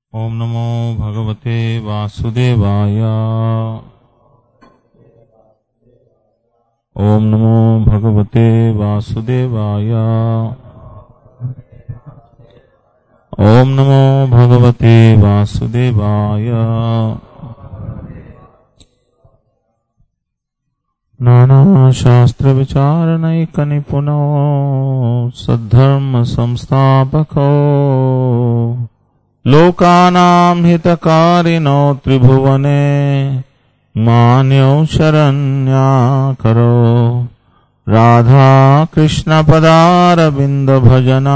ॐ नमो भगवते वासुदेवाय ॐ नमो भगवते वासुदेवाय ॐ नमो भगवते वासुदेवाय नानाशास्त्रविचारणैकनिपुनो सद्धर्मसंस्थापको लोकानां हितकारिणो त्रिभुवने मान्यौ शरण्याकरो राधाकृष्णपदारविन्दभजना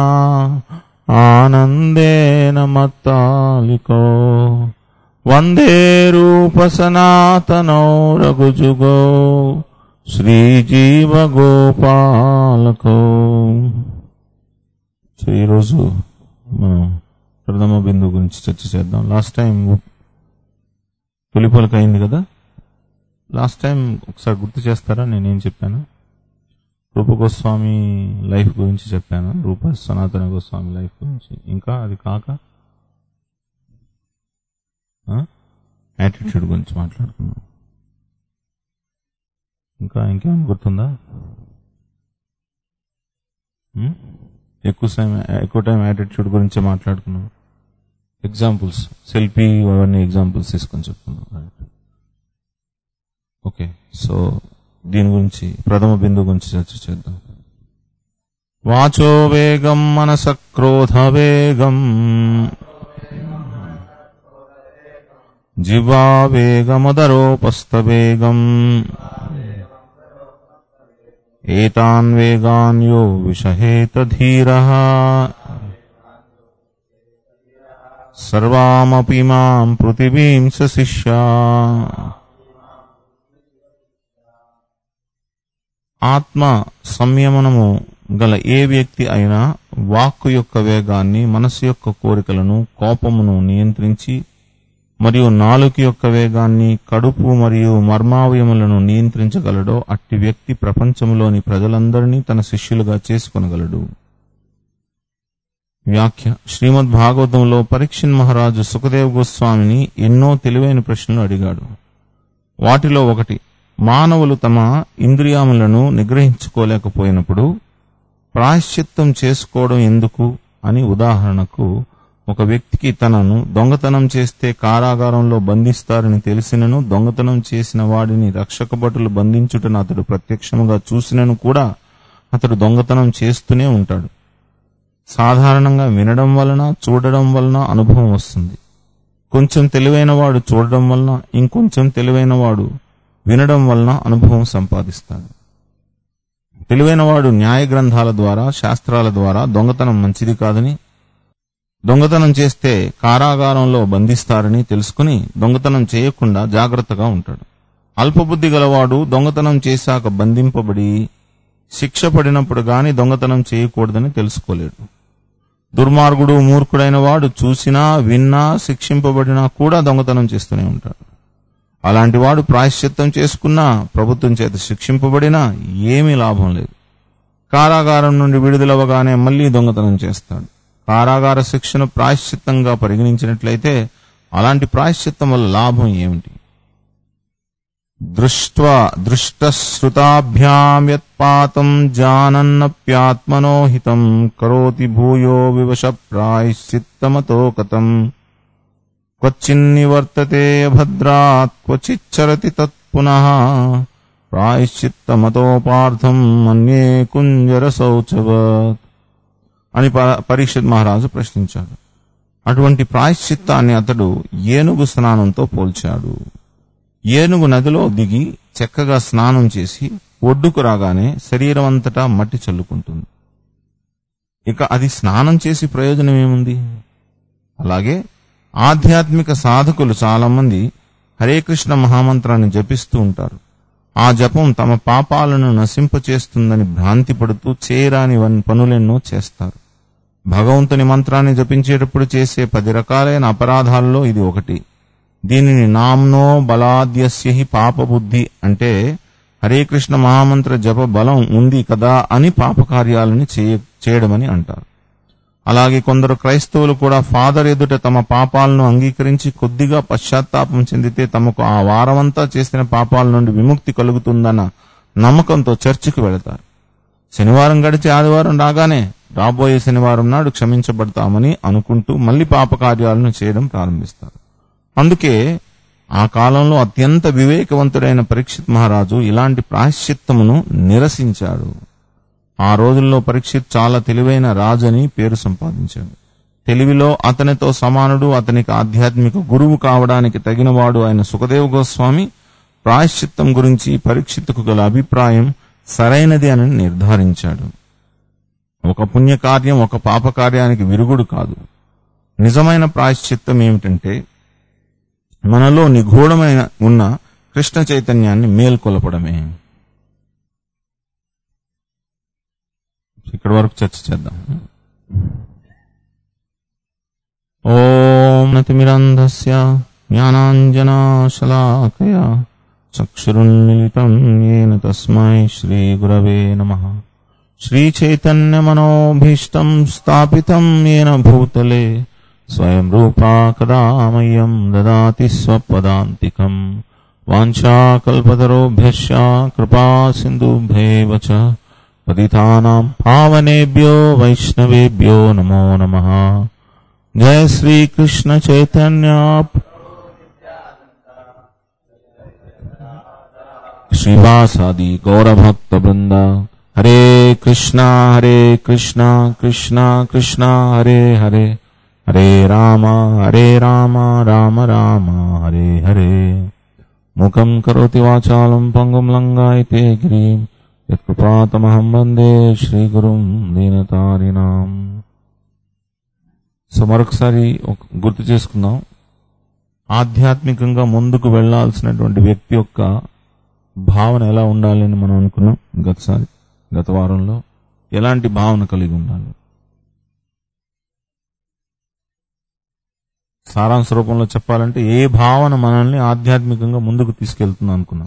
आनन्देन मत्तालिको वन्दे रूपसनातनौ रघुजुगो శ్రీజీవగోపాలకో సో ఈరోజు మనం ప్రథమ బిందువు గురించి చర్చ చేద్దాం లాస్ట్ టైం తొలిపలక అయింది కదా లాస్ట్ టైం ఒకసారి గుర్తు చేస్తారా నేనేం చెప్పాను రూప గోస్వామి లైఫ్ గురించి చెప్పాను రూప సనాతన గోస్వామి లైఫ్ గురించి ఇంకా అది కాక యాటిట్యూడ్ గురించి మాట్లాడుకున్నాం ఇంకా ఇంకేమైనా గుర్తుందా ఉమ్? ఎక్కువ టైం ఎక్కువ టైం యాటిట్యూడ్ గురించి మాట్లాడుకున్నాం ఎగ్జాంపుల్స్ సెల్ఫీ అవన్నీ ఎగ్జాంపుల్స్ తీసుకొని చెప్పుకున్నాం ఓకే సో దీని గురించి ప్రథమ బిందు గురించి చర్చ చేద్దాం వాచో వేగం మనస క్రోధ వేగం జివా వేగమదరోపస్థ వేగం एतान् वेगान् यो विषहेत धीरः सर्वामपि माम् पृथिवीं स शिष्या ఆత్మ సంయమనము గల ఏ వ్యక్తి అయినా వాక్కు యొక్క వేగాన్ని మనసు యొక్క కోరికలను కోపమును నియంత్రించి మరియు నాలుక యొక్క వేగాన్ని కడుపు మరియు మర్మావయములను నియంత్రించగలడో అట్టి వ్యక్తి ప్రపంచంలోని ప్రజలందరినీ తన శిష్యులుగా చేసుకొనగలడు వ్యాఖ్య శ్రీమద్ భాగవతంలో పరీక్షణ్ మహారాజు సుఖదేవ్ గోస్వామిని ఎన్నో తెలివైన ప్రశ్నలు అడిగాడు వాటిలో ఒకటి మానవులు తమ ఇంద్రియాములను నిగ్రహించుకోలేకపోయినప్పుడు ప్రాయశ్చిత్తం చేసుకోవడం ఎందుకు అని ఉదాహరణకు ఒక వ్యక్తికి తనను దొంగతనం చేస్తే కారాగారంలో బంధిస్తారని తెలిసినను దొంగతనం చేసిన వాడిని రక్షక భటులు బంధించుటను అతడు ప్రత్యక్షముగా చూసినను కూడా అతడు దొంగతనం చేస్తూనే ఉంటాడు సాధారణంగా వినడం వలన చూడడం వలన అనుభవం వస్తుంది కొంచెం తెలివైన వాడు చూడడం వలన ఇంకొంచెం తెలివైన వాడు వినడం వలన అనుభవం సంపాదిస్తాడు తెలివైన వాడు న్యాయ గ్రంథాల ద్వారా శాస్త్రాల ద్వారా దొంగతనం మంచిది కాదని దొంగతనం చేస్తే కారాగారంలో బంధిస్తారని తెలుసుకుని దొంగతనం చేయకుండా జాగ్రత్తగా ఉంటాడు అల్పబుద్ధి గలవాడు దొంగతనం చేశాక బంధింపబడి శిక్ష పడినప్పుడు గాని దొంగతనం చేయకూడదని తెలుసుకోలేడు దుర్మార్గుడు మూర్ఖుడైన వాడు చూసినా విన్నా శిక్షింపబడినా కూడా దొంగతనం చేస్తూనే ఉంటాడు అలాంటి వాడు ప్రాయశ్చిత్తం చేసుకున్నా ప్రభుత్వం చేత శిక్షింపబడినా ఏమీ లాభం లేదు కారాగారం నుండి విడుదలవగానే మళ్లీ దొంగతనం చేస్తాడు కారాగార శిక్షను ప్రాయశ్చిత్తంగా పరిగణించినట్లయితే అలాంటి ప్రాయశ్చిత్తం వల్ల లాభం ఏమిటి దృష్ట్వా దృష్టశ్రుతాభ్యాం యత్పాతం జానన్నప్యాత్మనో హితం కరోతి భూయో వివశ ప్రాయశ్చిత్తమతో కథం క్వచిన్నివర్తతే అభద్రాత్ క్వచిచ్చరతి తత్పునః ప్రాయశ్చిత్తమతోపార్థం మన్యే కుంజర శౌచవత్ అని ప- పరీక్షిత్ మహారాజు ప్రశ్నించాడు అటువంటి ప్రాయశ్చిత్తాన్ని అతడు ఏనుగు స్నానంతో పోల్చాడు ఏనుగు నదిలో దిగి చక్కగా స్నానం చేసి ఒడ్డుకు రాగానే శరీరం అంతటా మట్టి చల్లుకుంటుంది ఇక అది స్నానం చేసి ప్రయోజనం ఏముంది అలాగే ఆధ్యాత్మిక సాధకులు చాలా మంది హరే కృష్ణ మహామంత్రాన్ని జపిస్తూ ఉంటారు ఆ జపం తమ పాపాలను నశింపచేస్తుందని భ్రాంతి పడుతూ చేయరాని వన్- పనులెన్నో చేస్తారు భగవంతుని మంత్రాన్ని జపించేటప్పుడు చేసే పది రకాలైన అపరాధాల్లో ఇది ఒకటి దీనిని నామ్నో బలాద్యస్య పాపబుద్ధి అంటే హరే కృష్ణ మహామంత్ర జప బలం ఉంది కదా అని పాపకార్యాలని చేయ చేయడమని అంటారు అలాగే కొందరు క్రైస్తవులు కూడా ఫాదర్ ఎదుట తమ పాపాలను అంగీకరించి కొద్దిగా పశ్చాత్తాపం చెందితే తమకు ఆ వారమంతా చేసిన పాపాల నుండి విముక్తి కలుగుతుందన్న నమ్మకంతో చర్చికి వెళతారు శనివారం గడిచి ఆదివారం రాగానే రాబోయే శనివారం నాడు క్షమించబడతామని అనుకుంటూ మళ్లీ పాపకార్యాలను చేయడం ప్రారంభిస్తారు అందుకే ఆ కాలంలో అత్యంత వివేకవంతుడైన పరీక్షిత్ మహారాజు ఇలాంటి ప్రాయశ్చిత్తమును నిరసించాడు ఆ రోజుల్లో పరీక్షిత్ చాలా తెలివైన రాజు అని పేరు సంపాదించాడు తెలివిలో అతనితో సమానుడు అతనికి ఆధ్యాత్మిక గురువు కావడానికి తగినవాడు అయిన సుఖదేవ్ గోస్వామి ప్రాయశ్చిత్తం గురించి పరీక్షిత్తుకు గల అభిప్రాయం సరైనది అని నిర్ధారించాడు ఒక పుణ్యకార్యం ఒక పాపకార్యానికి విరుగుడు కాదు నిజమైన ప్రాయశ్చిత్తం ఏమిటంటే మనలో నిగూఢమైన ఉన్న కృష్ణ చైతన్యాన్ని మేల్కొలపడమే ఇక్కడి వరకు చర్చ చేద్దాం ఓం నతిమిరంధస్య జ్ఞానాంజనాశలాకయ చక్షురున్మిలితం ఏన తస్మై శ్రీగురవే నమః శ్రీచైతన్యమనోభీష్టం స్థాపితం ఏన భూతలే స్వయం రూపా కదా మह्यं దదాతి స్వపదాంతికం వాంఛాకల్పతరోభ్యశ్చ కృపా సింధుభ్యేవ చ పతితానాం పావనేభ్యో వైష్ణవేభ్యో నమో నమః జయ శ్రీ కృష్ణ చైతన్య శ్రీవాసాది గౌరభక్త బృంద హరే కృష్ణ హరే కృష్ణ కృష్ణ కృష్ణ హరే హరే హరే రామ హరే రామ రామ రామ హరే హరే ముఖం కరోతి వాచాలం పంగుం లంగాయతే గిరిం యత్కృపాతమహం వందే శ్రీగురుం దీనతారిణాం సో మరొకసారి ఒక- గుర్తు చేసుకుందాం ఆధ్యాత్మికంగా ముందుకు వెళ్లాల్సినటువంటి వ్యక్తి యొక్క భావన ఎలా ఉండాలని మనం అనుకున్నాం గతసారి గత వారంలో ఎలాంటి భావన కలిగి ఉండాలి సారాంశ రూపంలో చెప్పాలంటే ఏ భావన మనల్ని ఆధ్యాత్మికంగా ముందుకు తీసుకెళ్తుంది అనుకున్నాం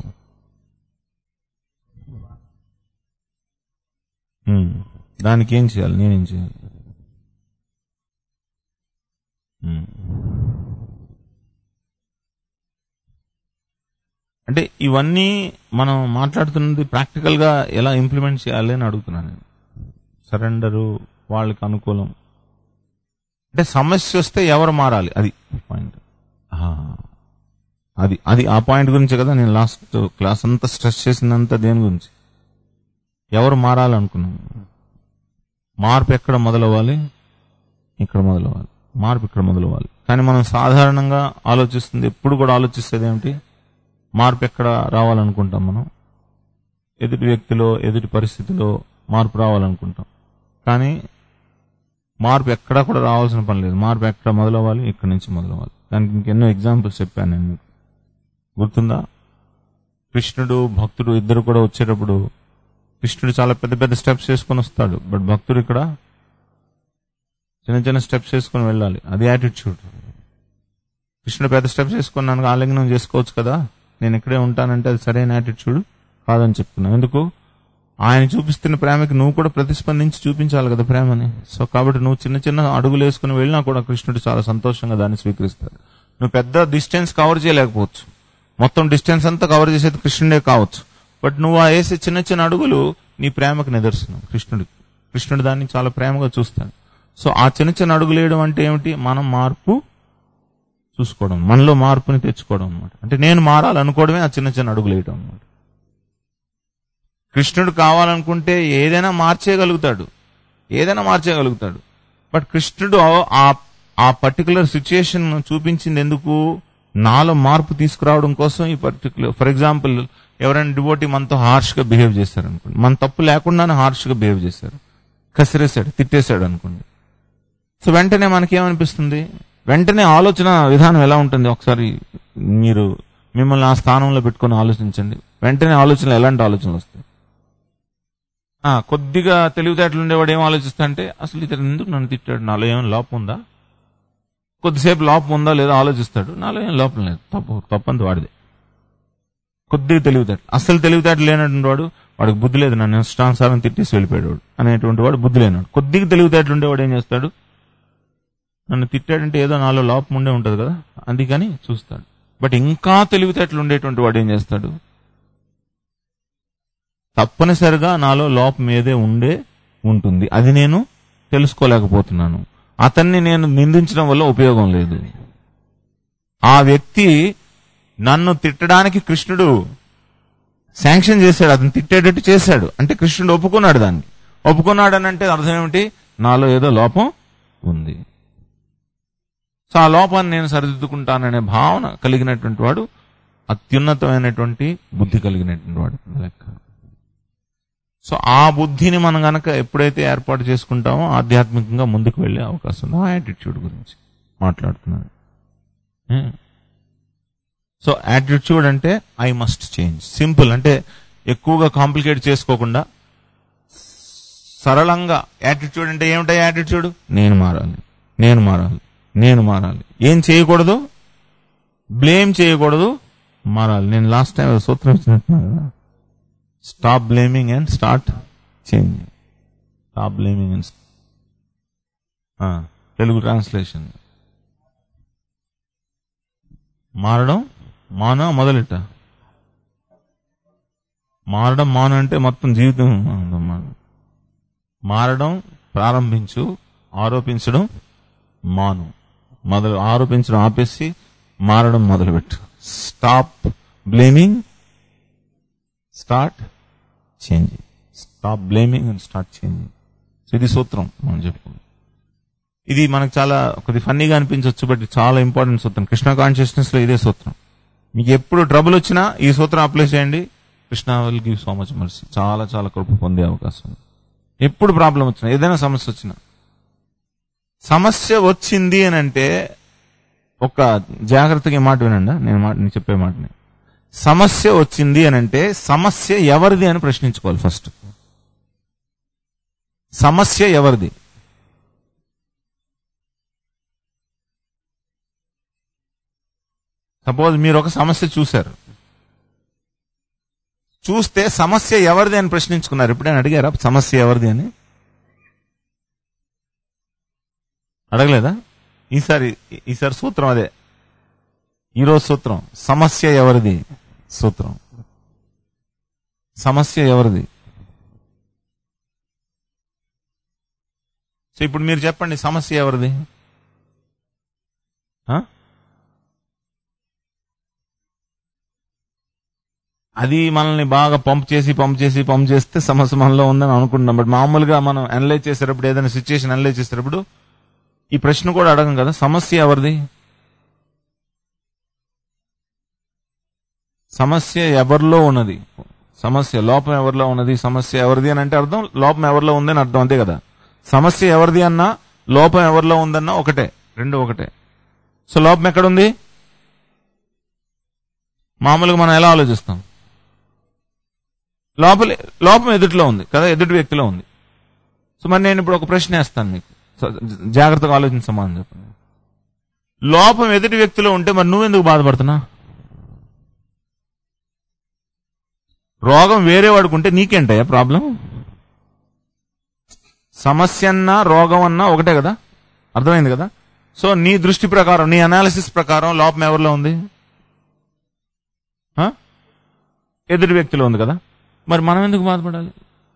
ఉమ్, దానికి ఏం చేయాలి నేనేం చేయాలి ఉమ్. అంటే ఇవన్నీ మనం మాట్లాడుతున్నది ప్రాక్టికల్ గా ఎలా ఇంప్లిమెంట్ చేయాలి అని అడుగుతున్నాను నేను సరెండరు వాళ్ళకి అనుకూలం అంటే సమస్య వస్తే ఎవరు మారాలి అది పాయింట్ అది అది ఆ పాయింట్ గురించి కదా నేను లాస్ట్ క్లాస్ అంతా స్ట్రెస్ చేసిందంతా దేని గురించి ఎవరు మారాలనుకున్నాను మార్పు ఎక్కడ మొదలవ్వాలి ఇక్కడ మొదలవ్వాలి మార్పు ఇక్కడ మొదలవ్వాలి కానీ మనం సాధారణంగా ఆలోచిస్తుంది ఎప్పుడు కూడా ఆలోచిస్తుంది ఏమిటి మార్పు ఎక్కడ రావాలనుకుంటాం మనం ఎదుటి వ్యక్తిలో ఎదుటి పరిస్థితిలో మార్పు రావాలనుకుంటాం కానీ మార్పు ఎక్కడా కూడా రావాల్సిన పని లేదు మార్పు ఎక్కడ మొదలవ్వాలి ఇక్కడి నుంచి మొదలవ్వాలి దానికి ఇంకెన్నో ఎగ్జాంపుల్స్ చెప్పాను నేను మీకు గుర్తుందా కృష్ణుడు భక్తుడు ఇద్దరు కూడా వచ్చేటప్పుడు కృష్ణుడు చాలా పెద్ద పెద్ద స్టెప్స్ చేసుకొని వస్తాడు బట్ భక్తుడు ఇక్కడ చిన్న చిన్న స్టెప్స్ చేసుకొని వెళ్ళాలి అది యాటిట్యూడ్ కృష్ణుడు పెద్ద స్టెప్స్ చేసుకొని నన్ను ఆలింగనం చేసుకోవచ్చు కదా నేను ఇక్కడే ఉంటానంటే అది సరైన యాటిట్యూడ్ కాదని చెప్తున్నాను ఎందుకు ఆయన చూపిస్తున్న ప్రేమకి నువ్వు కూడా ప్రతిస్పందించి చూపించాలి కదా ప్రేమని సో కాబట్టి నువ్వు చిన్న చిన్న అడుగులు వేసుకుని వెళ్ళినా కూడా కృష్ణుడు చాలా సంతోషంగా దాన్ని స్వీకరిస్తాడు నువ్వు పెద్ద డిస్టెన్స్ కవర్ చేయలేకపోవచ్చు మొత్తం డిస్టెన్స్ అంతా కవర్ చేసేది కృష్ణుడే కావచ్చు బట్ నువ్వు ఆ వేసే చిన్న చిన్న అడుగులు నీ ప్రేమకు నిదర్శనం కృష్ణుడికి కృష్ణుడు దాన్ని చాలా ప్రేమగా చూస్తాడు సో ఆ చిన్న చిన్న అడుగులు వేయడం అంటే ఏమిటి మనం మార్పు చూసుకోవడం మనలో మార్పుని తెచ్చుకోవడం అనమాట అంటే నేను మారాలనుకోవడమే ఆ చిన్న చిన్న అడుగులు వేయడం అనమాట కృష్ణుడు కావాలనుకుంటే ఏదైనా మార్చేయగలుగుతాడు ఏదైనా మార్చేయగలుగుతాడు బట్ కృష్ణుడు ఆ ఆ పర్టికులర్ సిచ్యుయేషన్ చూపించింది ఎందుకు నాలో మార్పు తీసుకురావడం కోసం ఈ పర్టికులర్ ఫర్ ఎగ్జాంపుల్ ఎవరైనా డివోటీ మనతో హార్ష్ గా బిహేవ్ చేశారు అనుకోండి మన తప్పు లేకుండానే హార్ష్ గా బిహేవ్ చేశారు కసిరేశాడు తిట్టేశాడు అనుకోండి సో వెంటనే మనకేమనిపిస్తుంది వెంటనే ఆలోచన విధానం ఎలా ఉంటుంది ఒకసారి మీరు మిమ్మల్ని ఆ స్థానంలో పెట్టుకొని ఆలోచించండి వెంటనే ఆలోచనలు ఎలాంటి ఆలోచనలు వస్తాయి ఆ, కొద్దిగా తెలివితేటలు ఉండేవాడు ఏం ఆలోచిస్తా అంటే అసలు ఇతను ఎందుకు నన్ను తిట్టాడు నాలో ఏమైనా లోపం ఉందా కొద్దిసేపు లోపం ఉందా లేదా ఆలోచిస్తాడు నాలో ఏం లోపం లేదు తప్పు తప్పంత వాడిదే కొద్దిగా తెలివితేటలు అసలు తెలివితేటలు లేనటువంటి వాడు వాడికి బుద్ధి లేదు నన్ను ఇష్టానుసారం తిట్టేసి వెళ్ళిపోయాడు వాడు అనేటువంటి వాడు బుద్ధి లేనాడు కొద్దిగా తెలివితేటలు ఉండేవాడు ఏం చేస్తాడు నన్ను తిట్టాడంటే ఏదో నాలో లోపం ఉండే ఉంటుంది కదా అందుకని చూస్తాడు బట్ ఇంకా తెలివితేటలు ఉండేటువంటి వాడు ఏం చేస్తాడు తప్పనిసరిగా నాలో లోపం ఏదే ఉండే ఉంటుంది అది నేను తెలుసుకోలేకపోతున్నాను అతన్ని నేను నిందించడం వల్ల ఉపయోగం లేదు ఆ వ్యక్తి నన్ను తిట్టడానికి కృష్ణుడు శాంక్షన్ చేశాడు అతను తిట్టేటట్టు చేశాడు అంటే కృష్ణుడు ఒప్పుకున్నాడు దాన్ని ఒప్పుకున్నాడు అని అంటే అర్థం ఏమిటి నాలో ఏదో లోపం ఉంది సో ఆ లోపాన్ని నేను సరిదిద్దుకుంటాననే భావన కలిగినటువంటి వాడు అత్యున్నతమైనటువంటి బుద్ధి కలిగినటువంటి వాడు లెక్క సో ఆ బుద్ధిని మనం గనక ఎప్పుడైతే ఏర్పాటు చేసుకుంటామో ఆధ్యాత్మికంగా ముందుకు వెళ్ళే అవకాశం ఉంది ఆ యాటిట్యూడ్ గురించి మాట్లాడుతున్నాను సో యాటిట్యూడ్ అంటే ఐ మస్ట్ చేంజ్ సింపుల్ అంటే ఎక్కువగా కాంప్లికేట్ చేసుకోకుండా సరళంగా యాటిట్యూడ్ అంటే ఏమిటా యాటిట్యూడ్ నేను మారాలి నేను మారాలి నేను మారాలి ఏం చేయకూడదు బ్లేమ్ చేయకూడదు మారాలి నేను లాస్ట్ టైం సూత్రం ఇచ్చినట్టున్నా కదా stop blaming and start changing stop blaming and Telugu translation మారడం మాన మొదలెట్ట మారడం మాన అంటే మొత్తం జీవితం మారడం. మారడం ప్రారంభించు ఆరోపించడం మాను మొదలు ఆరోపించడం ఆపేసి మారడం మొదలుపెట్టు stop blaming start changing stop blaming and start changing so ఇది సూత్రం మనం చెప్పుకుందాం ఇది మనకు చాలా కొద్ది ఫన్నీగా అనిపించవచ్చు బట్ ఇది చాలా ఇంపార్టెంట్ సూత్రం కృష్ణ కాన్షియస్నెస్ లో ఇదే సూత్రం మీకు ఎప్పుడు ట్రబుల్ వచ్చినా ఈ సూత్రం అప్లై చేయండి Krishna will give so much mercy చాలా చాలా కృప పొందే అవకాశం ఉంది ఎప్పుడు ప్రాబ్లం వచ్చినా ఏదైనా సమస్య వచ్చినా సమస్య వచ్చింది అని అంటే ఒక జాగ్రత్తగా ఈ మాట వినండి నేను మాట నేను చెప్పే మాటని సమస్య వచ్చింది అని అంటే సమస్య ఎవరిది అని ప్రశ్నించుకోవాలి ఫస్ట్ సమస్య ఎవరిది సపోజ్ మీరు ఒక సమస్య చూశారు చూస్తే సమస్య ఎవరిది అని ప్రశ్నించుకున్నారు ఎప్పుడైనా అడిగారా సమస్య ఎవరిది అని అడగలేదా ఈసారి ఈసారి సూత్రం అదే ఈరోజు సూత్రం సమస్య ఎవరిది సూత్రం సమస్య ఎవరిది సో ఇప్పుడు మీరు చెప్పండి సమస్య ఎవరిది ఆ? అది మనల్ని బాగా పంప్ చేసి పంప్ చేసి పంప్ చేస్తే సమస్య మనలో ఉందని అనుకుంటున్నాం బట్ మామూలుగా మనం అనలైజ్ చేసేటప్పుడు ఏదైనా సిచ్యుయేషన్ అనలైజ్ చేసేటప్పుడు ఈ ప్రశ్న కూడా అడగం కదా సమస్య ఎవరిది సమస్య ఎవరిలో ఉన్నది సమస్య లోపం ఎవరిలో ఉన్నది సమస్య ఎవరిది అని అంటే అర్థం లోపం ఎవరిలో ఉందని అర్థం అంతే కదా సమస్య ఎవరిది అన్నా లోపం ఎవరిలో ఉందన్నా ఒకటే రెండు ఒకటే సో లోపం ఎక్కడుంది మామూలుగా మనం ఎలా ఆలోచిస్తాం లోపల లోపం ఎదుటిలో ఉంది కదా ఎదుటి వ్యక్తిలో ఉంది సో మరి నేను ఇప్పుడు ఒక ప్రశ్న వేస్తాను మీకు సో జాగ్రత్తగా ఆలోచించమని చెప్పండి లోపం ఎదుటి వ్యక్తిలో ఉంటే మరి నువ్వెందుకు బాధపడుతున్నా రోగం వేరే వాడుకుంటే నీకేంటయ్యా ప్రాబ్లం సమస్య అన్నా రోగం అన్నా ఒకటే కదా అర్థమైంది కదా సో నీ దృష్టి ప్రకారం నీ అనాలిసిస్ ప్రకారం లోపం ఎవరిలో ఉంది ఆ? ఎదుటి వ్యక్తిలో ఉంది కదా మరి మనం ఎందుకు బాధపడాలి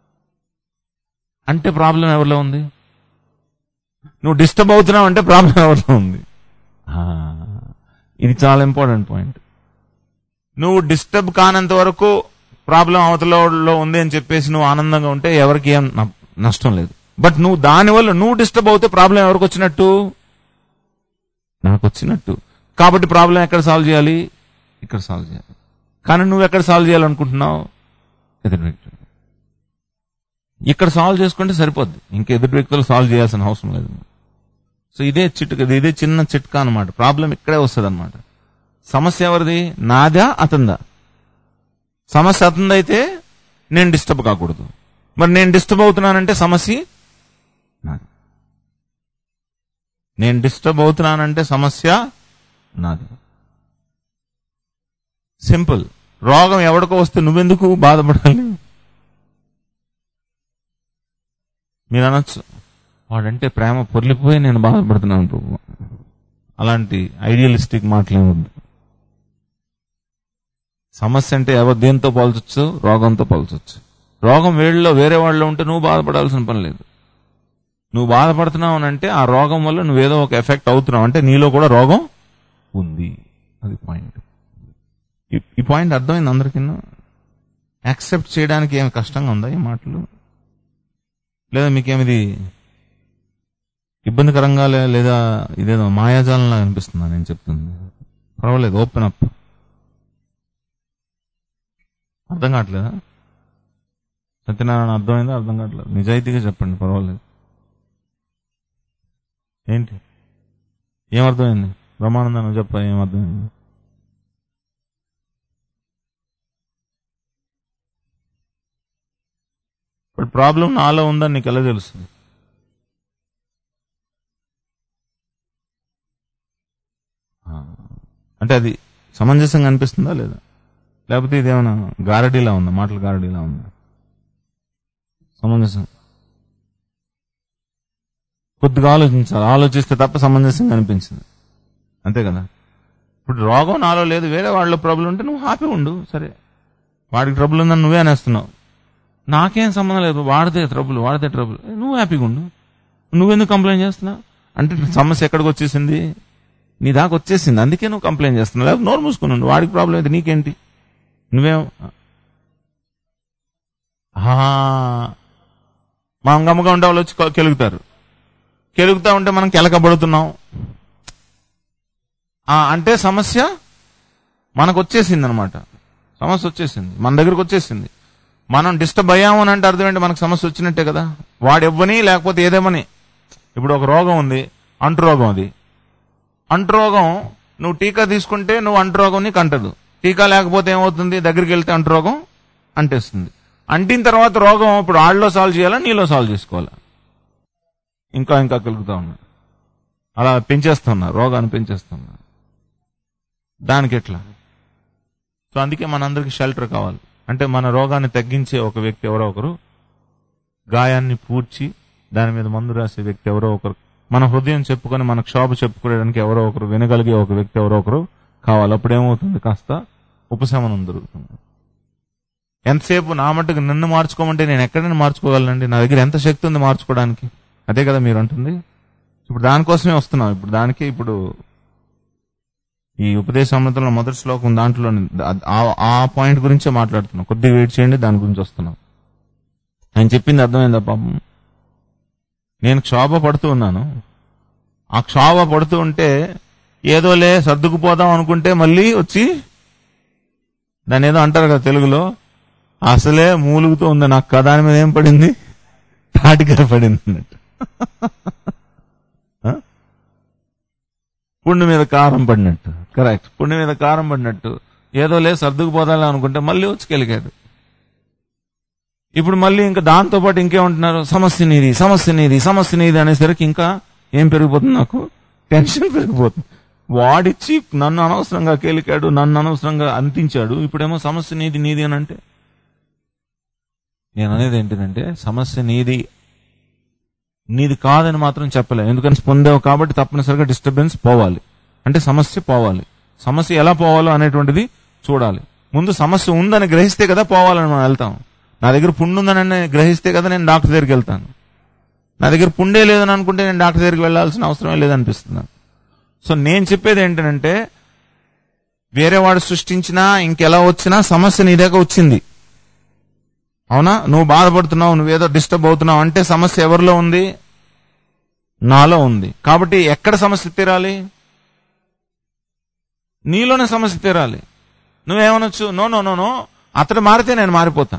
అంటే ప్రాబ్లం ఎవరిలో ఉంది నువ్వు డిస్టర్బ్ అవుతున్నావు అంటే ప్రాబ్లం ఎవరిలో ఉంది ఆ, ఇది చాలా ఇంపార్టెంట్ పాయింట్ నువ్వు డిస్టర్బ్ కానంత వరకు ప్రాబ్లం అవతలలో ఉంది అని చెప్పేసి నువ్వు ఆనందంగా ఉంటే ఎవరికి ఏం న- నష్టం లేదు బట్ నువ్వు దానివల్ల నువ్వు డిస్టర్బ్ అవుతే ప్రాబ్లం ఎవరికి వచ్చినట్టు నాకు వచ్చినట్టు కాబట్టి ప్రాబ్లం ఎక్కడ సాల్వ్ చేయాలి ఇక్కడ సాల్వ్ చేయాలి కానీ నువ్వు ఎక్కడ సాల్వ్ చేయాలనుకుంటున్నావు ఎదుటి వ్యక్తి ఇక్కడ సాల్వ్ చేసుకుంటే సరిపోద్ది ఇంకా ఎదుటి వ్యక్తులు సాల్వ్ చేయాల్సిన అవసరం లేదు సో ఇదే చిట్క ఇదే చిన్న చిట్కా అనమాట ప్రాబ్లం ఇక్కడే వస్తుంది అనమాట సమస్య ఎవరిది నాదా అతందా సమస్య అతందైతే నేను డిస్టర్బ్ కాకూడదు మరి నేను డిస్టర్బ్ అవుతున్నానంటే సమస్య నాది నేను డిస్టర్బ్ అవుతున్నానంటే సమస్య నాది సింపుల్ రోగం ఎవడికో వస్తే నువ్వెందుకు బాధపడాలి మీరు అనొచ్చు వాడంటే ప్రేమ పొర్లిపోయి నేను బాధపడుతున్నాను ప్రభు అలాంటి ఐడియలిస్టిక్ మాటలేమొద్దు సమస్య అంటే ఎవరు దేంతో పోల్చొచ్చు రోగంతో పోల్చొచ్చు రోగం వేళ్ళలో వేరే వాళ్ళు ఉంటే నువ్వు బాధపడాల్సిన పని లేదు నువ్వు బాధపడుతున్నావు అని అంటే ఆ రోగం వల్ల నువ్వేదో ఒక ఎఫెక్ట్ అవుతున్నావు అంటే నీలో కూడా రోగం ఉంది అది పాయింట్ ఈ- ఈ పాయింట్ అర్థమైంది అందరికీ యాక్సెప్ట్ చేయడానికి ఏమి కష్టంగా ఉందా ఈ మాటలు లేదా మీకేమిది ఇబ్బందికరంగా లే- లేదా ఇదేదో మాయాజాలంలా అనిపిస్తుందా నేను చెప్తుంది పర్వాలేదు ఓపెన్ అప్ అర్థం కావట్లేదా సత్యనారాయణ అర్థమైందా అర్థం కావట్లేదు నిజాయితీగా చెప్పండి పర్వాలేదు ఏంటి ఏమర్థమైంది బ్రహ్మానందం చెప్ప ఏమర్థమైంది బట్ ప్రాబ్లం నాలో ఉందని నీకు ఎలా తెలుస్తుంది ఆ, అంటే అది సమంజసంగా అనిపిస్తుందా లేదా లేకపోతే ఇదేమైనా గారడీలా ఉందా మాటలు గారడీలా ఉందా సమంజసం కొద్దిగా ఆలోచించాలి ఆలోచిస్తే తప్ప సమంజసంగా అనిపించింది అంతే కదా ఇప్పుడు రోగం నాలో లేదు వేరే వాళ్ళ ప్రాబ్లం ఉంటే నువ్వు హ్యాపీ ఉండు సరే వాడికి ట్రబుల్ ఉందని నువ్వే అనేస్తున్నావు నాకేం సంబంధం లేదు వాడితే ట్రబుల్ వాడితే ట్రబుల్ నువ్వు హ్యాపీగా ఉండు నువ్వెందుకు కంప్లైంట్ చేస్తున్నావు అంటే సమస్య ఎక్కడికి వచ్చేసింది నీ దాకా వచ్చేసింది అందుకే నువ్వు కంప్లైంట్ చేస్తున్నావు లేకపోతే నోరు మూసుకుని ఉండు వాడికి ప్రాబ్లం అయితే నీకేంటి నువ్వేం ఆ, మనం గమ్మగా ఉండే వాళ్ళు వచ్చి కొ- కెలుగుతారు కెలుగుతా ఉంటే మనం కెలకబడుతున్నాం ఆ, అంటే సమస్య మనకు వచ్చేసింది అనమాట సమస్య వచ్చేసింది మన దగ్గరకు వచ్చేసింది మనం డిస్టర్బ్ అయ్యాము అని అంటే అర్థం ఏంటి మనకు సమస్య వచ్చినట్టే కదా వాడు ఇవ్వని లేకపోతే ఏదేమని ఇప్పుడు ఒక రోగం ఉంది అంటు రోగం అది అంటు రోగం నువ్వు టీకా తీసుకుంటే నువ్వు అంటు రోగం నీకు అంటదు టీకా లేకపోతే ఏమవుతుంది దగ్గరికి వెళ్తే అంటు రోగం అంటేస్తుంది అంటిన తర్వాత రోగం ఇప్పుడు ఆళ్ళలో సాల్వ్ చేయాలా నీలో సాల్వ్ చేసుకోవాలా ఇంకా ఇంకా కలుగుతా ఉన్నా అలా పెంచేస్తున్నా రోగాన్ని పెంచేస్తున్నా దానికి ఎట్లా సో అందుకే మనందరికి షెల్టర్ కావాలి అంటే మన రోగాన్ని తగ్గించే ఒక వ్యక్తి ఎవరో ఒకరు గాయాన్ని పూడ్చి దాని మీద మందు రాసే వ్యక్తి ఎవరో ఒకరు మన హృదయం చెప్పుకొని మన క్షోభ చెప్పుకోవడానికి ఎవరో ఒకరు వినగలిగే ఒక వ్యక్తి ఎవరో ఒకరు కావాలి అప్పుడు ఏమవుతుంది కాస్త ఉపశమనం దొరుకుతుంది ఎంతసేపు నా మట్టుకు నన్ను మార్చుకోమంటే నేను ఎక్కడైనా మార్చుకోగలనండి నా దగ్గర ఎంత శక్తి ఉంది మార్చుకోవడానికి అదే కదా మీరు అంటుంది ఇప్పుడు దానికోసమే వస్తున్నాం ఇప్పుడు దానికి ఇప్పుడు ఈ ఉపదేశామృతంలో మొదటి శ్లోకం దాంట్లో ఆ పాయింట్ గురించే మాట్లాడుతున్నాం కొద్దిగా వెయిట్ చేయండి దాని గురించి వస్తున్నాం ఆయన చెప్పింది అర్థమైందా పాపం నేను క్షోభ పడుతూ ఉన్నాను ఆ క్షోభ పడుతూ ఉంటే ఏదోలే సర్దుకుపోదాం అనుకుంటే మళ్ళీ వచ్చి దాని ఏదో అంటారు కదా తెలుగులో అసలే మూలుగుతూ ఉంది నాకు కదా దాని మీద ఏం పడింది తాటికాయ పడింది అన్నట్టు ఆ? పుండు మీద కారం పడినట్టు కరెక్ట్ పుండు మీద కారం పడినట్టు ఏదో లే సర్దుకుపోదాలి అనుకుంటే మళ్ళీ వచ్చి కెలికాడు ఇప్పుడు మళ్ళీ ఇంకా దాంతో పాటు ఇంకేమంటున్నారు సమస్య నీది సమస్య నీది సమస్య నీది అనేసరికి ఇంకా ఏం పెరిగిపోతుంది నాకు టెన్షన్ పెరిగిపోతుంది వాడిచ్చి నన్ను అనవసరంగా కేలికాడు నన్ను అనవసరంగా అంతించాడు ఇప్పుడేమో సమస్య నీది నీది అని అంటే నేను అనేది ఏంటిదంటే సమస్య నీది నీది కాదని మాత్రం చెప్పలే ఎందుకని పొందావు కాబట్టి తప్పనిసరిగా డిస్టర్బెన్స్ పోవాలి అంటే సమస్య పోవాలి సమస్య ఎలా పోవాలో అనేటువంటిది చూడాలి ముందు సమస్య ఉందని గ్రహిస్తే కదా పోవాలని మనం వెళ్తాం నా దగ్గర పుండు ఉందని గ్రహిస్తే కదా నేను డాక్టర్ దగ్గరికి వెళ్తాను నా దగ్గర పుండే లేదని అనుకుంటే నేను డాక్టర్ దగ్గరికి వెళ్ళాల్సిన అవసరమే లేదనిపిస్తుంది సో నేను చెప్పేది ఏంటంటే వేరే వాడు సృష్టించినా ఇంకెలా వచ్చినా సమస్య నీ దగ్గర వచ్చింది అవునా నువ్వు బాధపడుతున్నావు నువ్వేదో డిస్టర్బ్ అవుతున్నావు అంటే సమస్య ఎవరిలో ఉంది నాలో ఉంది కాబట్టి ఎక్కడ సమస్య తీరాలి నీలోనే సమస్య తీరాలి నువ్వేమనొచ్చు నో నో నో నో అతడు మారితే నేను మారిపోతా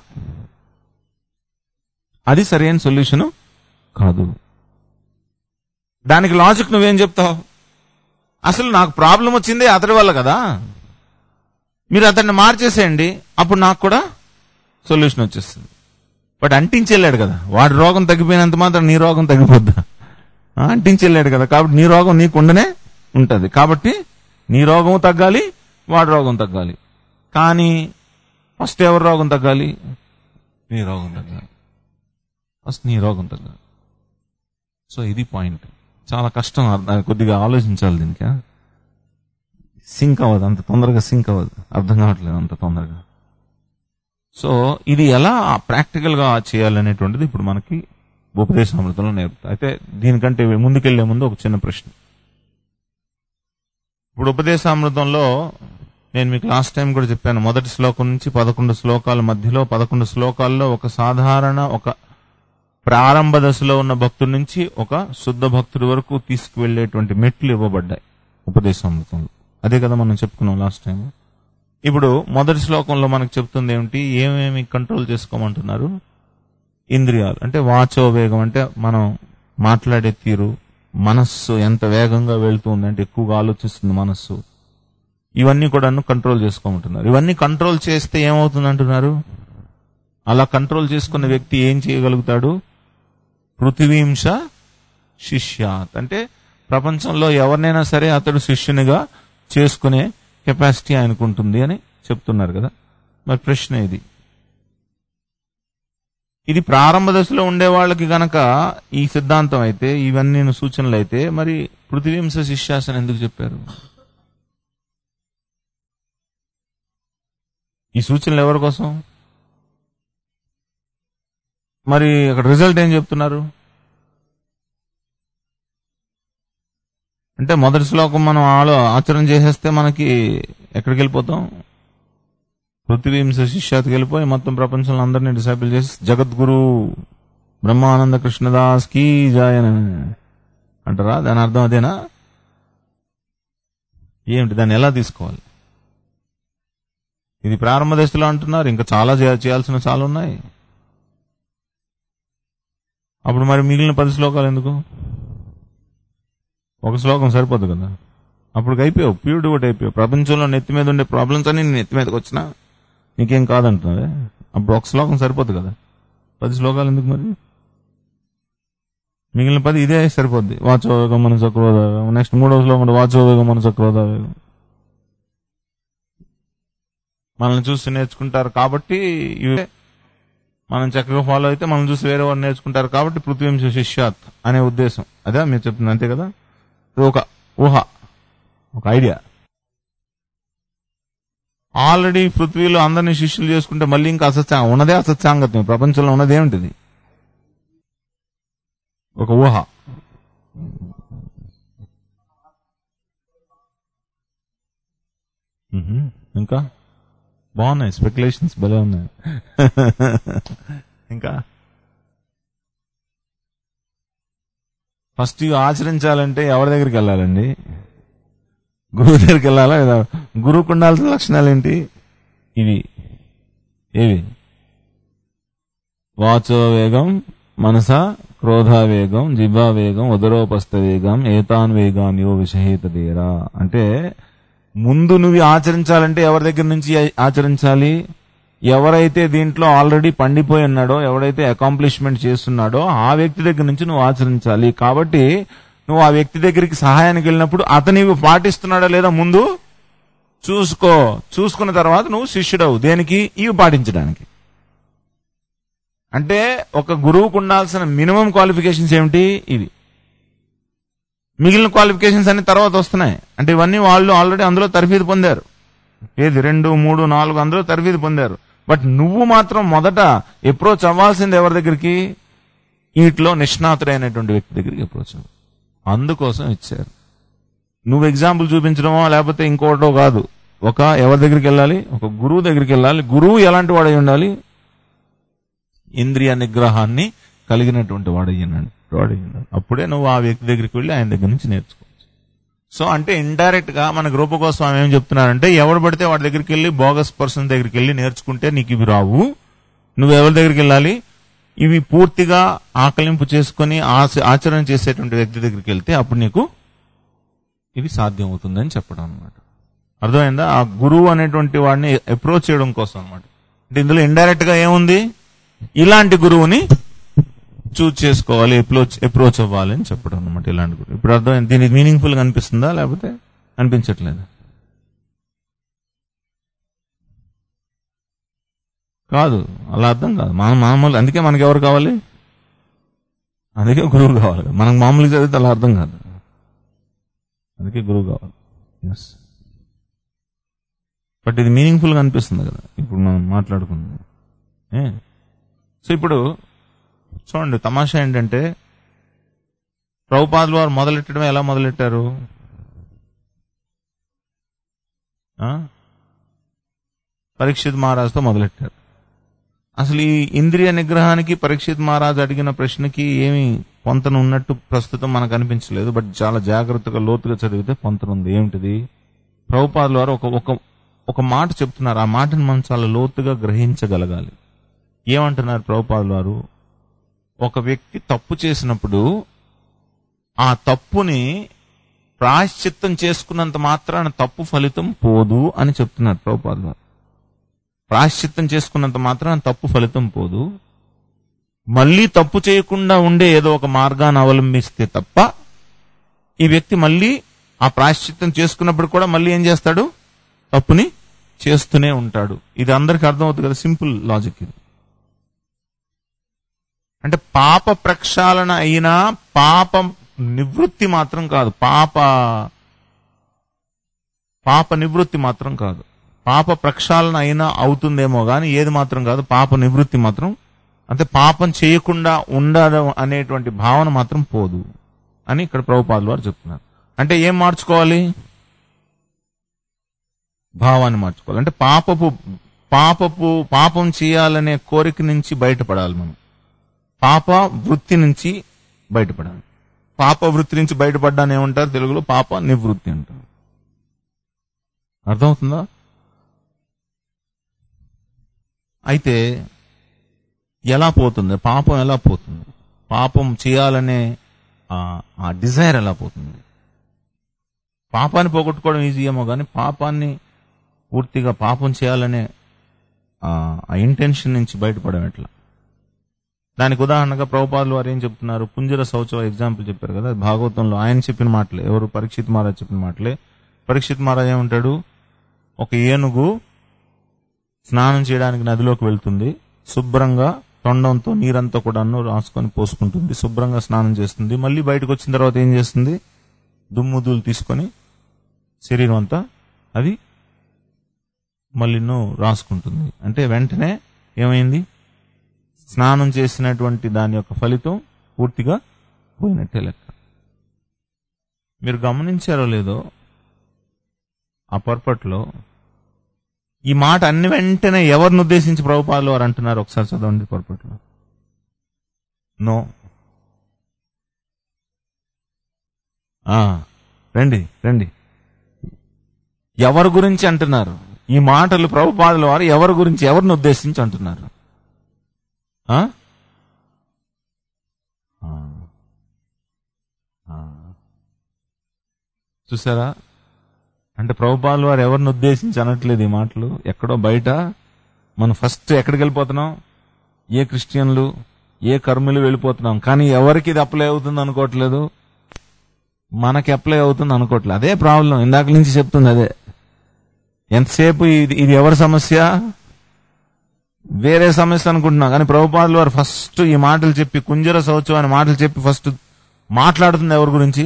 అది సరైన సొల్యూషన్ కాదు దానికి లాజిక్ నువ్వేం చెప్తావు అసలు నాకు ప్రాబ్లం వచ్చింది అతడి వల్ల కదా మీరు అతన్ని మార్చేసేయండి అప్పుడు నాకు కూడా సొల్యూషన్ వచ్చేస్తుంది బట్ అంటించెళ్ళాడు కదా వాడి రోగం తగ్గిపోయినంత మాత్రం నీ రోగం తగ్గిపోద్దా ఆ, అంటించెళ్ళాడు కదా కాబట్టి నీ రోగం నీకుండనే ఉంటది కాబట్టి నీ రోగం తగ్గాలి వాడి రోగం తగ్గాలి కానీ ఫస్ట్ ఎవరి రోగం తగ్గాలి నీ రోగం తగ్గాలి ఫస్ట్ నీ రోగం తగ్గాలి సో ఇది పాయింట్ చాలా కష్టం అర్థం- కొద్దిగా ఆలోచించాలి దీనికి సింక్ అవ్వదు అంత తొందరగా సింక్ అవ్వదు అర్థం కావట్లేదు అంత తొందరగా సో ఇది ఎలా ప్రాక్టికల్ గా చేయాలనేటువంటిది ఇప్పుడు మనకి ఉపదేశామృతంలో నేర్పుతా అయితే దీనికంటే ముందుకెళ్లే ముందు ఒక చిన్న ప్రశ్న ఇప్పుడు ఉపదేశామృతంలో నేను మీకు లాస్ట్ టైం కూడా చెప్పాను మొదటి శ్లోకం నుంచి పదకొండు శ్లోకాల మధ్యలో పదకొండు శ్లోకాల్లో ఒక సాధారణ ఒక ప్రారంభ దశలో ఉన్న భక్తుడి నుంచి ఒక శుద్ధ భక్తుడి వరకు తీసుకువెళ్లేటువంటి మెట్లు ఇవ్వబడ్డాయి ఉపదేశామృతంలో అదే కదా మనం చెప్పుకున్నాం లాస్ట్ టైం ఇప్పుడు మొదటి శ్లోకంలో మనకు చెప్తుంది ఏమిటి ఏమేమి కంట్రోల్ చేసుకోమంటున్నారు ఇంద్రియాలు అంటే వాచో వేగం అంటే మనం మాట్లాడే తీరు మనస్సు ఎంత వేగంగా వెళ్తుంది అంటే ఎక్కువగా ఆలోచిస్తుంది మనస్సు ఇవన్నీ కూడా కంట్రోల్ చేసుకోమంటున్నారు ఇవన్నీ కంట్రోల్ చేస్తే ఏమవుతుంది అంటున్నారు అలా కంట్రోల్ చేసుకున్న వ్యక్తి ఏం చేయగలుగుతాడు పృథివీంశ శిష్యాత్ అంటే ప్రపంచంలో ఎవరినైనా సరే అతడు శిష్యునిగా చేసుకునే కెపాసిటీ ఆయనకు ఉంటుంది అని చెప్తున్నారు కదా మరి ప్రశ్న ఇది ఇది ప్రారంభ దశలో ఉండే వాళ్ళకి గనక ఈ సిద్ధాంతం అయితే ఇవన్నీ సూచనలు అయితే మరి పృథివీంశ శిష్యాసన ఎందుకు చెప్పారు ఈ సూచనలు ఎవరి కోసం మరి అక్కడ రిజల్ట్ ఏం చెప్తున్నారు అంటే మొదటి శ్లోకం మనం ఆలో ఆచరణ చేసేస్తే మనకి ఎక్కడికి వెళ్ళిపోతాం పృథ్వీంశ శిష్యాతికి వెళ్ళిపోయి మొత్తం ప్రపంచంలో అందరినీ డిసైపుల్ చేసి జగద్గురు బ్రహ్మానంద కృష్ణదాస్ కీ జాయన అంటారా దాని అర్థం అదేనా ఏమిటి దాన్ని ఎలా తీసుకోవాలి ఇది ప్రారంభ దశలో అంటున్నారు ఇంకా చాలా చేయ- చేయాల్సిన చాలా ఉన్నాయి అప్పుడు మరి మిగిలిన పది శ్లోకాలు ఎందుకు ఒక శ్లోకం సరిపోదు కదా అప్పుడు అయిపోయావు ప్యూర్ డివోట్ అయిపోయావు ప్రపంచంలో నెత్తి మీద ఉండే ప్రాబ్లమ్స్ అన్ని నీ నెత్తి మీదకి వచ్చినా నీకేం కాదంటున్నావే అప్పుడు ఒక శ్లోకం సరిపోదు కదా పది శ్లోకాలు ఎందుకు మరి మిగిలిన పది ఇదే సరిపోద్ది వాచోవేగం మన చక్రోదావేగం నెక్స్ట్ మూడో శ్లోకం వాచోవేగం మన చక్రోదావేగం మనల్ని చూసి నేర్చుకుంటారు కాబట్టి ఇవే మనం చక్కగా ఫాలో అయితే మనం చూసి వేరే వారు నేర్చుకుంటారు కాబట్టి పృథ్వీంశ శిష్యాత్ అనే ఉద్దేశం అదే మీరు చెప్తుంది అంతే కదా ఇది ఒక ఊహ ఒక ఐడియా ఆల్రెడీ పృథ్వీలో అందరినీ శిష్యులు చేసుకుంటే మళ్ళీ ఇంకా అసత్యా ఉన్నదే అసత్యాంగత్యం ప్రపంచంలో ఉన్నది ఏమిటిది ఒక ఊహ మ్హూ. ఇంకా బాగున్నాయి స్పెక్యులేషన్స్ భలే ఉన్నాయి ఇంకా ఫస్ట్ ఇవి ఆచరించాలంటే ఎవరి దగ్గరికి వెళ్ళాలండి గురువు దగ్గరికి వెళ్ళాలా లేదా గురువుకు ఉండాల్సిన లక్షణాలు ఏంటి ఇవి ఏవి వాచో వేగం మనస క్రోధ వేగం జిబా వేగం ఉదరోపస్థ వేగం ఏతాన్ వేగాన్ యో విషహేత దేరా అంటే ముందు నువ్వు ఆచరించాలంటే ఎవరి దగ్గర నుంచి ఆచరించాలి ఎవరైతే దీంట్లో ఆల్రెడీ పండిపోయి ఉన్నాడో ఎవడైతే అకాంప్లిష్మెంట్ చేస్తున్నాడో ఆ వ్యక్తి దగ్గర నుంచి నువ్వు ఆచరించాలి కాబట్టి నువ్వు ఆ వ్యక్తి దగ్గరికి సహాయానికి వెళ్ళినప్పుడు అతని పాటిస్తున్నాడా లేదా ముందు చూసుకో చూసుకున్న తర్వాత నువ్వు శిష్యుడవు దేనికి ఇవి పాటించడానికి అంటే ఒక గురువుకు ఉండాల్సిన మినిమం క్వాలిఫికేషన్స్ ఏమిటి ఇవి మిగిలిన క్వాలిఫికేషన్స్ అన్ని తర్వాత వస్తున్నాయి అంటే ఇవన్నీ వాళ్ళు ఆల్రెడీ అందులో తరఫీదు పొందారు ఏది రెండు మూడు నాలుగు అందులో తరఫీదు పొందారు బట్ నువ్వు మాత్రం మొదట అప్రోచ్ అవ్వాల్సింది ఎవరి దగ్గరికి వీటిలో నిష్ణాతుడైనటువంటి వ్యక్తి దగ్గరికి అప్రోచ్ అవ్వు అందుకోసం ఇచ్చారు నువ్వు ఎగ్జాంపుల్ చూపించడమో లేకపోతే ఇంకోటో కాదు ఒక ఎవరి దగ్గరికి వెళ్ళాలి ఒక గురువు దగ్గరికి వెళ్ళాలి గురువు ఎలాంటి వాడై ఉండాలి ఇంద్రియ నిగ్రహాన్ని కలిగినటువంటి వాడయ్యన్నాడు వాడయ్యన్నాడు అప్పుడే నువ్వు ఆ వ్యక్తి దగ్గరికి వెళ్ళి ఆయన దగ్గర నుంచి నేర్చుకోవచ్చు సో అంటే ఇండైరెక్ట్ గా మన రూపగోస్వామి ఏం చెప్తున్నారంటే ఎవడు పడితే వాడి దగ్గరికి వెళ్ళి బోగస్ పర్సన్ దగ్గరికి వెళ్ళి నేర్చుకుంటే నీకు ఇవి రావు నువ్వు ఎవరి దగ్గరికి వెళ్ళాలి ఇవి పూర్తిగా ఆకలింపు చేసుకుని ఆచ- ఆచరణ చేసేటువంటి వ్యక్తి దగ్గరికి వెళ్తే అప్పుడు నీకు ఇది సాధ్యం అవుతుందని చెప్పడం అనమాట అర్థమైందా ఆ గురువు అనేటువంటి వాడిని అప్రోచ్ చేయడం కోసం అనమాట అంటే ఇందులో ఇండైరెక్ట్ గా ఏముంది ఇలాంటి గురువుని చూజ్ చేసుకోవాలి అప్రోచ్ అప్రోచ్ అవ్వాలి అని చెప్పడం అనమాట ఇలాంటి గురువు ఇప్పుడు అర్థం దీనికి మీనింగ్ఫుల్ గా అనిపిస్తుందా లేకపోతే అనిపించట్లేదు కాదు అలా అర్థం కాదు మన మామూలు అందుకే మనకి ఎవరు కావాలి అందుకే గురువు కావాలి మనకు మామూలుగా చదివితే అలా అర్థం కాదు అందుకే గురువు కావాలి ఎస్ బట్ ఇది మీనింగ్ఫుల్గా అనిపిస్తుంది కదా ఇప్పుడు మనం మాట్లాడుకుంది ఏ సో ఇప్పుడు చూడండి తమాషా ఏంటంటే ప్రభుపాదులు వారు మొదలెట్టడం ఎలా మొదలెట్టారు ఆ? పరీక్షిత్ మహారాజుతో మొదలెట్టారు అసలు ఈ ఇంద్రియ నిగ్రహానికి పరీక్షిత్ మహారాజు అడిగిన ప్రశ్నకి ఏమి పొంతన ఉన్నట్టు ప్రస్తుతం మనకు అనిపించలేదు బట్ చాలా జాగ్రత్తగా లోతుగా చదివితే పొంతన ఉంది ఏమిటిది ప్రభుపాదుల వారు ఒక ఒక ఒక మాట చెప్తున్నారు ఆ మాటను మనం చాలా లోతుగా గ్రహించగలగాలి ఏమంటున్నారు ప్రభుపాదుల వారు ఒక వ్యక్తి తప్పు చేసినప్పుడు ఆ తప్పుని ప్రాశ్చిత్తం చేసుకున్నంత మాత్రాన తప్పు ఫలితం పోదు అని చెప్తున్నారు ప్రభుపాదుల వారు ప్రాశ్చిత్తం చేసుకున్నంత మాత్రాన తప్పు ఫలితం పోదు మళ్ళీ తప్పు చేయకుండా ఉండే ఏదో ఒక మార్గాన్ని అవలంబిస్తే తప్ప ఈ వ్యక్తి మళ్ళీ ఆ ప్రాశ్చిత్తం చేసుకున్నప్పుడు కూడా మళ్ళీ ఏం చేస్తాడు తప్పుని చేస్తూనే ఉంటాడు ఇది అందరికి అర్థమవుతుంది కదా సింపుల్ లాజిక్ ఇది అంటే పాప ప్రక్షాళన అయినా పాపం నివృత్తి మాత్రం కాదు పాప పాప నివృత్తి మాత్రం కాదు పాప ప్రక్షాళన అయినా అవుతుందేమో గాని ఏది మాత్రం కాదు పాప నివృత్తి మాత్రం అంటే పాపం చేయకుండా ఉండడం అనేటువంటి భావన మాత్రం పోదు అని ఇక్కడ ప్రభుపాదులు వారు చెప్తున్నారు అంటే ఏం మార్చుకోవాలి భావాన్ని మార్చుకోవాలి అంటే పాపపు పాపపు పాపం చేయాలనే కోరిక నుంచి బయటపడాలి మనం పాప వృత్తి నుంచి బయటపడాలి పాప వృత్తి నుంచి బయటపడ్డానే ఏమంటారు తెలుగులో పాప నివృత్తి అంటారు అర్థమవుతుందా అయితే ఎలా పోతుంది పాపం ఎలా పోతుంది పాపం చేయాలనే ఆ- ఆ డిజైర్ ఎలా పోతుంది పాపాన్ని పోగొట్టుకోవడం ఈజీ ఏమో కానీ పాపాన్ని పూర్తిగా పాపం చేయాలనే ఆ ఆ ఇంటెన్షన్ నుంచి బయటపడడం ఎట్లా దానికి ఉదాహరణగా ప్రభుపాదులు వారు ఏం చెప్తున్నారు పుంజర శౌచవ ఎగ్జాంపుల్ చెప్పారు కదా భాగవతంలో ఆయన చెప్పిన మాటలే ఎవరు పరీక్షిత్ మహారాజ్ చెప్పిన మాటలే పరీక్షిత్ మహారాజ్ ఏమంటాడు ఒక ఏనుగు స్నానం చేయడానికి నదిలోకి వెళ్తుంది శుభ్రంగా తొండంతో నీరంతా కూడాను రాసుకొని పోసుకుంటుంది శుభ్రంగా స్నానం చేస్తుంది మళ్ళీ బయటకు వచ్చిన తర్వాత ఏం చేస్తుంది దుమ్ముదులు తీసుకొని శరీరం అంతా అది మళ్ళీను రాసుకుంటుంది అంటే వెంటనే ఏమైంది స్నానం చేసినటువంటి దాని యొక్క ఫలితం పూర్తిగా పోయినట్టే లెక్క మీరు గమనించారో లేదో ఆ పొరపాట్లో ఈ మాట అన్ని వెంటనే ఎవరిని ఉద్దేశించి ప్రభుపాదులు వారు అంటున్నారు ఒకసారి చదవండి పొరపాట్లో నో ఆ, రండి రండి ఎవరి గురించి అంటున్నారు ఈ మాటలు ప్రభుపాదుల వారు ఎవరి గురించి ఎవరిని ఉద్దేశించి అంటున్నారు ఆ? ఆ. ఆ. చూసారా అంటే ప్రభుపాదుల వారు ఎవరిని ఉద్దేశించి అనట్లేదు ఈ మాటలు ఎక్కడో బయట మనం ఫస్ట్ ఎక్కడికి వెళ్ళిపోతున్నాం ఏ క్రిస్టియన్లు ఏ కర్మలు వెళ్ళిపోతున్నాం కానీ ఎవరికి ఇది అప్లై అవుతుంది అనుకోవట్లేదు మనకి అప్లై అవుతుంది అనుకోవట్లేదు అదే ప్రాబ్లం ఇందాక నుంచి చెప్తుంది అదే ఎంతసేపు ఇది ఇది ఎవరి సమస్య వేరే సమస్య అనుకుంటున్నాం కానీ ప్రభుపాదులు వారు ఫస్ట్ ఈ మాటలు చెప్పి కుంజర శౌచం అనే మాటలు చెప్పి ఫస్ట్ మాట్లాడుతుంది ఎవరి గురించి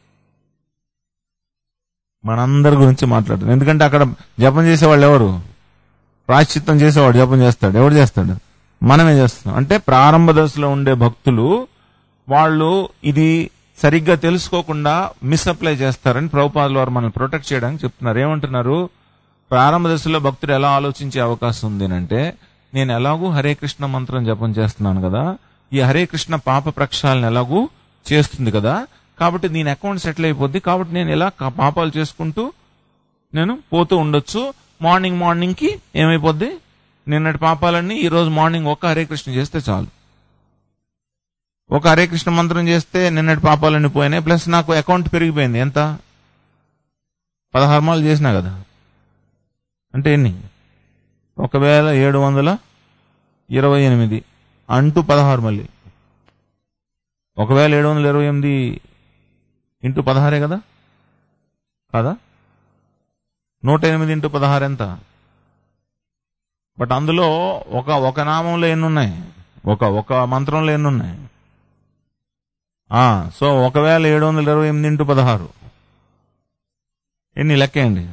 మనందరి గురించి మాట్లాడుతుంది ఎందుకంటే అక్కడ జపం చేసేవాళ్ళు ఎవరు ప్రాశ్చిత్తం చేసేవాడు జపం చేస్తాడు ఎవడు చేస్తాడు మనమే చేస్తున్నాం అంటే ప్రారంభ దశలో ఉండే భక్తులు వాళ్ళు ఇది సరిగ్గా తెలుసుకోకుండా మిస్అప్లై చేస్తారని ప్రభుపాదుల వారు మనల్ని ప్రొటెక్ట్ చేయడానికి చెప్తున్నారు ఏమంటున్నారు ప్రారంభ దశలో భక్తుడు ఎలా ఆలోచించే అవకాశం ఉంది అంటే నేను ఎలాగూ హరే కృష్ణ మంత్రం జపం చేస్తున్నాను కదా ఈ హరే కృష్ణ పాప ప్రక్షాళన ఎలాగూ చేస్తుంది కదా కాబట్టి దీని అకౌంట్ సెటిల్ అయిపోద్ది కాబట్టి నేను ఇలా కా- పాపాలు చేసుకుంటూ నేను పోతూ ఉండొచ్చు మార్నింగ్ మార్నింగ్ కి ఏమైపోద్ది నిన్నటి పాపాలన్నీ ఈ రోజు మార్నింగ్ ఒక్క హరే కృష్ణ చేస్తే చాలు ఒక హరే కృష్ణ మంత్రం చేస్తే నిన్నటి పాపాలన్నీ పోయినాయి ప్లస్ నాకు అకౌంట్ పెరిగిపోయింది ఎంత పదహారు మాలు చేసినా కదా అంటే ఎన్ని ఒకవేళ ఏడు వందల ఇరవై ఎనిమిది అంటూ పదహారు మళ్ళీ ఒకవేళ ఏడు వందల ఇరవై ఎనిమిది ఇంటూ పదహారే కదా కదా నూట ఎనిమిది ఇంటూ పదహారు ఎంత బట్ అందులో ఒక ఒక నామంలో ఎన్ని ఉన్నాయి ఒక ఒక మంత్రంలో ఎన్ని ఉన్నాయి ఆ, సో ఒకవేళ ఏడు వందల ఇరవై ఎనిమిది ఇంటూ పదహారు ఎన్ని లెక్కేయండి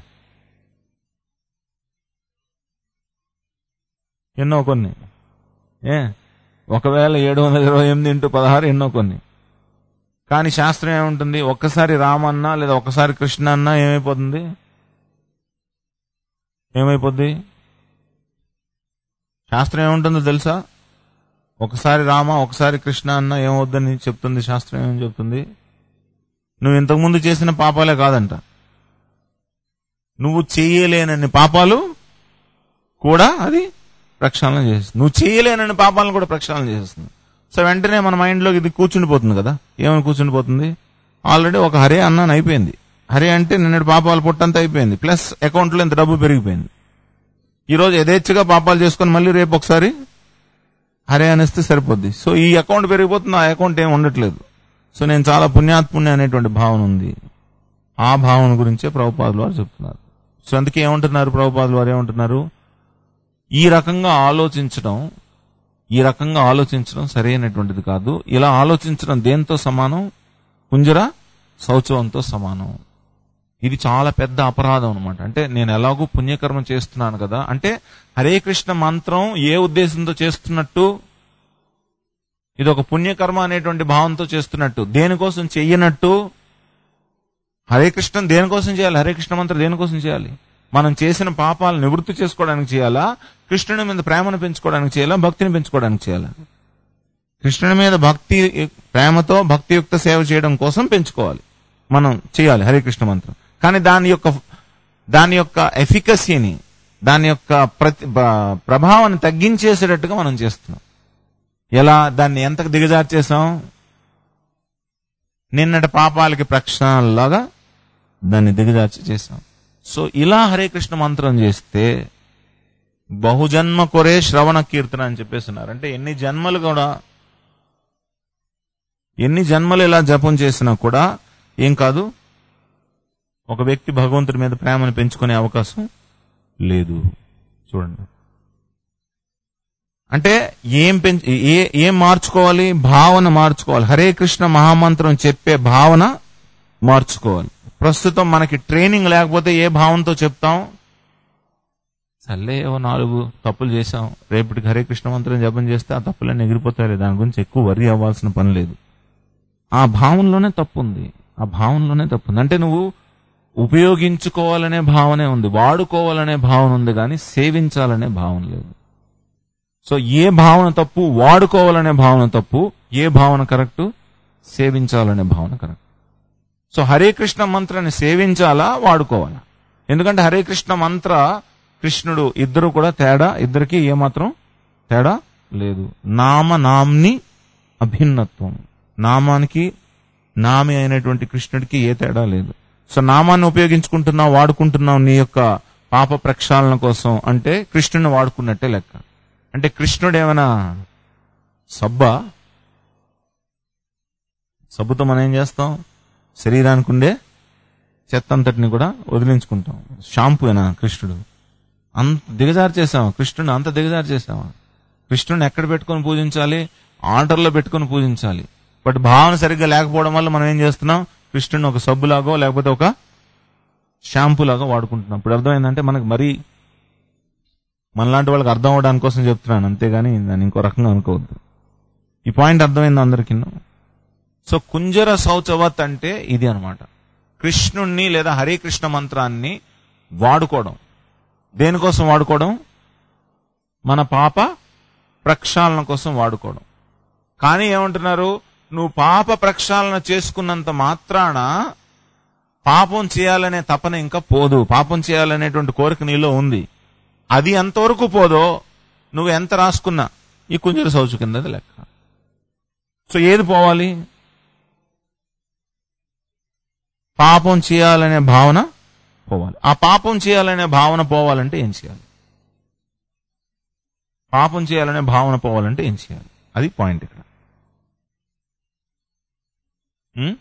ఎన్నో కొన్ని ఏ ఒకవేళ ఏడు వందల ఇరవై ఎనిమిది ఇంటూ పదహారు ఎన్నో కొన్ని కానీ శాస్త్రం ఏముంటుంది ఒక్కసారి రామన్న లేదా ఒక్కసారి కృష్ణ అన్న ఏమైపోతుంది ఏమైపోద్ది శాస్త్రం ఏముంటుందో తెలుసా ఒకసారి రామ ఒకసారి కృష్ణ అన్న ఏమవుద్దని చెప్తుంది శాస్త్రం ఏమని చెప్తుంది నువ్వు ఇంతకుముందు చేసిన పాపాలే కాదంట నువ్వు చేయలేనన్ని పాపాలు కూడా అది ప్రక్షాళన చేస్తుంది నువ్వు చేయలేనన్ని పాపాలను కూడా ప్రక్షాళన చేస్తుంది సో వెంటనే మన మైండ్లో ఇది కూర్చుండిపోతుంది కదా ఏమని కూర్చుండిపోతుంది ఆల్రెడీ ఒక హరే అన్నాను అయిపోయింది హరే అంటే నిన్నటి పాపాలు పుట్టంతా అయిపోయింది ప్లస్ అకౌంట్లో ఇంత డబ్బు పెరిగిపోయింది ఈ రోజు యథేచ్ఛగా పాపాలు చేసుకొని మళ్ళీ రేపు ఒకసారి హరే అనేస్తే సరిపోద్ది సో ఈ అకౌంట్ పెరిగిపోతుంది ఆ అకౌంట్ ఏం ఉండట్లేదు సో నేను చాలా పుణ్యాత్ముణ్ణి అనేటువంటి భావన ఉంది ఆ భావన గురించే ప్రభుపాదులు వారు చెప్తున్నారు సో అందుకే ఏమంటున్నారు ప్రభుపాదులు వారు ఏమంటున్నారు ఈ రకంగా ఆలోచించడం ఈ రకంగా ఆలోచించడం సరైనటువంటిది కాదు ఇలా ఆలోచించడం దేంతో సమానం కుంజర శౌచవంతో సమానం ఇది చాలా పెద్ద అపరాధం అనమాట అంటే నేను ఎలాగూ పుణ్యకర్మ చేస్తున్నాను కదా అంటే హరే కృష్ణ మంత్రం ఏ ఉద్దేశంతో చేస్తున్నట్టు ఇది ఒక పుణ్యకర్మ అనేటువంటి భావంతో చేస్తున్నట్టు దేనికోసం చెయ్యనట్టు హరే కృష్ణ దేనికోసం చేయాలి హరే కృష్ణ మంత్రం దేనికోసం చేయాలి మనం చేసిన పాపాలు నివృత్తి చేసుకోవడానికి చేయాలా కృష్ణుని మీద ప్రేమను పెంచుకోవడానికి చేయాలా భక్తిని పెంచుకోవడానికి చేయాలా కృష్ణుని మీద భక్తి ప్రేమతో భక్తియుక్త సేవ చేయడం కోసం పెంచుకోవాలి మనం చేయాలి హరే కృష్ణ మంత్రం కానీ దాని యొక్క దాని యొక్క ఎఫికసీని దాని యొక్క ప్రతి బ- ప్రభావాన్ని తగ్గించేసేటట్టుగా మనం చేస్తున్నాం ఎలా దాన్ని ఎంతకు దిగజారు చేసాం నిన్నటి పాపాలకి ప్రక్షాళనలాగా దాన్ని దిగజార్చి చేసాం సో ఇలా హరే కృష్ణ మంత్రం చేస్తే బహుజన్మ కొరే శ్రవణ కీర్తన అని చెప్పేస్తున్నారు అంటే ఎన్ని జన్మలు కూడా ఎన్ని జన్మలు ఇలా జపం చేసినా కూడా ఏం కాదు ఒక వ్యక్తి భగవంతుడి మీద ప్రేమను పెంచుకునే అవకాశం లేదు చూడండి అంటే ఏం పెంచ ఏ ఏం మార్చుకోవాలి భావన మార్చుకోవాలి హరే కృష్ణ మహామంత్రం చెప్పే భావన మార్చుకోవాలి ప్రస్తుతం మనకి ట్రైనింగ్ లేకపోతే ఏ భావంతో చెప్తాం సర్లే ఓ నాలుగు తప్పులు చేశాం రేపటికి హరే కృష్ణ మంత్రం జపం చేస్తే ఆ తప్పులన్నీ ఎగిరిపోతాయి దాని గురించి ఎక్కువ వరి అవ్వాల్సిన పని లేదు ఆ భావనలోనే తప్పు ఉంది ఆ భావనలోనే తప్పు ఉంది అంటే నువ్వు ఉపయోగించుకోవాలనే భావనే ఉంది వాడుకోవాలనే భావన ఉంది కానీ సేవించాలనే భావన లేదు సో ఏ భావన తప్పు వాడుకోవాలనే భావన తప్పు ఏ భావన కరెక్ట్ సేవించాలనే భావన కరెక్ట్ సో హరే కృష్ణ మంత్రాన్ని సేవించాలా వాడుకోవాలా ఎందుకంటే హరే కృష్ణ మంత్ర కృష్ణుడు ఇద్దరు కూడా తేడా ఇద్దరికి ఏమాత్రం తేడా లేదు నామ నామ్ని అభిన్నత్వం నామానికి నామి అయినటువంటి కృష్ణుడికి ఏ తేడా లేదు సో నామాన్ని ఉపయోగించుకుంటున్నావు వాడుకుంటున్నావు నీ యొక్క పాప ప్రక్షాళన కోసం అంటే కృష్ణుని వాడుకున్నట్టే లెక్క అంటే కృష్ణుడు ఏమైనా సబ్బా సబ్బుతో మనం ఏం చేస్తాం శరీరానికి ఉండే చెత్త అంతటిని కూడా వదిలించుకుంటాం షాంపూనా కృష్ణుడు అంత దిగజారు చేసామా కృష్ణుడు అంత దిగజారు చేసామా కృష్ణుని ఎక్కడ పెట్టుకొని పూజించాలి ఆర్డర్లో పెట్టుకొని పూజించాలి బట్ భావన సరిగ్గా లేకపోవడం వల్ల మనం ఏం చేస్తున్నాం కృష్ణుని ఒక సబ్బులాగో లేకపోతే ఒక షాంపూ లాగా వాడుకుంటున్నాం ఇప్పుడు అర్థమైందంటే మనకు మరీ మనలాంటి వాళ్ళకి అర్థం అవడానికి కోసం చెప్తున్నాను అంతేగాని దాన్ని ఇంకో రకంగా అనుకోవద్దు ఈ పాయింట్ అర్థమైంది అందరికీ సో కుంజర శౌచవత్ అంటే ఇది అన్నమాట కృష్ణుణ్ణి లేదా హరే కృష్ణ మంత్రాన్ని వాడుకోవడం దేనికోసం వాడుకోవడం మన పాప ప్రక్షాళన కోసం వాడుకోవడం కానీ ఏమంటున్నారు నువ్వు పాప ప్రక్షాళన చేసుకున్నంత మాత్రాన పాపం చేయాలనే తపన ఇంకా పోదు పాపం చేయాలనేటువంటి కోరిక నీలో ఉంది అది ఎంతవరకు పోదో నువ్వు ఎంత రాసుకున్నా ఈ కుంజర శౌచు కింద లెక్క సో ఏది పోవాలి పాపం చేయాలనే భావన పోవాలి ఆ పాపం చేయాలనే భావన పోవాలంటే ఏం చేయాలి పాపం చేయాలనే భావన పోవాలంటే ఏం చేయాలి అది పాయింట్ ఇక్కడ ఉం?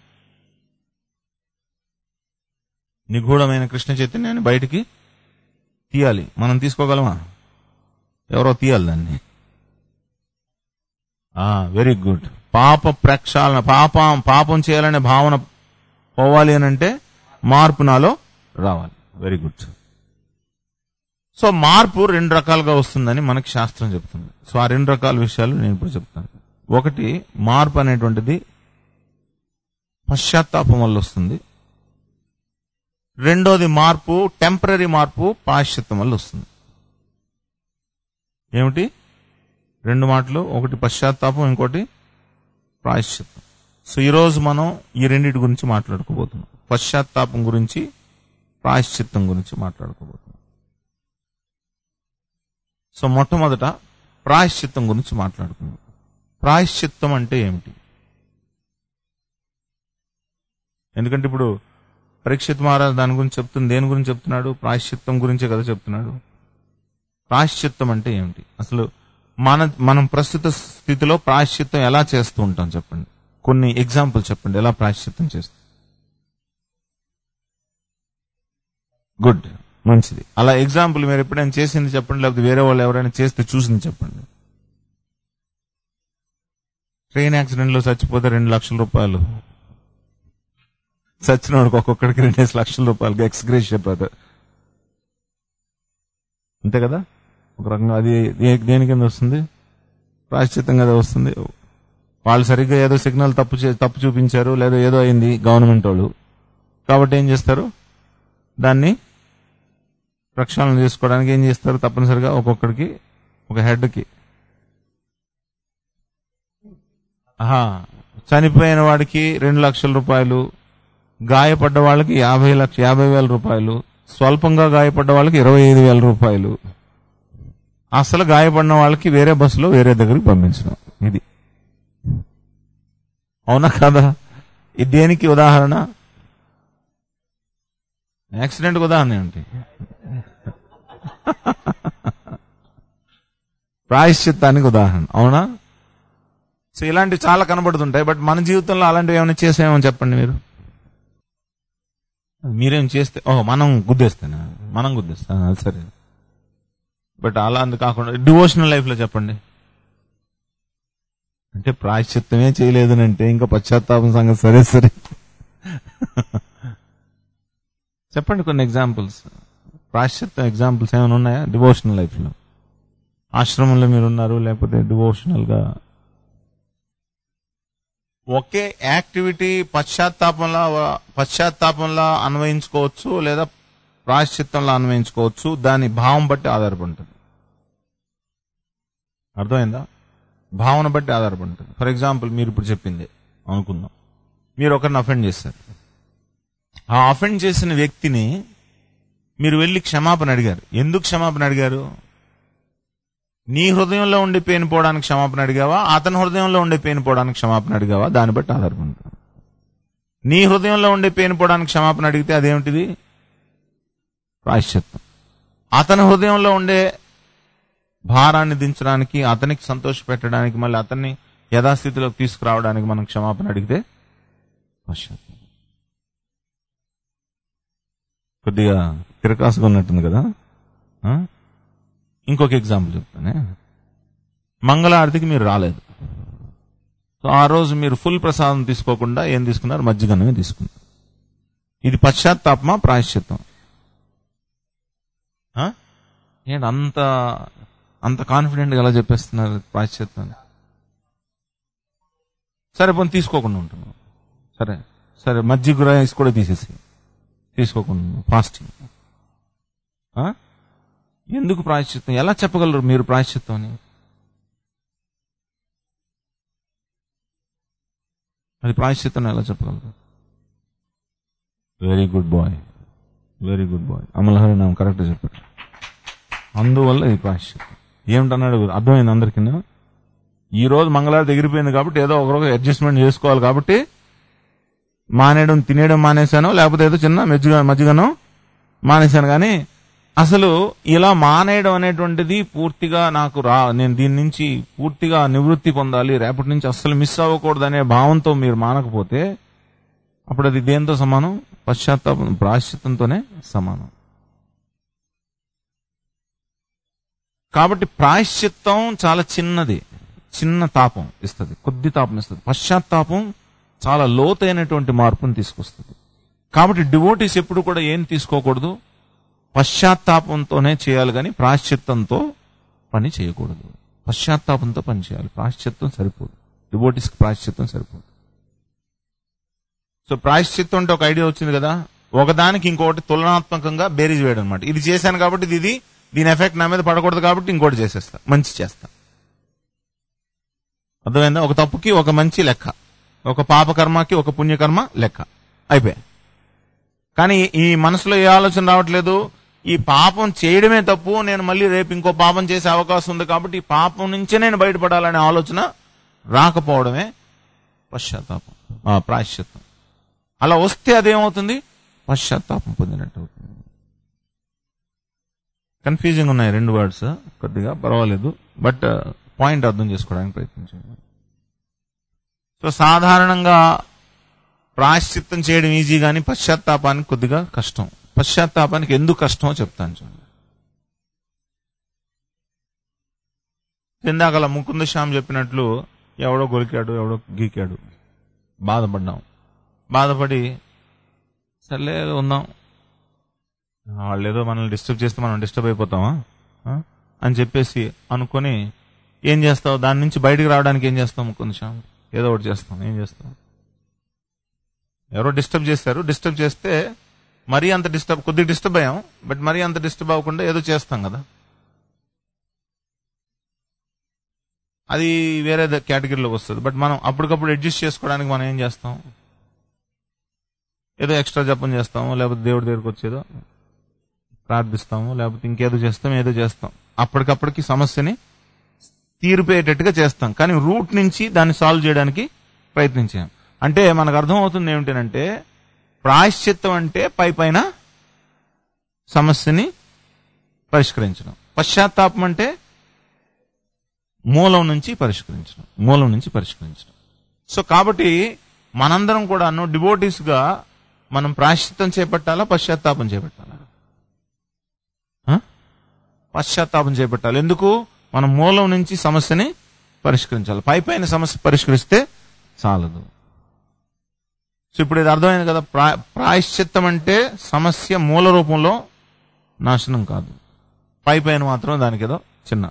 నిగూఢమైన కృష్ణ చైతన్యాన్ని బయటికి తీయాలి మనం తీసుకోగలమా ఎవరో తీయాలి దాన్ని వెరీ గుడ్ పాప ప్రక్షాళన పాపం పాపం చేయాలనే భావన పోవాలి అని అంటే మార్పు నాలో రావాలి వెరీ గుడ్ సో మార్పు రెండు రకాలుగా వస్తుందని మనకి శాస్త్రం చెప్తుంది సో ఆ రెండు రకాల విషయాలు నేను ఇప్పుడు చెప్తాను ఒకటి మార్పు అనేటువంటిది పశ్చాత్తాపం వల్ల వస్తుంది రెండోది మార్పు టెంపరీ మార్పు పాశ్చిత్యం వల్ల వస్తుంది ఏమిటి రెండు మాటలు ఒకటి పశ్చాత్తాపం ఇంకోటి ప్రాయశ్చిత్తం సో ఈరోజు మనం ఈ రెండింటి గురించి మాట్లాడుకోబోతున్నాం పశ్చాత్తాపం గురించి ప్రాయశ్చిత్తం గురించి మాట్లాడుకోబోతున్నాం సో మొట్టమొదట ప్రాయశ్చిత్తం గురించి మాట్లాడుకుందాం ప్రాయశ్చిత్తం అంటే ఏమిటి ఎందుకంటే ఇప్పుడు పరీక్షిత్ మహారాజ్ దాని గురించి చెప్తుంది దేని గురించి చెప్తున్నాడు ప్రాయశ్చిత్తం గురించే కదా చెప్తున్నాడు ప్రాయశ్చిత్తం అంటే ఏమిటి అసలు మన మనం ప్రస్తుత స్థితిలో ప్రాయశ్చిత్తం ఎలా చేస్తూ ఉంటాం చెప్పండి కొన్ని ఎగ్జాంపుల్ చెప్పండి ఎలా ప్రాయశ్చిత్తం చేస్తాం గుడ్ మంచిది అలా ఎగ్జాంపుల్ మీరు ఎప్పుడైనా చేసింది చెప్పండి లేకపోతే వేరే వాళ్ళు ఎవరైనా చేస్తే చూసింది చెప్పండి ట్రైన్ యాక్సిడెంట్ లో చచ్చిపోతే రెండు లక్షల రూపాయలు చచ్చినోడికి ఒక్కొక్కడికి రెండేసి లక్షల రూపాయలు ఎక్స్గ్రేషియా బ్రదర్ అంతే కదా ఒక రకంగా అది ఏ- దేని కింద వస్తుంది ప్రాశ్చిత్తం కదా వస్తుంది వాళ్ళు సరిగ్గా ఏదో సిగ్నల్ తప్పు చే- తప్పు చూపించారు లేదా ఏదో అయింది గవర్నమెంట్ వాళ్ళు కాబట్టి ఏం చేస్తారు దాన్ని ప్రక్షాళన చేసుకోవడానికి ఏం చేస్తారు తప్పనిసరిగా ఒక్కొక్కడికి ఒక హెడ్కి ఆహా చనిపోయిన వాడికి రెండు లక్షల రూపాయలు గాయపడ్డ వాళ్ళకి యాభై లక్ష యాభై వేల రూపాయలు స్వల్పంగా గాయపడ్డ వాళ్ళకి ఇరవై ఐదు వేల రూపాయలు అసలు గాయపడిన వాళ్ళకి వేరే బస్సులో వేరే దగ్గరికి పంపించడం ఇది అవునా కాదా ఇది దేనికి ఉదాహరణ యాక్సిడెంట్ ఉదాహరణ ఏమిటి ప్రాయశ్చిత్తానికి ఉదాహరణ అవునా సో ఇలాంటివి చాలా కనబడుతుంటాయి బట్ మన జీవితంలో అలాంటివి ఏమైనా చేసామని చెప్పండి మీరు మీరేం చేస్తే ఓ మనం గుద్దేస్తానా మనం గుద్దేస్తా ఆ, సరే బట్ అలా అందు కాకుండా డివోషనల్ లైఫ్ లో చెప్పండి అంటే ప్రాయశ్చిత్తమే చేయలేదని అంటే ఇంకా పశ్చాత్తాపం సంగతి సరే సరే చెప్పండి కొన్ని ఎగ్జాంపుల్స్ ప్రాయశ్చిత్తం ఎగ్జాంపుల్స్ ఏమైనా ఉన్నాయా డివోషనల్ లైఫ్ లో ఆశ్రమంలో మీరు ఉన్నారు లేకపోతే డివోషనల్ గా ఒకే యాక్టివిటీ పశ్చాత్తాపంలా పశ్చాత్తాపంలా అన్వయించుకోవచ్చు లేదా ప్రాయశ్చిత్తంలో అన్వయించుకోవచ్చు దాని భావం బట్టి ఆధారపడుతుంది అర్థమైందా భావన బట్టి ఆధారపడుతుంది ఫర్ ఎగ్జాంపుల్ మీరు ఇప్పుడు చెప్పింది అనుకుందాం మీరు ఒకరిని అఫెండ్ చేశారు ఆ అఫెండ్ చేసిన వ్యక్తిని మీరు వెళ్ళి క్షమాపణ అడిగారు ఎందుకు క్షమాపణ అడిగారు నీ హృదయంలో ఉండి పెయిన్ పోవడానికి క్షమాపణ అడిగావా అతని హృదయంలో ఉండే పెయిన్ పోవడానికి క్షమాపణ అడిగావా దాన్ని బట్టి ఆధారపడుతుంది నీ హృదయంలో ఉండే పెయిన్ పోవడానికి క్షమాపణ అడిగితే అదేమిటిది ప్రాయశ్చిత్తం అతని హృదయంలో ఉండే భారాన్ని దించడానికి అతనికి సంతోష పెట్టడానికి మళ్ళీ అతన్ని యథాస్థితిలోకి తీసుకురావడానికి మనం క్షమాపణ అడిగితే పశ్చాత్తాపం కొద్దిగా తిరకాసుగా ఉన్నట్టుంది కదా ఆ? ఇంకొక ఎగ్జాంపుల్ చెప్తానే మంగళారతికి మీరు రాలేదు సో ఆ రోజు మీరు ఫుల్ ప్రసాదం తీసుకోకుండా ఏం తీసుకున్నారు మజ్జిగన్నమే తీసుకున్నారు ఇది పశ్చాత్తాపమా ప్రాయశ్చిత్తం ఆ? ఏంటి అంత అంత కాన్ఫిడెంట్ గా ఎలా చెప్పేస్తున్నారు ప్రాయశ్చిత్తం సరే పోనీ తీసుకోకుండా ఉంటున్నాం సరే సరే మజ్జిగ రైస్ కూడా తీసేసి తీసుకోకుండా ఫాస్టింగ్ ఎందుకు ప్రాయశ్చిత్తం ఎలా చెప్పగలరు మీరు ప్రాయశ్చిత్తం అని అది ప్రాయశ్చిత్తం ఎలా చెప్పగలరు very good boy very good boy అమలహరి నామ కరెక్ట్ చెప్పారు అందువల్ల ఇది ప్రాయశ్చిత్తం ఏమిటన్నాడు అర్థమైంది అందరికీ ఈ రోజు మంగళవారం ఎగిరిపోయింది కాబట్టి ఏదో ఒకరోజు అడ్జస్ట్మెంట్ చేసుకోవాలి కాబట్టి మానేయడం తినేయడం మానేశాను లేకపోతే ఏదో చిన్న మజ్జిగ మజ్జిగను మానేశాను కానీ అసలు ఇలా మానేయడం అనేటువంటిది పూర్తిగా నాకు రా నేను దీని నుంచి పూర్తిగా నివృత్తి పొందాలి రేపటి నుంచి అస్సలు మిస్ అవ్వకూడదు అనే భావంతో మీరు మానకపోతే అప్పుడు అది దేంతో సమానం పశ్చాత్తాపం ప్రాశ్చిత్తంతోనే సమానం కాబట్టి ప్రాయశ్చిత్తం చాలా చిన్నది చిన్న తాపం ఇస్తుంది కొద్ది తాపం ఇస్తుంది పశ్చాత్తాపం చాలా లోతైనటువంటి మార్పుని తీసుకొస్తుంది కాబట్టి డివోటీస్ ఎప్పుడు కూడా ఏం తీసుకోకూడదు పశ్చాత్తాపంతోనే చేయాలి కానీ ప్రాశ్చిత్తంతో పని చేయకూడదు పశ్చాత్తాపంతో పని చేయాలి ప్రాశ్చిత్తం సరిపోదు డివోటీస్కి ప్రాశ్చిత్తం సరిపోదు సో ప్రాశ్చిత్తం అంటే ఒక ఐడియా వచ్చింది కదా ఒకదానికి ఇంకొకటి తులనాత్మకంగా బేరీజ్ వేయడం అనమాట ఇది చేశాను కాబట్టి ఇది- ఇది దీని ఎఫెక్ట్ నా మీద పడకూడదు కాబట్టి ఇంకోటి చేసేస్తా మంచి చేస్తా అర్థమైందా ఒక తప్పుకి ఒక మంచి లెక్క ఒక పాపకర్మకి ఒక పుణ్యకర్మ లెక్క అయిపోయాయి కానీ ఈ మనసులో ఏ ఆలోచన రావట్లేదు ఈ పాపం చేయడమే తప్పు నేను మళ్ళీ రేపు ఇంకో పాపం చేసే అవకాశం ఉంది కాబట్టి ఈ పాపం నుంచే నేను బయటపడాలనే ఆలోచన రాకపోవడమే పశ్చాత్తాపం ఆ, ప్రాయశ్చిత్తం అలా వస్తే అదేమవుతుంది పశ్చాత్తాపం పొందినట్టు అవుతుంది కన్ఫ్యూజింగ్ ఉన్నాయి రెండు వర్డ్స్ కొద్దిగా పర్వాలేదు బట్ పాయింట్ అర్థం చేసుకోవడానికి ప్రయత్నించండి సో సాధారణంగా ప్రాశ్చిత్తం చేయడం ఈజీ కానీ పశ్చాత్తాపానికి కొద్దిగా కష్టం పశ్చాత్తాపానికి ఎందుకు కష్టమో చెప్తాను చూడండి ఇందాకలా ముకుంద శ్యామ్ చెప్పినట్లు ఎవడో గొలికాడు ఎవడో గీకాడు బాధపడ్డాం బాధపడి సర్లే ఉందాం వాళ్ళు ఏదో మనల్ని డిస్టర్బ్ చేస్తే మనం డిస్టర్బ్ అయిపోతామా ఆ? అని చెప్పేసి అనుకొని ఏం చేస్తావు దాని నుంచి బయటికి రావడానికి ఏం చేస్తాం ముకుంద శ్యామ్ ఏదో ఒకటి చేస్తాం ఏం చేస్తాం ఎవరో డిస్టర్బ్ చేశారు డిస్టర్బ్ చేస్తే మరీ అంత డిస్టర్బ్ కొద్దిగా డిస్టర్బ్ అయ్యాం బట్ మరీ అంత డిస్టర్బ్ అవ్వకుండా ఏదో చేస్తాం కదా అది వేరే కేటగిరీలోకి వస్తుంది బట్ మనం అప్పటికప్పుడు అడ్జస్ట్ చేసుకోవడానికి మనం ఏం చేస్తాం ఏదో ఎక్స్ట్రా జపం చేస్తాము లేకపోతే దేవుడి దగ్గరికి వచ్చేదో ప్రార్థిస్తాము లేకపోతే ఇంకేదో చేస్తాం ఏదో చేస్తాం అప్పటికప్పటికి సమస్యని తీరిపోయేటట్టుగా చేస్తాం కానీ రూట్ నుంచి దాన్ని సాల్వ్ చేయడానికి ప్రయత్నించాం అంటే మనకు అర్థం అవుతుంది ఏమిటంటే ప్రాయశ్చిత్తం అంటే పై పైన సమస్యని పరిష్కరించడం పశ్చాత్తాపం అంటే మూలం నుంచి పరిష్కరించడం మూలం నుంచి పరిష్కరించడం సో కాబట్టి మనందరం కూడాను డివోటీస్ గా మనం ప్రాయశ్చిత్తం చేపట్టాలా పశ్చాత్తాపం చేపట్టాలా ఆ? పశ్చాత్తాపం చేపట్టాలి ఎందుకు మనం మూలం నుంచి సమస్యని పరిష్కరించాలి పై పైన సమస్య పరిష్కరిస్తే చాలదు సో ఇప్పుడు ఇది అర్థమైంది కదా ప్రా- ప్రాయశ్చిత్తం అంటే సమస్య మూల రూపంలో నాశనం కాదు పై పైన మాత్రం దానికి ఏదో చిన్న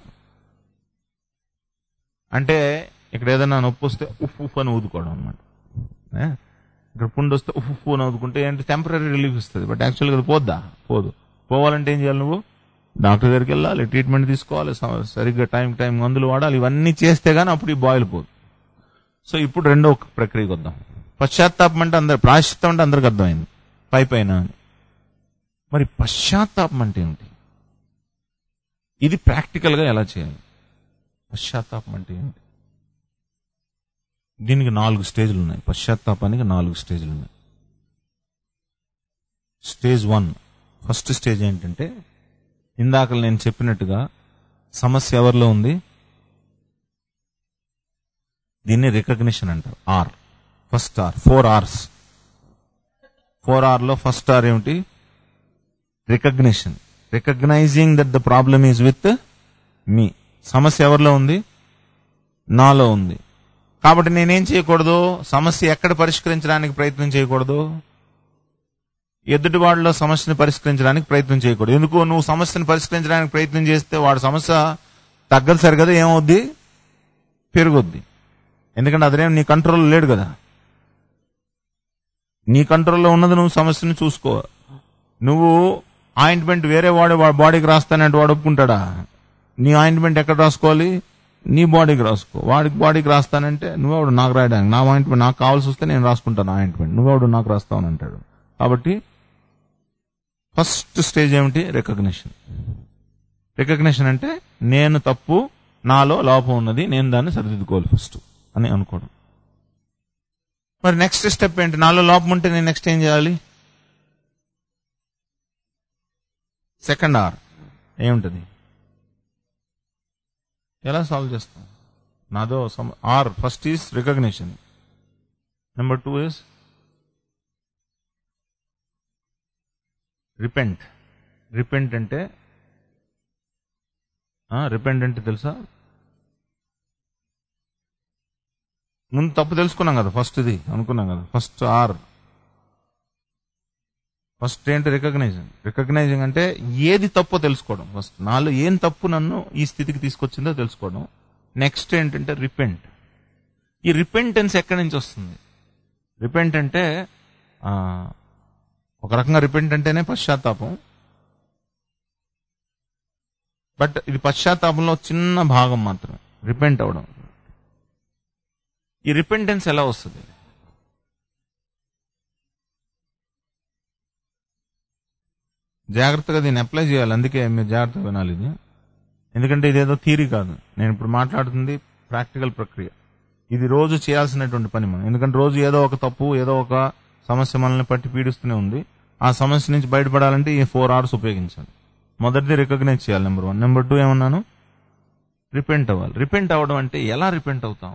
అంటే ఇక్కడ ఏదైనా నొప్పి వస్తే ఉఫ్ ఉఫ్ అని ఊదుకోవడం అనమాట ఇక్కడ పుండు వస్తే ఉఫ్ ఉఫ్ అని ఊదుకుంటే ఏంటి టెంపరీ రిలీఫ్ ఇస్తుంది బట్ యాక్చువల్గా అది పోద్దా పోదు పోవాలంటే ఏం చేయాలి నువ్వు డాక్టర్ దగ్గరికి వెళ్ళాలి ట్రీట్మెంట్ తీసుకోవాలి స- సరిగ్గా టైం టైం మందులు వాడాలి ఇవన్నీ చేస్తే గానీ అప్పుడు ఈ బాయిల్ పోదు సో ఇప్పుడు రెండో ఒక ప్రక్రియకు వద్దాం పశ్చాత్తాపం అంటే అందరు ప్రాశ్చిత్తం అంటే అందరికి అర్థమైంది పై పైన అని. మరి పశ్చాత్తాపం అంటే ఏమిటి ఇది ప్రాక్టికల్ గా ఎలా చేయాలి పశ్చాత్తాపం అంటే ఏంటి దీనికి నాలుగు స్టేజ్లు ఉన్నాయి పశ్చాత్తాపానికి నాలుగు స్టేజ్లు ఉన్నాయి స్టేజ్ వన్ ఫస్ట్ స్టేజ్ ఏంటంటే ఇందాక నేను చెప్పినట్టుగా సమస్య ఎవరిలో ఉంది దీన్ని రికగ్నిషన్ అంటారు R first R four Rs four R లో ఫస్ట్ ఆర్ ఏమిటి recognition recognising that the problem is with me సమస్య ఎవరిలో ఉంది నాలో ఉంది కాబట్టి నేనేం చేయకూడదు సమస్య ఎక్కడ పరిష్కరించడానికి ప్రయత్నం చేయకూడదు ఎదుటి వాడిలో సమస్యను పరిష్కరించడానికి ప్రయత్నం చేయకూడదు ఎందుకు నువ్వు సమస్యను పరిష్కరించడానికి ప్రయత్నం చేస్తే వాడి సమస్య తగ్గదు సరిగదా ఏమవుద్ది పెరుగుద్ది ఎందుకంటే అదేం నీ కంట్రోల్లో లేడు కదా నీ కంట్రోల్లో ఉన్నది నువ్వు సమస్యను చూసుకో నువ్వు ఆయింట్మెంట్ వేరే వాడి వాడి బాడీకి రాస్తానంటే వాడు ఒప్పుకుంటాడా నీ ఆయింట్మెంట్ ఎక్కడ రాసుకోవాలి నీ బాడీకి రాసుకో వాడికి బాడీకి రాస్తానంటే నువ్వెవడు నాకు రాయడానికి నా ఆయింట్మెంట్ నాకు కావాల్సి వస్తే నేను రాసుకుంటాను ఆయింట్మెంట్ నువ్వెవడు నాకు రాస్తావని అంటాడు కాబట్టి ఫస్ట్ స్టేజ్ ఏమిటి రికగ్నిషన్ రికగ్నిషన్ అంటే నేను తప్పు నాలో లోపం ఉన్నది నేను దాన్ని సరిదిద్దుకోవాలి ఫస్ట్ అని అనుకోవడం మరి నెక్స్ట్ స్టెప్ ఏంటి నాలో లోపం ఉంటే నేను నెక్స్ట్ ఏం చేయాలి సెకండ్ ఆర్ ఏముంటది ఎలా సాల్వ్ చేస్తాం నాదో R first is recognition number two is repent repent అంటే రిపెంట్ అంటే తెలుసా ముందు తప్పు తెలుసుకున్నాం కదా ఫస్ట్ ఇది అనుకున్నాం కదా ఫస్ట్ ఆర్ ఫస్ట్ ఏంటి రికగ్నైజింగ్ రికగ్నైజింగ్ అంటే ఏది తప్పో తెలుసుకోవడం ఫస్ట్ నాలో ఏం తప్పు నన్ను ఈ స్థితికి తీసుకొచ్చిందో తెలుసుకోవడం నెక్స్ట్ ఏంటంటే రిపెంట్ ఈ రిపెంటెన్స్ ఎక్కడి నుంచి వస్తుంది రిపెంట్ అంటే ఆ, ఒక రకంగా రిపెంట్ అంటేనే పశ్చాత్తాపం బట్ ఇది పశ్చాత్తాపంలో చిన్న భాగం మాత్రమే రిపెంట్ అవడం ఈ రిపెంటెన్స్ ఎలా వస్తుంది జాగ్రత్తగా దీన్ని అప్లై చేయాలి అందుకే మీరు జాగ్రత్తగా వినాలి ఇది ఎందుకంటే ఇదేదో థీరీ కాదు నేను ఇప్పుడు మాట్లాడుతుంది ప్రాక్టికల్ ప్రక్రియ ఇది రోజు చేయాల్సినటువంటి పని మనం ఎందుకంటే రోజు ఏదో ఒక తప్పు ఏదో ఒక సమస్య మనల్ని పట్టి పీడిస్తూనే ఉంది ఆ సమస్య నుంచి బయటపడాలంటే ఈ ఫోర్ అవర్స్ ఉపయోగించాలి మొదటిది రికగ్నైజ్ చేయాలి నెంబర్ వన్ నెంబర్ టూ ఏమన్నాను రిపెంట్ అవ్వాలి రిపెంట్ అవ్వడం అంటే ఎలా రిపెంట్ అవుతాం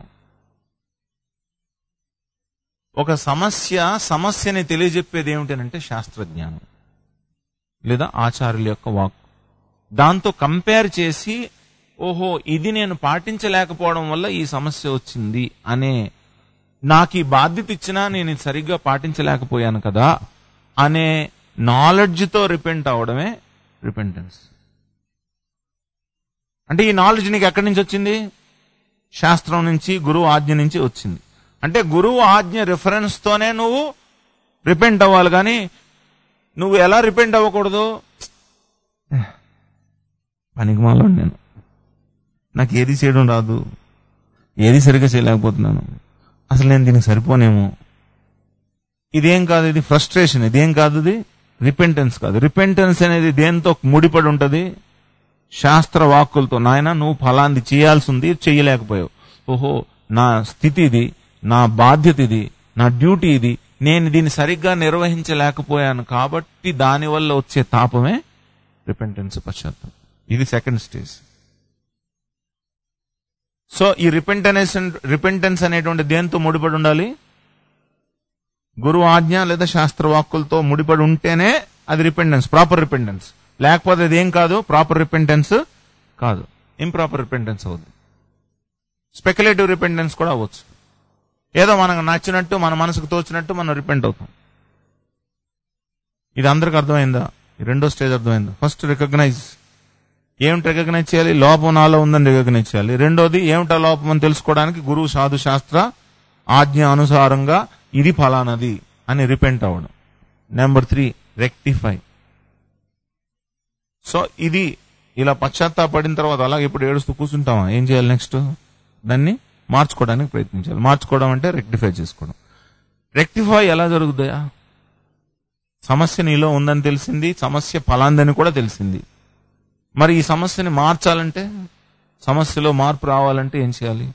ఒక సమస్య సమస్యని తెలియజెప్పేది ఏమిటనంటే శాస్త్రజ్ఞానం లేదా ఆచార్యుల యొక్క వాక్ దాంతో కంపేర్ చేసి ఓహో ఇది నేను పాటించలేకపోవడం వల్ల ఈ సమస్య వచ్చింది అనే నాకు ఈ బాధ్యత ఇచ్చినా నేను ఇది సరిగ్గా పాటించలేకపోయాను కదా అనే నాలెడ్జ్తో రిపెంట్ అవడమే రిపెంటెన్స్ అంటే ఈ నాలెడ్జ్ నీకు ఎక్కడి నుంచి వచ్చింది శాస్త్రం నుంచి గురువు ఆజ్ఞ నుంచి వచ్చింది అంటే గురువు ఆజ్ఞ రిఫరెన్స్ తోనే నువ్వు రిపెంట్ అవ్వాలి కానీ నువ్వు ఎలా రిపెంట్ అవ్వకూడదు పనికిమాలో నేను నాకు ఏది చేయడం రాదు ఏది సరిగ్గా చేయలేకపోతున్నాను అసలు నేను దీనికి సరిపోనేమో ఇదేం కాదు ఇది ఫ్రస్ట్రేషన్ ఇదేం కాదు ఇది రిపెంటెన్స్ కాదు రిపెంటెన్స్ అనేది దేంతో ముడిపడి ఉంటది శాస్త్ర వాక్కులతో నాయన నువ్వు ఫలాంది చేయాల్సి ఉంది చెయ్యలేకపోయావు ఓహో నా స్థితి ఇది నా బాధ్యత ఇది నా డ్యూటీ ఇది నేను దీన్ని సరిగ్గా నిర్వహించలేకపోయాను కాబట్టి దానివల్ల వచ్చే తాపమే రిపెంటెన్స్ పశ్చాత్తాపం ఇది సెకండ్ స్టేజ్ సో ఈ రిపెంటెన్స్ రిపెంటెన్స్ అనేటువంటి దేంతో ముడిపడి ఉండాలి గురువు ఆజ్ఞ లేదా శాస్త్రవాక్కులతో ముడిపడి ఉంటేనే అది రిపెండెన్స్ ప్రాపర్ రిపెండెన్స్ లేకపోతే అది ఏం కాదు ప్రాపర్ రిపెండెన్స్ కాదు ఇంప్రాపర్ రిపెండెన్స్ అవుతుంది స్పెక్యులేటివ్ రిపెండెన్స్ కూడా అవ్వచ్చు ఏదో మనకు నచ్చినట్టు మన మనసుకు తోచినట్టు మనం రిపెంట్ అవుతాం ఇది అందరికి అర్థమైందా ఈ రెండో స్టేజ్ అర్థమైందా ఫస్ట్ రికగ్నైజ్ ఏమిటి రికగ్నైజ్ చేయాలి లోపం నాలో ఉందని రికగ్నైజ్ చేయాలి రెండోది ఏమిటా లోపం అని తెలుసుకోవడానికి గురువు సాధు శాస్త్ర ఆజ్ఞ అనుసారంగా ఇది ఫలానది అని రిపెంట్ అవ్వడం నెంబర్ త్రీ రెక్టిఫై సో ఇది ఇలా పశ్చాత్తాపడిన తర్వాత అలాగే ఇప్పుడు ఏడుస్తూ కూర్చుంటామా ఏం చేయాలి నెక్స్ట్ దాన్ని మార్చుకోవడానికి ప్రయత్నించాలి మార్చుకోవడం అంటే రెక్టిఫై చేసుకోవడం రెక్టిఫై ఎలా జరుగుతాయా సమస్య నీలో ఉందని తెలిసింది సమస్య ఫలాందని కూడా తెలిసింది మరి ఈ సమస్యని మార్చాలంటే సమస్యలో మార్పు రావాలంటే ఏం చేయాలి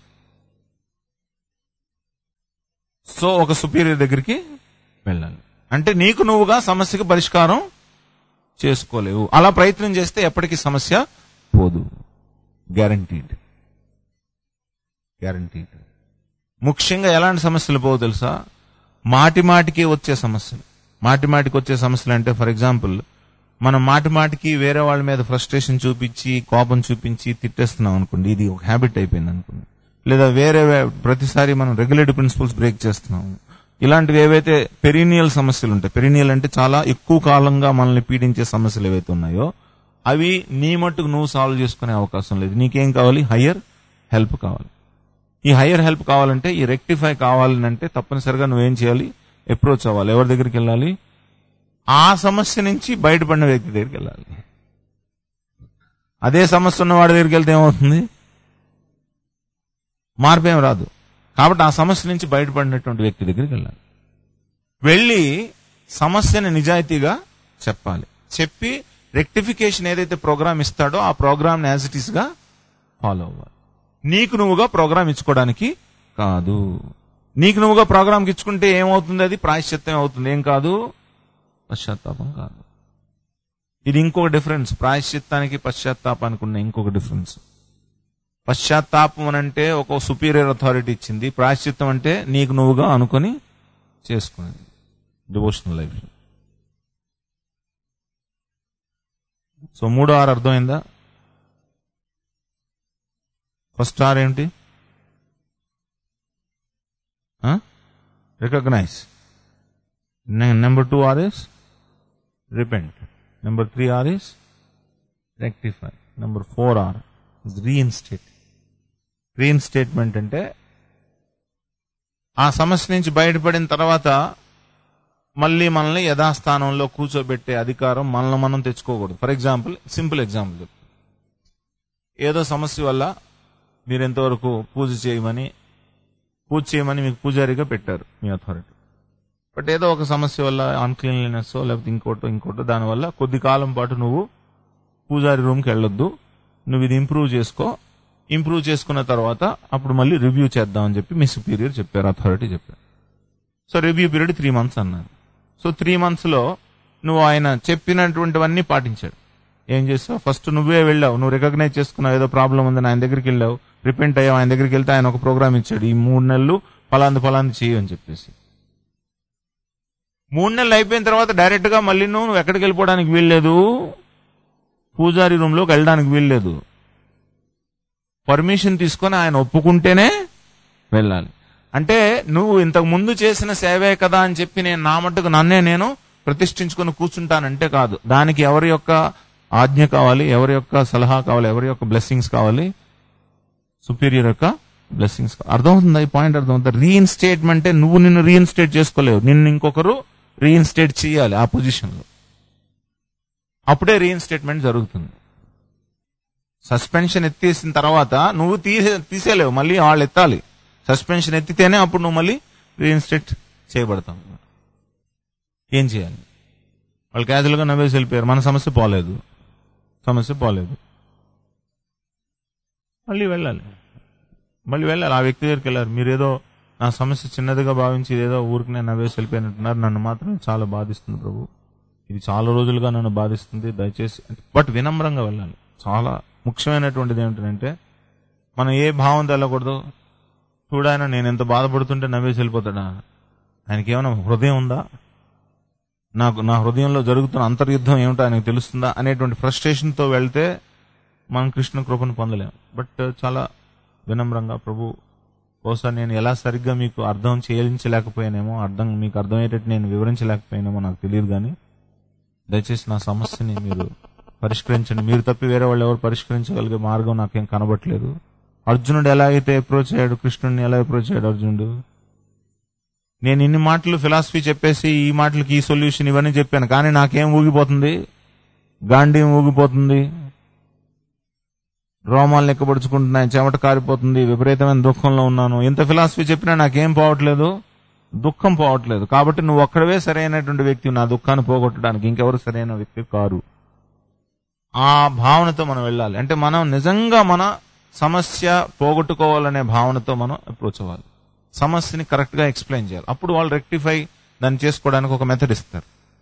సో ఒక సుపీరియర్ దగ్గరికి వెళ్ళాలి అంటే నీకు నువ్వుగా సమస్యకి పరిష్కారం చేసుకోలేవు అలా ప్రయత్నం చేస్తే ఎప్పటికీ సమస్య పోదు గ్యారంటీడ్ గ్యారంటీడ్ ముఖ్యంగా ఎలాంటి సమస్యలు పోవు తెలుసా మాటి మాటికి వచ్చే సమస్యలు మాటి మాటికి వచ్చే సమస్యలు అంటే ఫర్ ఎగ్జాంపుల్ మనం మాటి మాటికి వేరే వాళ్ళ మీద ఫ్రస్ట్రేషన్ చూపించి కోపం చూపించి తిట్టేస్తున్నాం అనుకోండి ఇది ఒక హ్యాబిట్ అయిపోయింది అనుకోండి లేదా వేరే వే- ప్రతిసారి మనం రెగ్యులేటరీ ప్రిన్సిపల్స్ బ్రేక్ చేస్తున్నాం ఇలాంటివి ఏవైతే పెరినియల్ సమస్యలు ఉంటాయి పెరినియల్ అంటే చాలా ఎక్కువ కాలంగా మనల్ని పీడించే సమస్యలు ఏవైతే ఉన్నాయో అవి నీ మట్టుకు నువ్వు సాల్వ్ చేసుకునే అవకాశం లేదు నీకేం కావాలి హయ్యర్ హెల్ప్ కావాలి ఈ హయ్యర్ హెల్ప్ కావాలంటే ఈ రెక్టిఫై కావాలని అంటే తప్పనిసరిగా నువ్వేం చేయాలి అప్రోచ్ అవ్వాలి ఎవరి దగ్గరికి వెళ్ళాలి ఆ సమస్య నుంచి బయటపడిన వ్యక్తి దగ్గరికి వెళ్ళాలి అదే సమస్య ఉన్న వాడి దగ్గరికి వెళ్తే ఏమవుతుంది మార్పు ఏం రాదు కాబట్టి ఆ సమస్య నుంచి బయటపడినటువంటి వ్యక్తి దగ్గరికి వెళ్ళాలి వెళ్ళి సమస్యని నిజాయితీగా చెప్పాలి చెప్పి రెక్టిఫికేషన్ ఏదైతే ప్రోగ్రామ్ ఇస్తాడో ఆ ప్రోగ్రామ్ యాజ్ ఇట్ ఈస్ గా ఫాలో అవ్వాలి నీకు నువ్వుగా ప్రోగ్రామ్ ఇచ్చుకోవడానికి కాదు నీకు నువ్వుగా ప్రోగ్రామ్ ఇచ్చుకుంటే ఏమవుతుంది అది ప్రాయశ్చిత్తం అవుతుంది ఏం కాదు పశ్చాత్తాపం కాదు ఇది ఇంకొక డిఫరెన్స్ ప్రాయశ్చిత్తానికి పశ్చాత్తాపానికి ఉన్న ఇంకొక డిఫరెన్స్ పశ్చాత్తాపం అని అంటే ఒక సుపీరియర్ అథారిటీ ఇచ్చింది ప్రాయశ్చిత్తం అంటే నీకు నువ్వుగా అనుకొని చేసుకునేది డివోషనల్ లైఫ్ సో మూడో ఆరు అర్థమైందా ఫస్ట్ ఆర్ ఏంటి recognise number two R is repent number three R is rectify number four R is reinstate reinstatement అంటే ఆ సమస్య నుంచి బయటపడిన తర్వాత మళ్ళీ మనల్ని యథాస్థానంలో కూర్చోబెట్టే అధికారం మనల్ని మనం తెచ్చుకోకూడదు ఫర్ ఎగ్జాంపుల్ సింపుల్ ఎగ్జాంపుల్ చెప్తాను ఏదో సమస్య వల్ల మీరు ఎంతవరకు పూజ చేయమని పూజ చేయమని మీకు పూజారిగా పెట్టారు మీ అథారిటీ బట్ ఏదో ఒక సమస్య వల్ల అన్క్లీన్లీనెస్ లేకపోతే ఇంకోటో ఇంకోటో దానివల్ల కొద్ది కాలం పాటు నువ్వు పూజారి రూమ్కి వెళ్ళొద్దు నువ్వు ఇది ఇంప్రూవ్ చేసుకో ఇంప్రూవ్ చేసుకున్న తర్వాత అప్పుడు మళ్ళీ రివ్యూ చేద్దామని చెప్పి మీ సుపీరియర్ చెప్పారు అథారిటీ చెప్పారు so review period three months అన్నారు సో త్రీ మంత్స్ లో నువ్వు ఆయన చెప్పినటువంటివన్నీ పాటించాడు ఏం చేస్తావు ఫస్ట్ నువ్వే వెళ్ళావు నువ్వు రికగ్నైజ్ చేసుకున్నావు ఏదో ప్రాబ్లం ఉందని ఆయన దగ్గరికి వెళ్ళావు రిపెంట్ అయ్యావు ఆయన దగ్గరికి వెళ్తే ఆయన ఒక ప్రోగ్రామ్ ఇచ్చాడు ఈ మూడు నెలలు ఫలాంది ఫలాంది చెయ్యి అని చెప్పేసి మూడు నెలలు అయిపోయిన తర్వాత డైరెక్ట్ గా మళ్ళీ నువ్వు నువ్వు ఎక్కడికి వెళ్ళిపోవడానికి వీల్లేదు పూజారి రూమ్ లోకి వెళ్ళడానికి వీల్లేదు పర్మిషన్ తీసుకొని ఆయన ఒప్పుకుంటేనే వెళ్ళాలి అంటే నువ్వు ఇంతకు ముందు చేసిన సేవే కదా అని చెప్పి నేను నా మట్టుకు నన్నే నేను ప్రతిష్ఠించుకొని కూర్చుంటానంటే కాదు దానికి ఎవరి యొక్క ఆజ్ఞ కావాలి ఎవరి యొక్క సలహా కావాలి ఎవరి యొక్క బ్లెస్సింగ్స్ కావాలి సుపీరియర్ యొక్క బ్లెస్సింగ్స్ అర్థమవుతుందా ఈ పాయింట్ అర్థమవుతుందా రీఇన్స్టేట్మెంటే నువ్వు నిన్ను రీఇన్స్టేట్ చేసుకోలేవు నిన్ను ఇంకొకరు రీఇన్స్టేట్ చేయాలి ఆ పొజిషన్ లో అప్పుడే రీఇన్స్టేట్మెంట్ జరుగుతుంది సస్పెన్షన్ ఎత్తేసిన తర్వాత నువ్వు తీసే తీసేలేవు మళ్ళీ వాళ్ళు ఎత్తాలి సస్పెన్షన్ ఎత్తితేనే అప్పుడు నువ్వు మళ్ళీ రీఇన్స్టేట్ చేయబడతావు ఏం చేయాలి వాళ్ళు క్యాజువల్గా నవ్వేసి వెళ్ళిపోయారు మన సమస్య పోలేదు సమస్య పోలేదు మళ్ళీ వెళ్ళాలి మళ్ళీ వెళ్ళాలి ఆ వ్యక్తి దగ్గరికి వెళ్ళారు మీరేదో నా సమస్య చిన్నదిగా భావించి ఏదో ఊరికి నేను నవ్వేసి వెళ్ళిపోయినట్టున్నారు నన్ను మాత్రం చాలా బాధిస్తుంది ప్రభు ఇది చాలా రోజులుగా నన్ను బాధిస్తుంది దయచేసి బట్ వినమ్రంగా వెళ్ళాలి చాలా ముఖ్యమైనటువంటిది ఏమిటంటే మనం ఏ భావం తెల్లకూడదు చూడాయన నేను ఎంత బాధపడుతుంటే నవ్వేసి వెళ్ళిపోతాడా ఆయనకి ఏమైనా హృదయం ఉందా నాకు నా హృదయంలో జరుగుతున్న అంతర్యుద్ధం ఏమిటో ఆయనకు తెలుస్తుందా అనేటువంటి frustration తో వెళ్తే మనం కృష్ణ కృపను పొందలేం బట్ చాలా వినమ్రంగా ప్రభు బహుశా నేను ఎలా సరిగ్గా మీకు అర్థం చేయించలేకపోయానేమో అర్థం మీకు అర్థమయ్యేటట్టు నేను వివరించలేకపోయానేమో నాకు తెలియదు కానీ దయచేసి నా సమస్యని మీరు పరిష్కరించండి మీరు తప్పి వేరే వాళ్ళు ఎవరు పరిష్కరించగలిగే మార్గం నాకేం కనబట్లేదు అర్జునుడు ఎలా అయితే అప్రోచ్ అయ్యాడు కృష్ణుడిని ఎలా అప్రోచ్ అయ్యాడు అర్జునుడు నేను ఇన్ని మాటలు ఫిలాసఫీ చెప్పేసి ఈ మాటలకి ఈ సొల్యూషన్ ఇవన్నీ చెప్పాను కానీ నాకేం ఊగిపోతుంది గాంధీం ఊగిపోతుంది రోమాలు లెక్కపడుచుకుంటున్నాయి చెమట కారిపోతుంది విపరీతమైన దుఃఖంలో ఉన్నాను ఎంత ఫిలాసఫీ చెప్పినా నాకేం పోవట్లేదు దుఃఖం పోవట్లేదు కాబట్టి నువ్వు ఒక్కడవే సరైనటువంటి వ్యక్తి నా దుఃఖాన్ని పోగొట్టడానికి ఇంకెవరు సరైన వ్యక్తి కారు ఆ భావనతో మనం వెళ్ళాలి అంటే మనం నిజంగా మన సమస్య పోగొట్టుకోవాలనే భావనతో మనం అప్రోచ్ అవ్వాలి సమస్యని కరెక్ట్ గా ఎక్స్ప్లెయిన్ చేయాలి అప్పుడు వాళ్ళు రెక్టిఫై దాన్ని చేసుకోవడానికి ఒక మెథడ్ ఇస్తారు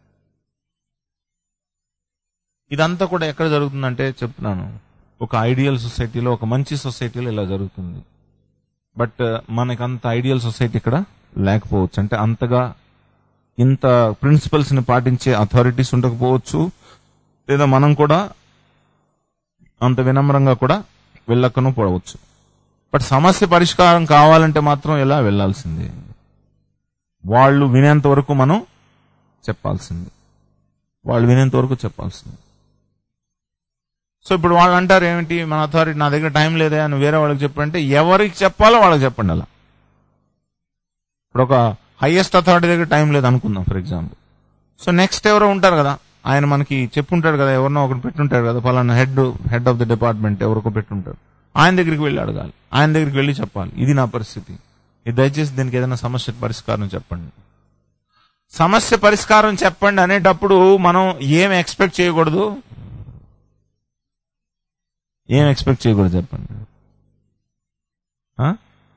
ఇదంతా కూడా ఎక్కడ జరుగుతుందంటే చెప్తున్నాను ఒక ఐడియల్ సొసైటీలో ఒక మంచి సొసైటీలో ఇలా జరుగుతుంది బట్ మనకంత ఐడియల్ సొసైటీ ఇక్కడ లేకపోవచ్చు అంటే అంతగా ఇంత ప్రిన్సిపల్స్ ని పాటించే అథారిటీస్ ఉండకపోవచ్చు లేదా మనం కూడా అంత వినమ్రంగా కూడా వెళ్ళకను పడవచ్చు బట్ సమస్య పరిష్కారం కావాలంటే మాత్రం ఇలా వెళ్ళాల్సిందే వాళ్ళు వినేంత వరకు మనం చెప్పాల్సింది వాళ్ళు వినేంత వరకు చెప్పాల్సింది సో ఇప్పుడు వాళ్ళు అంటారు ఏమిటి మన అథారిటీ నా దగ్గర టైం లేదే అని వేరే వాళ్ళకి చెప్పంటే ఎవరికి చెప్పాలో వాళ్ళకి చెప్పండి అలా ఇప్పుడు ఒక హైయెస్ట్ అథారిటీ దగ్గర టైం లేదు అనుకుందాం ఫర్ ఎగ్జాంపుల్ సో నెక్స్ట్ ఎవరో ఉంటారు కదా ఆయన మనకి చెప్పుంటాడు కదా ఎవరినో ఒకటి పెట్టుంటాడు కదా ఫలానా head head of the department ఎవరికో పెట్టుంటాడు ఆయన దగ్గరికి వెళ్ళి అడగాలి ఆయన దగ్గరికి వెళ్ళి చెప్పాలి ఇది నా పరిస్థితి ఇది దయచేసి దీనికి ఏదైనా సమస్య పరిష్కారం చెప్పండి సమస్య పరిష్కారం చెప్పండి అనేటప్పుడు మనం ఏం ఎక్స్పెక్ట్ చేయకూడదు ఏం ఎక్స్పెక్ట్ చేయకూడదు చెప్పండి ఆ?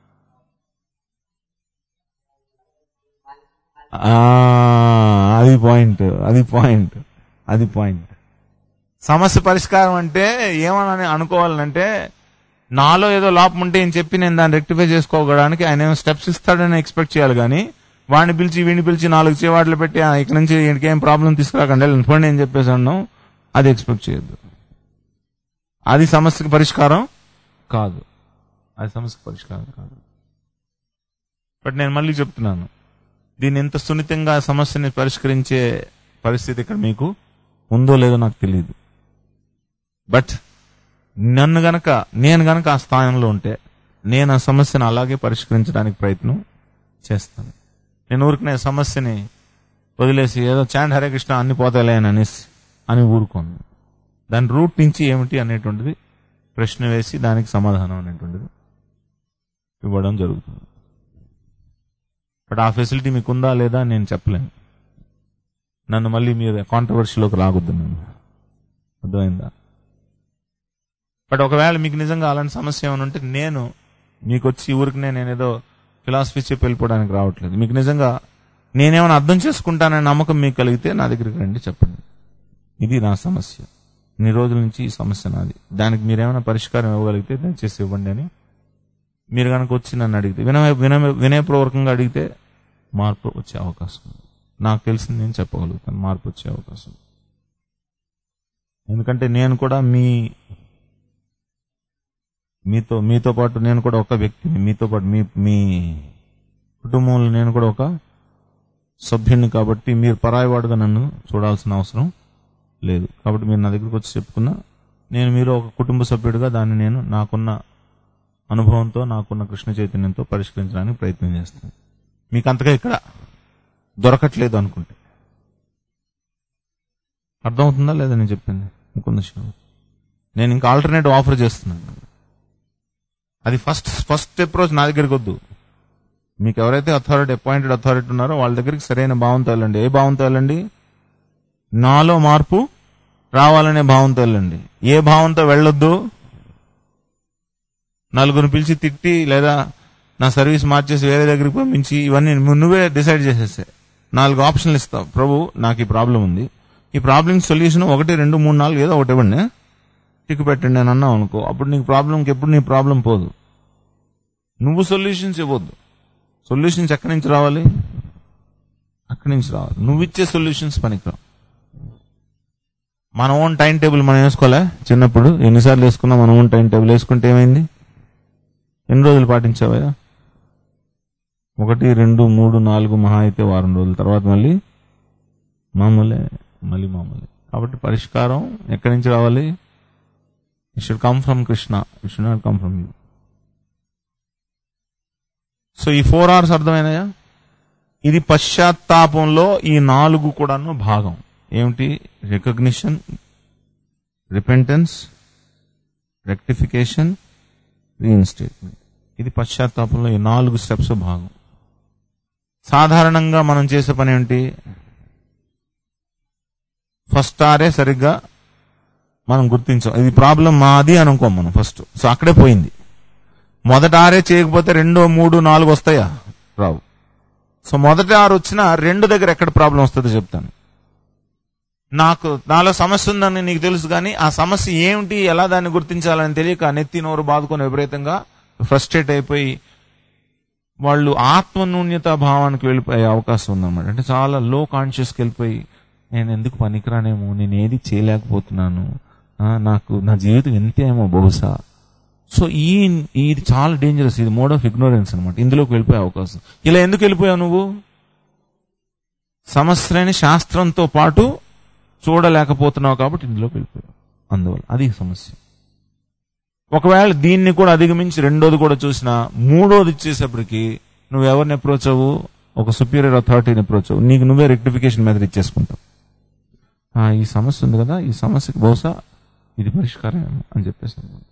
ఆ, అది పాయింట్ అది పాయింట్ అది పాయింట్ సమస్య పరిష్కారం అంటే ఏమని అనుకోవాలంటే నాలో ఏదో లోపం ఉంటే అని చెప్పి నేను దాన్ని రెక్టిఫై చేసుకోవడానికి ఆయన ఏమో స్టెప్స్ ఇస్తాడని ఎక్స్పెక్ట్ చేయాలి కానీ వాడిని పిలిచి వీడిని పిలిచి నాలుగు చేవాట్లు పెట్టి "ఆ, ఇక నుంచి వీడికి ఏం ప్రాబ్లం తీసుకురాకండి వెళ్ళండి అని చెప్పేసి అన్నాం అది ఎక్స్పెక్ట్ చేయొద్దు అది సమస్యకి పరిష్కారం కాదు అది సమస్యకి పరిష్కారం కాదు బట్ నేను మళ్ళీ చెప్తున్నాను దీన్ని ఇంత సున్నితంగా సమస్యని పరిష్కరించే పరిస్థితి ఇక్కడ మీకు ఉందో లేదో నాకు తెలియదు బట్ నన్ను గనక నేను గనక ఆ స్థానంలో ఉంటే నేను ఆ సమస్యను అలాగే పరిష్కరించడానికి ప్రయత్నం చేస్తాను నేను ఊరికనే సమస్యని వదిలేసి ఏదో చాండ్ హరే కృష్ణ అన్ని పోతాయిలే అని అనేసి అని ఊరుకోను దాని రూట్ నుంచి ఏమిటి అనేటువంటిది ప్రశ్న వేసి దానికి సమాధానం అనేటువంటిది ఇవ్వడం జరుగుతుంది బట్ ఆ ఫెసిలిటీ మీకు ఉందా లేదా అని నేను చెప్పలేను నన్ను మళ్ళీ మీరు కాంట్రవర్సీలోకి రాగొద్దు నేను అర్థమైందా బట్ ఒకవేళ మీకు నిజంగా అలాంటి సమస్య ఏమైనా ఉంటే నేను మీకు వచ్చి ఊరికి నేను ఏదో ఫిలాసఫీ చెప్పి వెళ్ళిపోవడానికి రావట్లేదు మీకు నిజంగా నేనేమైనా అర్థం చేసుకుంటాననే నమ్మకం మీకు కలిగితే నా దగ్గరికి రండి చెప్పండి ఇది నా సమస్య ఇన్ని రోజుల నుంచి ఈ సమస్య నాది దానికి మీరేమైనా పరిష్కారం ఇవ్వగలిగితే దయచేసి ఇవ్వండి అని మీరు కనుక వచ్చి నన్ను అడిగితే వినయ వినయ వినయపూర్వకంగా అడిగితే మార్పు వచ్చే అవకాశం ఉంది నాకు తెలిసింది నేను చెప్పగలుగుతాను మార్పు వచ్చే అవకాశం ఉంది. ఎందుకంటే నేను కూడా మీ మీతో మీతో పాటు నేను కూడా ఒక వ్యక్తిని మీతో పాటు మీ మీ కుటుంబంలో నేను కూడా ఒక సభ్యుని కాబట్టి మీరు పరాయివాడుగా నన్ను చూడాల్సిన అవసరం లేదు కాబట్టి మీరు నా దగ్గరికి వచ్చి చెప్పుకున్నా నేను మీరు ఒక కుటుంబ సభ్యుడిగా దాన్ని నేను నాకున్న అనుభవంతో నాకున్న కృష్ణ చైతన్యంతో పరిష్కరించడానికి ప్రయత్నం చేస్తాను మీకు అంతగా ఇక్కడ దొరకట్లేదు అనుకుంటే అర్థమవుతుందా లేదా నేను చెప్పింది ఇంకొంది నేను ఇంకా ఆల్టర్నేటివ్ ఆఫర్ చేస్తున్నాను అది ఫస్ట్ ఫస్ట్ అప్రోచ్ నా దగ్గరికి వద్దు మీకు ఎవరైతే అథారిటీ అపాయింటెడ్ అథారిటీ ఉన్నారో వాళ్ళ దగ్గరికి సరైన భావంతో వెళ్ళండి ఏ భావంతో వెళ్ళండి నాలో మార్పు రావాలనే భావంతో వెళ్ళండి ఏ భావంతో వెళ్ళొద్దు నలుగురు పిలిచి తిట్టి లేదా నా సర్వీస్ మార్చేసి వేరే దగ్గరికి పంపించి ఇవన్నీ నువ్వే డిసైడ్ చేసేసే నాలుగు ఆప్షన్లు ఇస్తావు ప్రభు నాకు ఈ ప్రాబ్లం ఉంది ఈ ప్రాబ్లం సొల్యూషన్ ఒకటి రెండు మూడు నాలుగు ఏదో ఒకటి ఇవ్వండి టిక్ పెట్టండి అని అన్నావు అనుకో అప్పుడు నీకు ప్రాబ్లంకి ఎప్పుడు నీ ప్రాబ్లం పోదు నువ్వు సొల్యూషన్స్ ఇవ్వద్దు సొల్యూషన్స్ ఎక్కడి నుంచి రావాలి అక్కడి నుంచి రావాలి నువ్వు ఇచ్చే సొల్యూషన్స్ పనికిరావు మన ఓన్ టైం టేబుల్ మనం వేసుకోలే చిన్నప్పుడు ఎన్నిసార్లు వేసుకున్నా మన ఓన్ టైం టేబుల్ వేసుకుంటే ఏమైంది ఎన్ని రోజులు పాటించావా ఒకటి రెండు మూడు నాలుగు మహా అయితే వారం రోజుల తర్వాత మళ్ళీ మామూలే మళ్ళీ మామూలే కాబట్టి పరిష్కారం ఎక్కడి నుంచి రావాలి it should come from Krishna it should not come from you so ఈ ఫోర్ అవర్స్ అర్థమైనాయా ఇది పశ్చాత్తాపంలో ఈ నాలుగు కూడాను భాగం ఏమిటి రికగ్నిషన్ రిపెంటెన్స్ రెక్టిఫికేషన్ రీఇన్స్టేట్మెంట్ ఇది పశ్చాత్తాపంలో ఈ నాలుగు స్టెప్స్ భాగం సాధారణంగా మనం చేసే పని ఏంటి ఫస్ట్ ఆరే సరిగ్గా మనం గుర్తించాం ఇది ప్రాబ్లం మాది అని అనుకోం మనం ఫస్ట్ సో అక్కడే పోయింది మొదట ఆరే చేయకపోతే రెండో మూడు నాలుగు వస్తాయా రావు సో మొదటి ఆరు వచ్చినా రెండు దగ్గర ఎక్కడ ప్రాబ్లం వస్తుందో చెప్తాను నాకు నాలో సమస్య ఉందని నీకు తెలుసు కానీ ఆ సమస్య ఏమిటి ఎలా దాన్ని గుర్తించాలని తెలియక నెత్తి నోరు బాదుకొని విపరీతంగా ఫ్రస్ట్రేట్ అయిపోయి వాళ్ళు ఆత్మన్యూన్యత భావానికి వెళ్ళిపోయే అవకాశం ఉందన్నమాట అంటే చాలా లో కాన్షియస్కి వెళ్ళిపోయి నేను ఎందుకు పనికిరానేమో నేను ఏది చేయలేకపోతున్నాను ఆ, నాకు నా జీవితం ఎంతేమో బహుశా సో ఈ ఇది చాలా డేంజరస్ ఇది మోడ్ ఆఫ్ ఇగ్నోరెన్స్ అనమాట ఇందులోకి వెళ్ళిపోయే అవకాశం ఇలా ఎందుకు వెళ్ళిపోయావు నువ్వు సమస్యని శాస్త్రంతో పాటు చూడలేకపోతున్నావు కాబట్టి ఇందులోకి వెళ్ళిపోయావు అందువల్ల అది సమస్య ఒకవేళ దీన్ని కూడా అధిగమించి రెండోది కూడా చూసినా మూడోది ఇచ్చేసేపటికి నువ్వు ఎవరిని అప్రోచ్ అవ్వు ఒక సుపీరియర్ అథారిటీని అప్రోచ్ అవ్వు నీకు నువ్వే రెక్టిఫికేషన్ మెథడ్ ఇచ్చేసుకుంటావు ఆ, ఈ సమస్య ఉంది కదా ఈ సమస్యకి బహుశా ఇది పరిష్కారం ఏమో అని చెప్పేసి అనుకుంటా.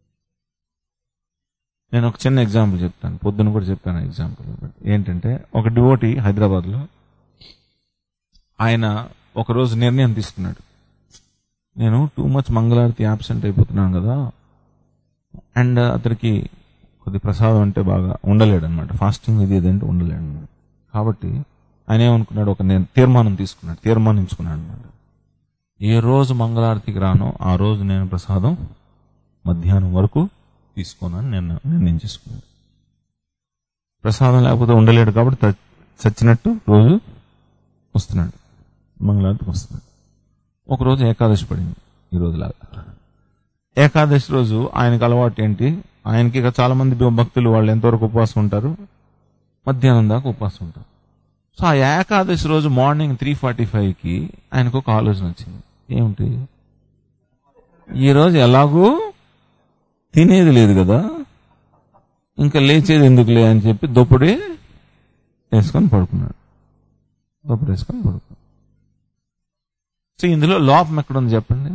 నేను ఒక చిన్న ఎగ్జాంపుల్ చెప్తాను పొద్దున కూడా చెప్పాను ఎగ్జాంపుల్ ఏంటంటే ఒక డివోటి హైదరాబాద్ లో ఆయన ఒకరోజు నిర్ణయం తీసుకున్నాడు నేను టూ మచ్ మంగళారతి యాబ్సెంట్ అయిపోతున్నాను కదా అండ్ అతనికి కొద్ది ప్రసాదం అంటే బాగా ఉండలేడు అనమాట ఫాస్టింగ్ ఇది ఇది అంటే ఉండలేడు అన్నమాట కాబట్టి ఆయన ఏమనుకున్నాడు ఒక నేను తీర్మానం తీసుకున్నాడు తీర్మానించుకున్నాడు అనమాట ఏ రోజు మంగళారతికి రానో ఆ రోజు నేను ప్రసాదం మధ్యాహ్నం వరకు తీసుకోనని నేను నిర్ణయించేసుకున్నాను ప్రసాదం లేకపోతే ఉండలేడు కాబట్టి త- చచ్చినట్టు రోజు వస్తున్నాడు మంగళారతికి వస్తున్నాడు ఒకరోజు ఏకాదశి పడింది ఈ రోజులాగా ఏకాదశి రోజు ఆయనకు అలవాటు ఏంటి ఆయనకి ఇక చాలా మంది భక్తులు వాళ్ళు ఎంతవరకు ఉపవాసం ఉంటారు మధ్యాహ్నం దాకా ఉపవాసం ఉంటారు సో ఆ ఏకాదశి రోజు మార్నింగ్ త్రీ ఫార్టీ ఫైవ్కి ఆయనకు ఒక ఆలోచన వచ్చింది ఏమిటి ఈ రోజు ఎలాగూ తినేది లేదు కదా ఇంకా లేచేది ఎందుకులే అని చెప్పి దుప్పటి వేసుకొని పడుకున్నాడు దుప్పటి వేసుకొని పడుకున్నాడు సో ఇందులో లోపం ఎక్కడుంది చెప్పండి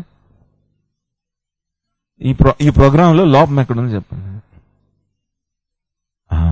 ఈ ప్రో ఈ ప్రోగ్రాంలో లోపం ఎక్కడుంది చెప్పండి ఆ.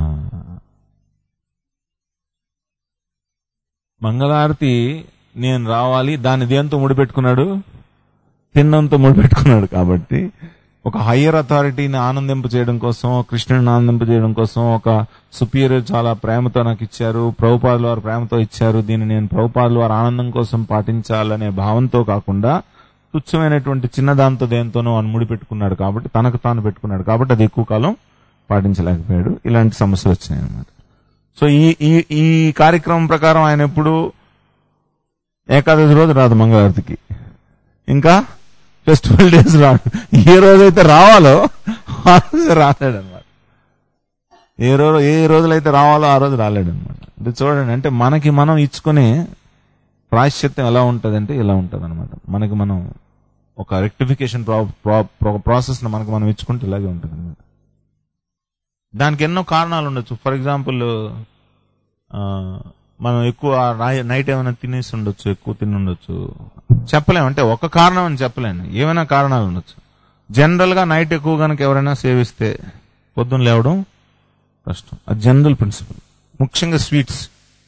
మంగళారతి నేను రావాలి దాన్ని దేంతో ముడిపెట్టుకున్నాడు తిన్నంతో ముడిపెట్టుకున్నాడు కాబట్టి ఒక హయ్యర్ అథారిటీని ఆనందింప చేయడం కోసం కృష్ణుని ఆనందింప చేయడం కోసం ఒక సుపీరియర్ చాలా ప్రేమతో నాకు ఇచ్చారు ప్రభుపాదుల వారు ప్రేమతో ఇచ్చారు దీన్ని నేను ప్రభుపాదుల వారి ఆనందం కోసం పాటించాలనే భావంతో కాకుండా తుచ్చమైనటువంటి చిన్న దాంతో దేంతోనో అని ముడిపెట్టుకున్నాడు కాబట్టి తనకు తాను పెట్టుకున్నాడు కాబట్టి అది ఎక్కువ కాలం పాటించలేకపోయాడు ఇలాంటి సమస్యలు వచ్చినాయి అన్నమాట సో ఈ ఈ ఈ కార్యక్రమం ప్రకారం ఆయన ఎప్పుడు ఏకాదశి రోజు రాదు మంగళారతికి ఇంకా ఫెస్టివల్ డేస్ రాడు ఏ రోజైతే రావాలో ఆ రోజు రాలేడు అనమాట ఏ రోజు ఏ రోజులైతే రావాలో ఆ రోజు రాలేడు అనమాట అంటే చూడండి అంటే మనకి మనం ఇచ్చుకునే ప్రాశ్చిత్యం ఎలా ఉంటదంటే ఇలా ఉంటది అనమాట మనకి మనం ఒక రెక్టిఫికేషన్ ప్రాసెస్ మనకి మనం ఇచ్చుకుంటే ఇలాగే ఉంటుంది అనమాట దానికి ఎన్నో కారణాలు ఉండొచ్చు ఫర్ ఎగ్జాంపుల్ మనం ఎక్కువ నైట్ ఏమైనా తినేసి ఉండొచ్చు ఎక్కువ తిని ఉండొచ్చు చెప్పలేము అంటే ఒక కారణం అని చెప్పలేను ఏమైనా కారణాలు ఉండొచ్చు జనరల్ గా నైట్ ఎక్కువ కనుక ఎవరైనా సేవిస్తే పొద్దున్న లేవడం కష్టం అది జనరల్ ప్రిన్సిపల్ ముఖ్యంగా స్వీట్స్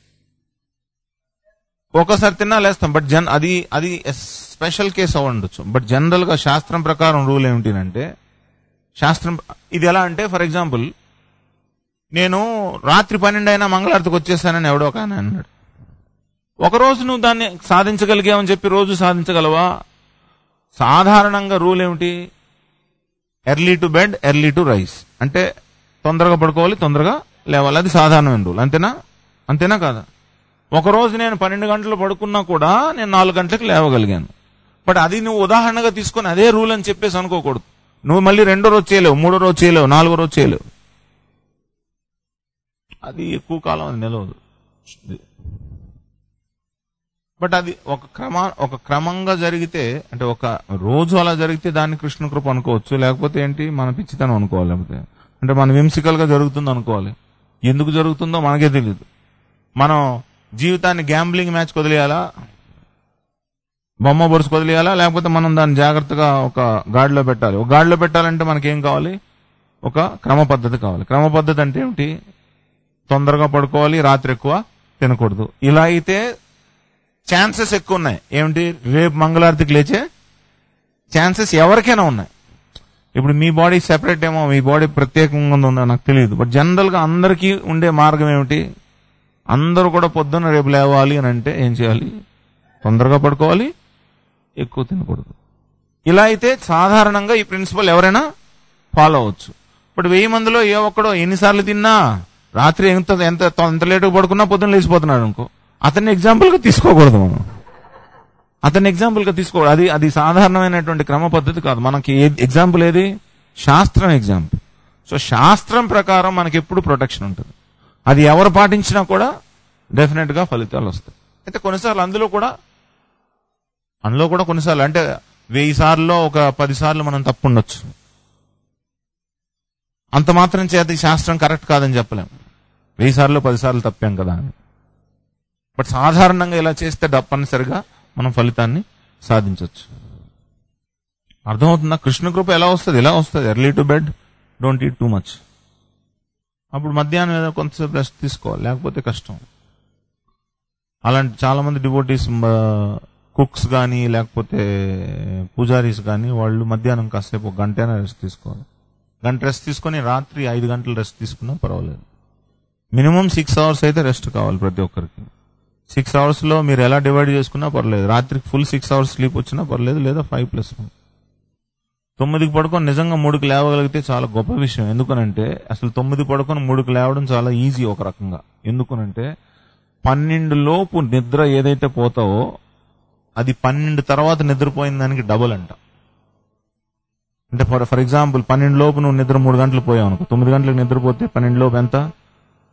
ఒక్కోసారి తిన్నా లేస్తాం బట్ జన్ అది అది స్పెషల్ కేసు అవ్వ ఉండొచ్చు బట్ జనరల్ గా శాస్త్రం ప్రకారం రూల్ ఏమిటినంటే శాస్త్రం ఇది ఎలా అంటే ఫర్ ఎగ్జాంపుల్ నేను రాత్రి పన్నెండు అయినా మంగళారతికి వచ్చేసానని ఎవడో ఒక ఆయన అన్నాడు ఒక రోజు నువ్వు దాన్ని సాధించగలిగావని చెప్పి రోజు సాధించగలవా సాధారణంగా రూల్ ఏమిటి early to bed early to rise అంటే తొందరగా పడుకోవాలి తొందరగా లేవాలి అది సాధారణమైన రూల్ అంతేనా అంతేనా కాదా ఒక రోజు నేను పన్నెండు గంటలు పడుకున్నా కూడా నేను నాలుగు గంటలకు లేవగలిగాను బట్ అది నువ్వు ఉదాహరణగా తీసుకొని అదే రూల్ అని చెప్పేసి అనుకోకూడదు నువ్వు మళ్ళీ రెండో రోజు చేయలేవు మూడో రోజు చేయలేవు నాలుగో రోజు చేయలేవు అది ఎక్కువ కాలం అది నిలవదు బట్ అది ఒక క్రమ ఒక క్రమంగా జరిగితే అంటే ఒక రోజు అలా జరిగితే దాన్ని కృష్ణ కృప అనుకోవచ్చు లేకపోతే ఏంటి మన పిచ్చితనం అనుకోవాలి లేకపోతే అంటే మన వింసికల్ గా జరుగుతుంది అనుకోవాలి ఎందుకు జరుగుతుందో మనకే తెలియదు మనం జీవితాన్ని గ్యాంబ్లింగ్ మ్యాచ్ వదిలేయాలా బొమ్మ బొరుసు వదిలేయాలా లేకపోతే మనం దాన్ని జాగ్రత్తగా ఒక గాడిలో పెట్టాలి ఒక గాడిలో పెట్టాలంటే మనకేం కావాలి ఒక క్రమ పద్ధతి కావాలి క్రమ పద్ధతి అంటే ఏమిటి తొందరగా పడుకోవాలి రాత్రి ఎక్కువ తినకూడదు ఇలా అయితే ఛాన్సెస్ ఎక్కువ ఉన్నాయి ఏమిటి రేపు మంగళారతికి లేచే ఛాన్సెస్ ఎవరికైనా ఉన్నాయి ఇప్పుడు మీ బాడీ సెపరేట్ ఏమో మీ బాడీ ప్రత్యేకంగా ఉందో నాకు తెలియదు బట్ జనరల్ గా అందరికీ ఉండే మార్గం ఏమిటి అందరూ కూడా పొద్దున్న రేపు లేవాలి అని అంటే ఏం చేయాలి తొందరగా పడుకోవాలి ఎక్కువ తినకూడదు ఇలా అయితే సాధారణంగా ఈ ప్రిన్సిపల్ ఎవరైనా ఫాలో అవ్వచ్చు ఇప్పుడు వెయ్యి మందిలో ఏ ఒక్కడో ఎన్నిసార్లు తిన్నా రాత్రి ఎంత ఎంత ఎంత లేటుగా పడుకున్నా పొద్దున్న లేచిపోతున్నాడు అనుకో అతన్ని ఎగ్జాంపుల్ గా తీసుకోకూడదు మనం అతన్ని ఎగ్జాంపుల్ గా తీసుకోకూడదు అది అది సాధారణమైనటువంటి క్రమ పద్ధతి కాదు మనకి ఎగ్జాంపుల్ ఏది శాస్త్రం ఎగ్జాంపుల్ సో శాస్త్రం ప్రకారం మనకి ఎప్పుడు ప్రొటెక్షన్ ఉంటుంది అది ఎవరు పాటించినా కూడా డెఫినెట్ గా ఫలితాలు వస్తాయి అయితే కొన్నిసార్లు అందులో కూడా అందులో కూడా కొన్నిసార్లు అంటే వెయ్యి సార్లు ఒక పది సార్లు మనం తప్పు ఉండొచ్చు అంత మాత్రం చేత ఈ శాస్త్రం కరెక్ట్ కాదని చెప్పలేం వెయ్యి సార్లు పది సార్లు తప్పాం కదా అని బట్ సాధారణంగా ఇలా చేస్తే తప్పనిసరిగా మనం ఫలితాన్ని సాధించవచ్చు అర్థమవుతుందా కృష్ణ కృప ఎలా వస్తుంది ఎలా వస్తుంది early to bed don't eat too much అప్పుడు మధ్యాహ్నం ఏదో కొంతసేపు రెస్ట్ తీసుకోవాలి లేకపోతే కష్టం అలాంటి చాలా మంది డివోటీస్ కుక్స్ కానీ లేకపోతే పూజారీస్ కానీ వాళ్ళు మధ్యాహ్నం కాసేపు ఒక గంటైనా రెస్ట్ తీసుకోవాలి గంట రెస్ట్ తీసుకొని రాత్రి ఐదు గంటలు రెస్ట్ తీసుకున్నా పర్వాలేదు మినిమం సిక్స్ అవర్స్ అయితే రెస్ట్ కావాలి ప్రతి ఒక్కరికి సిక్స్ అవర్స్ లో మీరు ఎలా డివైడ్ చేసుకున్నా పర్లేదు రాత్రికి ఫుల్ సిక్స్ అవర్స్ స్లీప్ వచ్చినా పర్లేదు లేదా ఫైవ్ ప్లస్ వన్ తొమ్మిదికి పడుకొని నిజంగా మూడుకి లేవగలిగితే చాలా గొప్ప విషయం ఎందుకనంటే అసలు తొమ్మిది పడుకొని మూడుకి లేవడం చాలా ఈజీ ఒక రకంగా ఎందుకనంటే పన్నెండు లోపు నిద్ర ఏదైతే పోతావో అది పన్నెండు తర్వాత నిద్రపోయిన దానికి డబుల్ అంట అంటే ఫర్ ఫర్ ఎగ్జాంపుల్ పన్నెండు లోపు నువ్వు నిద్ర మూడు గంటలు పోయావు అనుకో తొమ్మిది గంటలకు నిద్రపోతే పన్నెండు లోపు ఎంత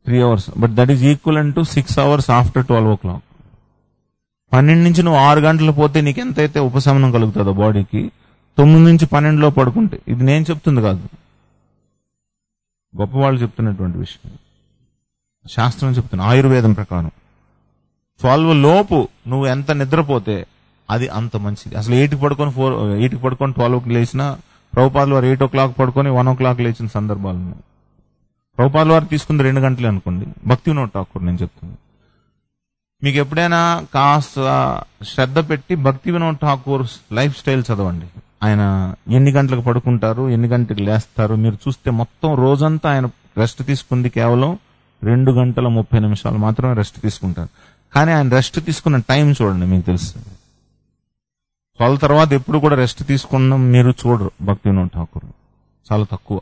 three hours but that is equal to six hours after twelve o'clock పన్నెండు నుంచి నువ్వు ఆరు గంటలు పోతే నీకు ఎంతైతే ఉపశమనం కలుగుతుందో బాడీకి తొమ్మిది నుంచి పన్నెండులో పడుకుంటే ఇది నేను చెప్తుంది కాదు గొప్పవాళ్ళు చెప్తున్నటువంటి విషయం శాస్త్రం చెప్తున్నా ఆయుర్వేదం ప్రకారం ట్వెల్వ్ లోపు నువ్వు ఎంత నిద్రపోతే అది అంత మంచిది అసలు ఎయిట్కి పడుకొని ఫోర్ ఎయిట్కి పడుకొని ట్వెల్వ్కి లేచినా ప్రభుపాదులు వారు ఎయిట్ ఓ క్లాక్ పడుకొని వన్ ఓ క్లాక్ లేచిన సందర్భాలు ఉన్నాయి ప్రభుపాదుల వారు తీసుకుంది రెండు గంటలే అనుకోండి భక్తి నోట్ ఠాకూర్ నేను చెప్తుంది మీకు ఎప్పుడైనా కాస్త శ్రద్ధ పెట్టి భక్తి వినోద్ ఠాకూర్ లైఫ్ స్టైల్ చదవండి ఆయన ఎన్ని గంటలకు పడుకుంటారు ఎన్ని గంటలకు లేస్తారు మీరు చూస్తే మొత్తం రోజంతా ఆయన రెస్ట్ తీసుకుంది కేవలం రెండు గంటల ముప్పై నిమిషాలు మాత్రమే రెస్ట్ తీసుకుంటారు కానీ ఆయన రెస్ట్ తీసుకున్న టైం చూడండి మీకు తెలుస్తుంది ట్వెల్వ్ తర్వాత ఎప్పుడు కూడా రెస్ట్ తీసుకున్న మీరు చూడరు భక్తి వినోద్ ఠాకూర్ చాలా తక్కువ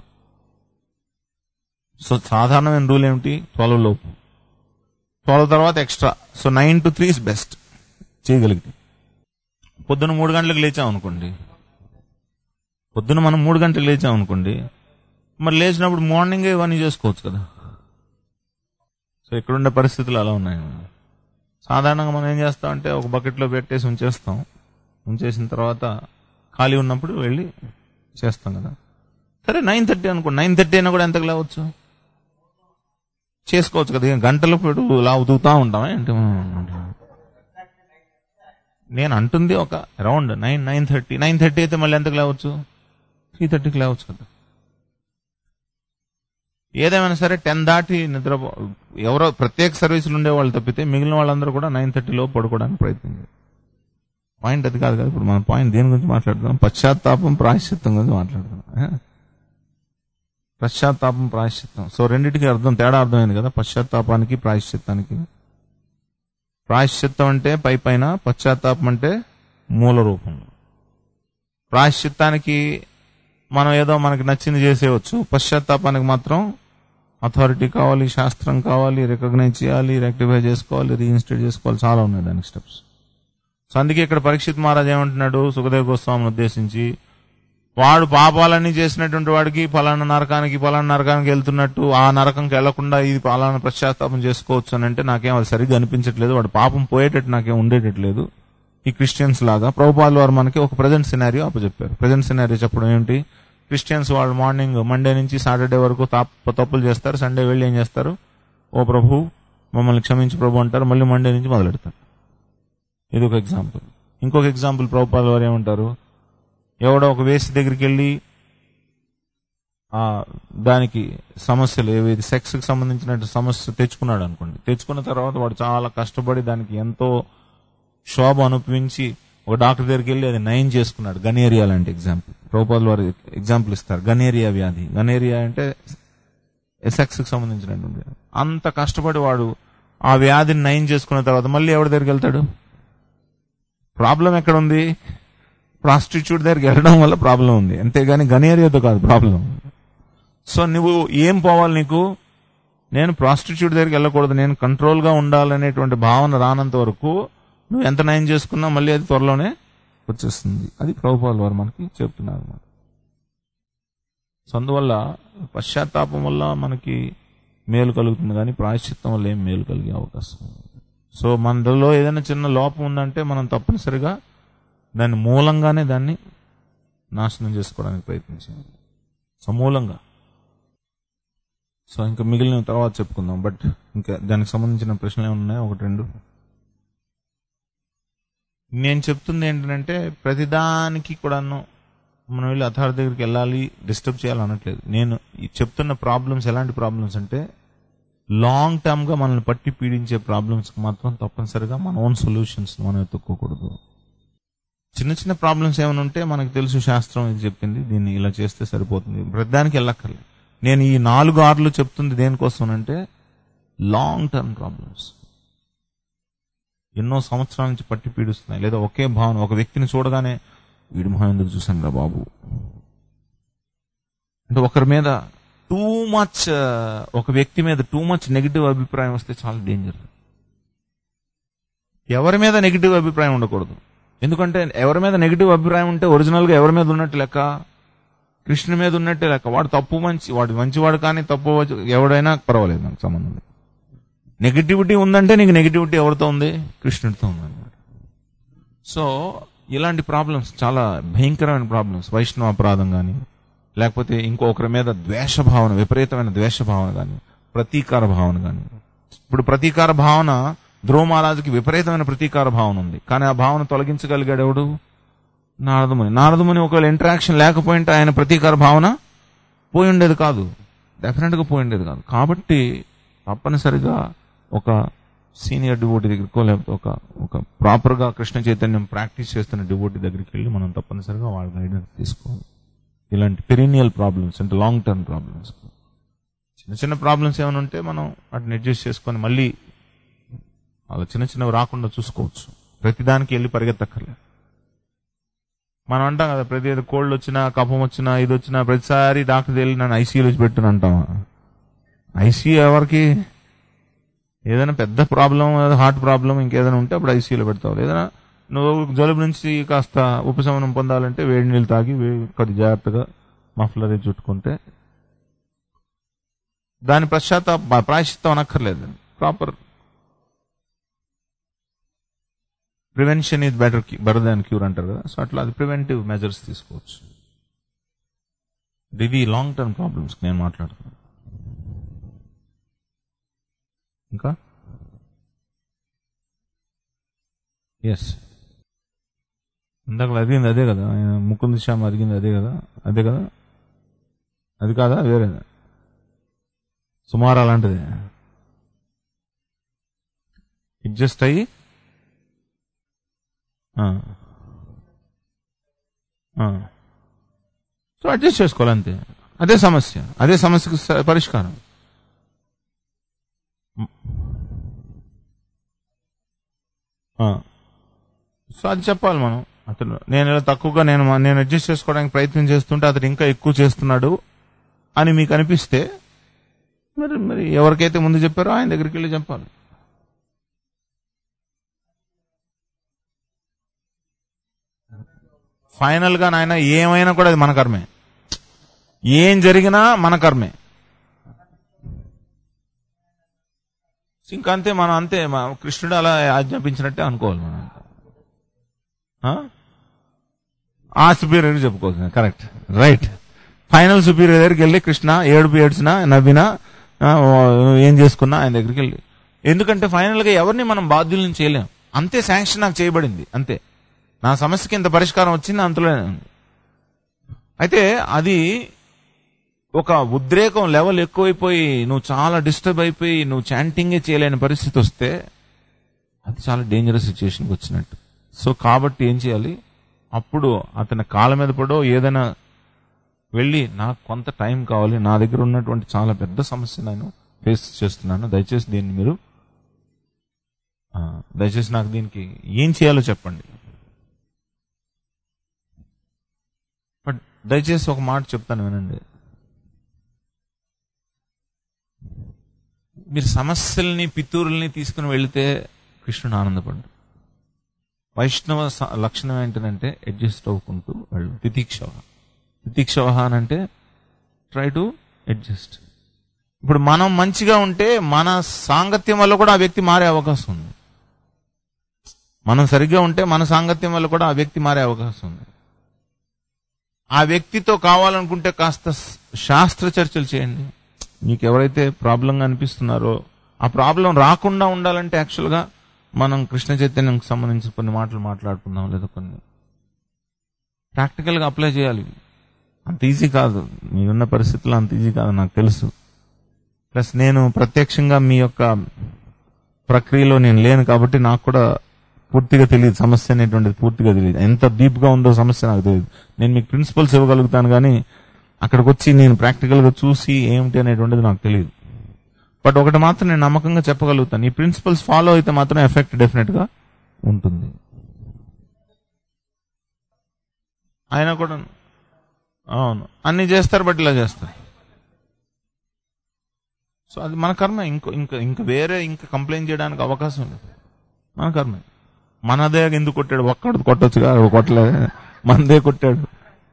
సో సాధారణమైన రూల్ ఏమిటి ట్వెల్వ్ లోపు ట్వెల్వ్ తర్వాత extra so nine to three is best చేయగలిగితే పొద్దున మూడు గంటలకు లేచాం అనుకోండి పొద్దున మనం మూడు గంటలకు లేచాం అనుకోండి మరి లేచినప్పుడు మార్నింగే ఇవన్నీ చేసుకోవచ్చు కదా సో ఇక్కడుండే పరిస్థితులు అలా ఉన్నాయి సాధారణంగా మనం ఏం చేస్తామంటే ఒక బకెట్లో పెట్టేసి ఉంచేస్తాం ఉంచేసిన తర్వాత ఖాళీ ఉన్నప్పుడు వెళ్ళి చేస్తాం కదా సరే నైన్ థర్టీ అనుకో నైన్ థర్టీ అయినా కూడా ఎంతకు లేవచ్చు చేసుకోవచ్చు కదా ఏం గంటల పాటు ఇలా ఉతుకుతా ఉంటామా ఏంటి నేను అంటుంది ఒక around nine nine thirty nine thirty అయితే మళ్ళీ ఎంతకు లేవచ్చు త్రీ థర్టీకి లేవచ్చు కదా ఏదేమైనా సరే టెన్ దాటి నిద్ర ఎవరో ప్రత్యేక సర్వీసులు ఉండే వాళ్ళు తప్పితే మిగిలిన వాళ్ళందరూ కూడా నైన్ థర్టీలో పడుకోవడానికి ప్రయత్నించారు పాయింట్ అది కాదు కదా ఇప్పుడు మన పాయింట్ దేని గురించి మాట్లాడుతున్నాం పశ్చాత్తాపం ప్రాయశ్చిత్తం గురించి మాట్లాడుతున్నాం ఆ? పశ్చాత్తాపం ప్రాయశ్చిత్తం సో రెండింటికి అర్థం తేడా అర్థమైంది కదా పశ్చాత్తాపానికి ప్రాయశ్చిత్తానికి ప్రాయశ్చిత్తం అంటే పై పైన పశ్చాత్తాపం అంటే మూల రూపంలో ప్రాయశ్చిత్తానికి మనం ఏదో మనకి నచ్చింది చేసేయవచ్చు పశ్చాత్తాపానికి మాత్రం అథారిటీ కావాలి శాస్త్రం కావాలి రికగ్నైజ్ చేయాలి రెక్టిఫై చేసుకోవాలి రీఇన్స్టేట్ చేసుకోవాలి చాలా ఉన్నాయి దానికి స్టెప్స్ సో అందుకే ఇక్కడ పరీక్షిత్ మహారాజ్ ఏమంటున్నాడు సుఖదేవ్ గోస్వామిని ఉద్దేశించి వాడు పాపాలన్నీ చేసినటువంటి వాడికి ఫలానా నరకానికి ఫలానా నరకానికి వెళ్తున్నట్టు ఆ నరకంకి వెళ్లకుండా ఇది ఫలానా పశ్చాత్తాపం చేసుకోవచ్చు అని అంటే నాకేం అది సరిగ్గా అనిపించట్లేదు వాడు పాపం పోయేటట్టు నాకేం ఉండేటట్లేదు ఈ క్రిస్టియన్స్ లాగా ప్రభుపాల్ వారు మనకి ఒక ప్రజెంట్ సినారియో అప్పచెప్పారు ప్రజెంట్ సినారియో చెప్పడం ఏంటి క్రిస్టియన్స్ వాళ్ళు మార్నింగ్ మండే నుంచి సాటర్డే వరకు తాప్- తప్పులు చేస్తారు సండే వెళ్ళి ఏం చేస్తారు ఓ ప్రభు మమ్మల్ని క్షమించి ప్రభు అంటారు మళ్ళీ మండే నుంచి మొదలెడతారు ఇది ఒక ఎగ్జాంపుల్ ఇంకొక ఎగ్జాంపుల్ ప్రభుపాల్ వారు ఏమంటారు ఎవడో ఒక వేసి దగ్గరికి వెళ్ళి ఆ దానికి సమస్యలు ఏవి సెక్స్ కి సంబంధించిన సమస్య తెచ్చుకున్నాడు అనుకోండి తెచ్చుకున్న తర్వాత వాడు చాలా కష్టపడి దానికి ఎంతో శోభ అనుభవించి ఒక డాక్టర్ దగ్గరికి వెళ్ళి అది నయం చేసుకున్నాడు గనేరియా లాంటి ఎగ్జాంపుల్ ప్రభుపాల్ వారు ఎగ్జాంపుల్ ఇస్తారు గనేరియా వ్యాధి గనేరియా అంటే సెక్స్ కి సంబంధించినటువంటి వ్యాధి. అంత కష్టపడి వాడు ఆ వ్యాధిని నయం చేసుకున్న తర్వాత మళ్ళీ ఎవరి దగ్గరికి వెళ్తాడు ప్రాబ్లం ఎక్కడ ఉంది ప్రాస్టిట్యూట్ దగ్గరికి వెళ్ళడం వల్ల ప్రాబ్లం ఉంది అంతేగాని గనేరియాతో కాదు ప్రాబ్లం సో నువ్వు ఏం పోవాలి నీకు నేను ప్రాస్టిట్యూట్ దగ్గరికి వెళ్ళకూడదు నేను కంట్రోల్ గా ఉండాలనేటువంటి భావన రానంత వరకు నువ్వు ఎంత నయం చేసుకున్నా మళ్ళీ అది త్వరలోనే వచ్చేస్తుంది అది ప్రభుపాల్ వారు మనకి చెప్తున్నారు అన్నమాట సో అందువల్ల పశ్చాత్తాపం వల్ల మనకి మేలు కలుగుతుంది కానీ ప్రాయశ్చిత్తం వల్ల ఏం మేలు కలిగే అవకాశం లేదు. సో మనలో ఏదైనా చిన్న లోపం ఉందంటే మనం తప్పనిసరిగా దాని మూలంగానే దాన్ని నాశనం చేసుకోవడానికి ప్రయత్నించాలి సమూలంగా సో ఇంకా మిగిలిన తర్వాత చెప్పుకుందాం బట్ ఇంకా దానికి సంబంధించిన ప్రశ్నలు ఏమైనా ఉన్నాయో ఒకటి రెండు నేను చెప్తుంది ఏంటంటే ప్రతిదానికి కూడాను మనం వెళ్ళి అథారిటీ దగ్గరికి వెళ్ళాలి డిస్టర్బ్ చేయాలి అనట్లేదు నేను ఈ చెప్తున్న ప్రాబ్లమ్స్ ఎలాంటి ప్రాబ్లమ్స్ అంటే లాంగ్ టర్మ్ గా మనల్ని పట్టి పీడించే ప్రాబ్లమ్స్ మాత్రం తప్పనిసరిగా మన ఓన్ సొల్యూషన్స్ మనం ఎత్తుక్కోకూడదు చిన్న చిన్న ప్రాబ్లమ్స్ ఏమైనా ఉంటే మనకు తెలుసు శాస్త్రం ఇది చెప్పింది దీన్ని ఇలా చేస్తే సరిపోతుంది ప్రతిదానికి వెళ్ళక్కర్లేదు నేను ఈ నాలుగు ఆర్లు చెప్తుంది దేనికోసం అంటే లాంగ్ టర్మ్ ప్రాబ్లమ్స్ ఎన్నో సంవత్సరాల నుంచి పట్టి పీడిస్తున్నాయి లేదా ఒకే భావన ఒక వ్యక్తిని చూడగానే వీడి మొహం ఎందుకు చూసాను రా బాబు అంటే ఒకరి మీద టూ మచ్ ఒక వ్యక్తి మీద టూ మచ్ నెగిటివ్ అభిప్రాయం వస్తే చాలా డేంజర్ ఎవరి మీద నెగిటివ్ అభిప్రాయం ఉండకూడదు ఎందుకంటే ఎవరి మీద నెగిటివ్ అభిప్రాయం ఉంటే ఒరిజినల్ గా ఎవరి మీద ఉన్నట్టు లెక్క కృష్ణుని మీద ఉన్నట్టే లెక్క వాడు తప్పు మంచి వాడు మంచివాడు కానీ తప్పు ఎవడైనా పర్వాలేదు నాకు సంబంధం లేదు నెగిటివిటీ ఉందంటే నీకు నెగిటివిటీ ఎవరితో ఉంది కృష్ణుడితో ఉంది అన్నమాట సో ఇలాంటి ప్రాబ్లమ్స్ చాలా భయంకరమైన ప్రాబ్లమ్స్ వైష్ణవ అపరాధం కానీ లేకపోతే ఇంకొకరి మీద ద్వేష భావన విపరీతమైన ద్వేష భావన కానీ ప్రతీకార భావన కానీ ఇప్పుడు ప్రతీకార భావన ధ్రువ మహారాజుకి విపరీతమైన ప్రతీకార భావన ఉంది కానీ ఆ భావన తొలగించగలిగాడు ఎవడు నారదముని నారదముని ఒకవేళ ఇంటరాక్షన్ లేకపోయింటే ఆయన ప్రతీకార భావన పోయి ఉండేది కాదు డెఫినెట్ గా పోయి ఉండేది కాదు కాబట్టి తప్పనిసరిగా ఒక సీనియర్ డివోటీ దగ్గరికో లేకపోతే ఒక ఒక ప్రాపర్ గా కృష్ణ చైతన్యం ప్రాక్టీస్ చేస్తున్న డివోటీ దగ్గరికి వెళ్ళి మనం తప్పనిసరిగా వాళ్ళ గైడెన్స్ తీసుకోవాలి ఇలాంటి పెరీనియల్ ప్రాబ్లమ్స్ అంటే లాంగ్ టర్మ్ ప్రాబ్లమ్స్ చిన్న చిన్న ప్రాబ్లమ్స్ ఏమైనా ఉంటే మనం వాటిని అడ్జస్ట్ చేసుకొని మళ్ళీ అలా చిన్న చిన్నవి రాకుండా చూసుకోవచ్చు ప్రతిదానికి వెళ్ళి పరిగెత్తక్కర్లేదు మనం అంటాం కదా ప్రతి ఏదో కోల్డ్ వచ్చినా కఫం వచ్చినా ఇది వచ్చినా ప్రతిసారి డాక్టర్ వెళ్ళి నన్ను ఐసీయూలో పెట్టుని అంటాం ఐసీయూ ఎవరికి ఏదైనా పెద్ద ప్రాబ్లం హార్ట్ ప్రాబ్లం ఇంకేదైనా ఉంటే అప్పుడు ఐసీయూలో పెడతావు ఏదైనా నువ్వు జలుబు నుంచి కాస్త ఉపశమనం పొందాలంటే వేడి నీళ్ళు తాగి వే- కొద్ది జాగ్రత్తగా మఫ్లర్ చుట్టుకుంటే దాని పశ్చాత్తాప ప్రాయశ్చిత్తం అనక్కర్లేదు proper prevention is better better than cure అంటారు కదా సో అట్లా అది ప్రివెంటివ్ మెజర్స్ తీసుకోవచ్చు ఇది లాంగ్ టర్మ్ ప్రాబ్లమ్స్ నేను మాట్లాడుతున్నాను ఇంకా ఎస్ ఇందాక అడిగింది అదే కదా ఆయన ముకుంద్ శ్యామ్ అడిగింది అదే కదా అదే కదా అది కాదా వేరే సుమారు అలాంటిది అడ్జస్ట్ అయ్యి ఆ. ఆ. సో అడ్జస్ట్ చేసుకోవాలి అంతే అదే సమస్య అదే సమస్యకు స- పరిష్కారం ఆ. సో అది చెప్పాలి మనం అతను నేను ఇలా తక్కువగా నేను నేను అడ్జస్ట్ చేసుకోవడానికి ప్రయత్నం చేస్తుంటే అతను ఇంకా ఎక్కువ చేస్తున్నాడు అని మీకు అనిపిస్తే మరి మరి ఎవరికైతే ముందు చెప్పారో ఆయన దగ్గరికి వెళ్ళి చెప్పాలి ఫైనల్ గా నాయన ఏమైనా కూడా అది మన కర్మే ఏం జరిగినా మన కర్మే ఇంకా అంతే మనం అంతే మా- కృష్ణుడు అలా ఆజ్ఞాపించినట్టే అనుకోవాలి మనం ఆ? ఆ సుపీరియర్ చెప్పుకోవచ్చు కరెక్ట్ రైట్ ఫైనల్ సుపీరియర్ దగ్గరికి వెళ్ళి కృష్ణ ఏడుపు ఏడ్చినా నవ్వినా ఆ, ఓ, ఏం చేసుకున్నా ఆయన దగ్గరికి వెళ్ళి ఎందుకంటే ఫైనల్ గా ఎవరిని మనం బాధ్యులను చేయలేం అంతే శాంక్షన్ నాకు చేయబడింది అంతే నా సమస్యకి ఇంత పరిష్కారం వచ్చింది అంతలోనే ఉంది. అయితే అది ఒక ఉద్రేకం లెవెల్ ఎక్కువైపోయి నువ్వు చాలా డిస్టర్బ్ అయిపోయి నువ్వు చాంటింగే చేయలేని పరిస్థితి వస్తే అది చాలా డేంజరస్ సిచ్యువేషన్కి వచ్చినట్టు సో కాబట్టి ఏం చేయాలి అప్పుడు అతని కాళ్ళ మీద పడో ఏదైనా వెళ్ళి నాకు కొంత టైం కావాలి నా దగ్గర ఉన్నటువంటి చాలా పెద్ద సమస్య నేను ఫేస్ చేస్తున్నాను దయచేసి దీన్ని మీరు ఆ, దయచేసి నాకు దీనికి ఏం చేయాలో చెప్పండి బట్ దయచేసి ఒక మాట చెప్తాను వినండి మీరు సమస్యల్ని పితూరుల్ని తీసుకుని వెళితే కృష్ణుడు ఆనందపడ్డు వైష్ణవ స- లక్షణం ఏంటంటే అడ్జస్ట్ అవ్వుకుంటూ వెళ్ళు తితీక్షవ తితీక్షవ అని అంటే ట్రై టు అడ్జస్ట్ ఇప్పుడు మనం మంచిగా ఉంటే మన సాంగత్యం వల్ల కూడా ఆ వ్యక్తి మారే అవకాశం ఉంది మనం సరిగ్గా ఉంటే మన సాంగత్యం వల్ల కూడా ఆ వ్యక్తి మారే అవకాశం ఉంది ఆ వ్యక్తితో కావాలనుకుంటే కాస్త స్- శాస్త్ర చర్చలు చేయండి మీకు ఎవరైతే ప్రాబ్లంగా అనిపిస్తున్నారో ఆ ప్రాబ్లం రాకుండా ఉండాలంటే యాక్చువల్గా మనం కృష్ణ చైతన్యంకి సంబంధించిన కొన్ని మాటలు మాట్లాడుకుందాం లేదా కొన్ని ప్రాక్టికల్గా అప్లై చేయాలి అంత ఈజీ కాదు మీరున్న పరిస్థితుల్లో అంత ఈజీ కాదు నాకు తెలుసు ప్లస్ నేను ప్రత్యక్షంగా మీ యొక్క ప్రక్రియలో నేను లేను కాబట్టి నాకు కూడా పూర్తిగా తెలియదు సమస్య అనేటువంటిది పూర్తిగా తెలియదు ఎంత డీప్ గా ఉందో సమస్య నాకు తెలియదు నేను మీకు ప్రిన్సిపల్స్ ఇవ్వగలుగుతాను కానీ అక్కడికి వచ్చి నేను ప్రాక్టికల్ గా చూసి ఏమిటి అనేటువంటిది నాకు తెలియదు బట్ ఒకటి మాత్రం నేను నమ్మకంగా చెప్పగలుగుతాను ఈ ప్రిన్సిపల్స్ ఫాలో అయితే మాత్రం ఎఫెక్ట్ డెఫినెట్ గా ఉంటుంది ఆయన కూడా అవును అన్ని చేస్తారు బట్ ఇలా చేస్తారు సో అది మన కర్మ ఇంకో ఇంకా ఇంకా వేరే ఇంకా కంప్లైంట్ చేయడానికి అవకాశం లేదు మన కర్మ మనదే ఎందుకు కొట్టాడు ఒక్కడు కొట్టొచ్చుగా కొట్టలేదు మనదే కొట్టాడు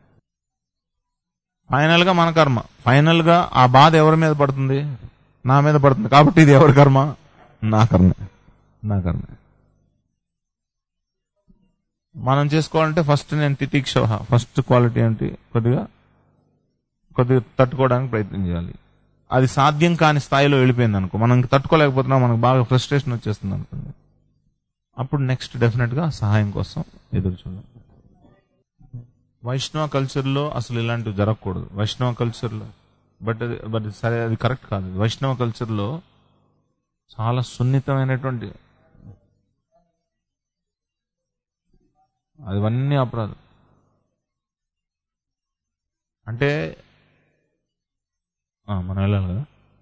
ఫైనల్ గా మన కర్మ ఫైనల్ గా ఆ బాధ ఎవరి మీద పడుతుంది నా మీద పడుతుంది కాబట్టి ఇది ఎవరి కర్మ నా కర్మ నా కర్మ మనం చేసుకోవాలంటే ఫస్ట్ నేను తితిక్ష ఫస్ట్ క్వాలిటీ ఏంటి కొద్దిగా కొద్దిగా తట్టుకోవడానికి ప్రయత్నం చేయాలి అది సాధ్యం కాని స్థాయిలో వెళ్ళిపోయింది అనుకో మనం ఇంక తట్టుకోలేకపోతున్నాం మనకు బాగా ఫ్రస్ట్రేషన్ వచ్చేస్తుంది అనుకోండి అప్పుడు నెక్స్ట్ డెఫినెట్ గా సహాయం కోసం ఎదురు చూడాలి వైష్ణవ కల్చర్లో అసలు ఇలాంటివి జరగకూడదు వైష్ణవ కల్చర్లో బట్ అది బట్ సరే అది కరెక్ట్ కాదు వైష్ణవ కల్చర్లో చాలా సున్నితమైనటువంటి అవన్నీ అపరాధం అంటే ఆ, మనం వెళ్ళాలి కదా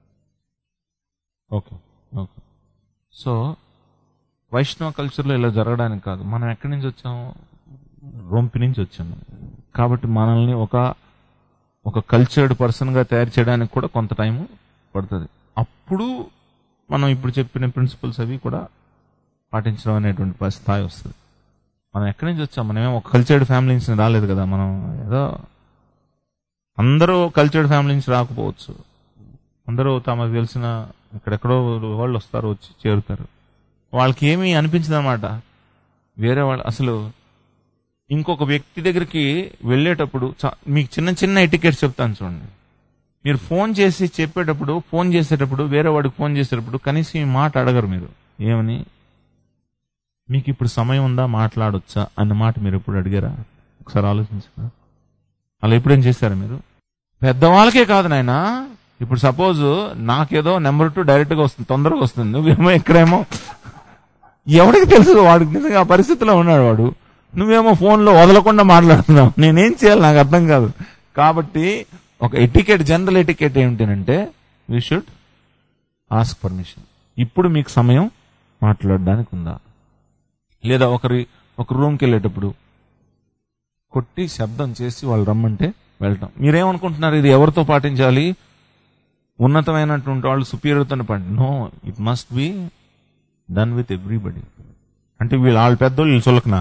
ఓకే ఓకే సో వైష్ణవ కల్చర్లో ఇలా జరగడానికి కాదు మనం ఎక్కడి నుంచి వచ్చాము రొంపి నుంచి వచ్చాము కాబట్టి మనల్ని ఒక ఒక కల్చర్డ్ పర్సన్గా తయారు చేయడానికి కూడా కొంత టైం పడుతుంది అప్పుడు మనం ఇప్పుడు చెప్పిన ప్రిన్సిపల్స్ అవి కూడా పాటించడం అనేటువంటి ప- స్థాయి వస్తుంది మనం ఎక్కడి నుంచి వచ్చాం మనమేం ఒక కల్చర్డ్ ఫ్యామిలీ నుంచి రాలేదు కదా మనం ఏదో అందరూ కల్చర్డ్ ఫ్యామిలీ నుంచి రాకపోవచ్చు అందరూ తమకు తెలిసిన ఇక్కడెక్కడో వాళ్ళు వస్తారు వచ్చి చేరుతారు వాళ్ళకి ఏమీ అనిపించదు అనమాట వేరే వాళ్ళు అసలు ఇంకొక వ్యక్తి దగ్గరికి వెళ్ళేటప్పుడు చా- మీకు చిన్న చిన్న ఎటికెట్స్ చెప్తాను చూడండి మీరు ఫోన్ చేసి చెప్పేటప్పుడు ఫోన్ చేసేటప్పుడు వేరే వాడికి ఫోన్ చేసేటప్పుడు కనీసం ఈ మాట అడగరు మీరు ఏమని మీకు ఇప్పుడు సమయం ఉందా మాట్లాడొచ్చా అన్న మాట మీరు ఎప్పుడు అడిగారా ఒకసారి ఆలోచించారా అలా ఎప్పుడేం చేశారా మీరు పెద్దవాళ్ళకే కాదు నాయన ఇప్పుడు సపోజ్ నాకేదో నెంబర్ టూ డైరెక్ట్ గా వస్తుంది తొందరగా వస్తుంది నువ్వేమో ఇక్కడేమో ఎవరికి తెలుసు వాడికి నిజంగా ఆ పరిస్థితిలో ఉన్నాడు వాడు నువ్వేమో ఫోన్లో వదలకుండా మాట్లాడుతున్నావు నేనేం చేయాలి నాకు అర్థం కాదు కాబట్టి ఒక ఎటికెట్ జనరల్ ఎటికెట్ ఏమిటంటే వీ షుడ్ ఆస్క్ పర్మిషన్ ఇప్పుడు మీకు సమయం మాట్లాడడానికి ఉందా లేదా ఒకరి ఒక రూమ్కి వెళ్ళేటప్పుడు కొట్టి శబ్దం చేసి వాళ్ళు రమ్మంటే వెళ్ళటం మీరేమనుకుంటున్నారు ఇది ఎవరితో పాటించాలి ఉన్నతమైనటువంటి వాళ్ళు సుపీరియర్తో పాటి no it must be done with everybody అంటే వీళ్ళు వాళ్ళ పెద్దోళ్ళు వీళ్ళు చులకనా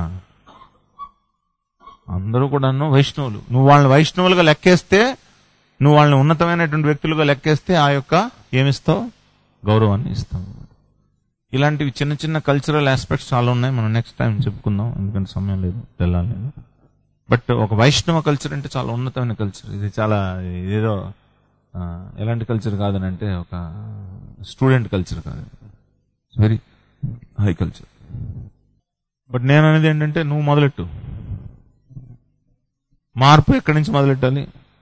అందరూ కూడాను వైష్ణవులు నువ్వు వాళ్ళని వైష్ణవులుగా లెక్కేస్తే నువ్వు వాళ్ళని ఉన్నతమైనటువంటి వ్యక్తులుగా లెక్కేస్తే ఆ యొక్క ఏమిస్తావు గౌరవాన్ని ఇస్తావు ఇలాంటివి చిన్న చిన్న కల్చరల్ ఆస్పెక్ట్స్ చాలా ఉన్నాయి మనం నెక్స్ట్ టైం చెప్పుకుందాం ఎందుకంటే సమయం లేదు వెళ్ళాలి బట్ ఒక వైష్ణవ కల్చర్ అంటే చాలా ఉన్నతమైన కల్చర్ ఇది చాలా ఏదో ఆ, ఎలాంటి కల్చర్ కాదని అంటే ఒక స్టూడెంట్ కల్చర్ కాదు వెరీ హై కల్చర్ బట్ నేను అనేది ఏంటంటే నువ్వు మొదలెట్టు మార్పు ఎక్కడి నుంచి మొదలెట్టాలి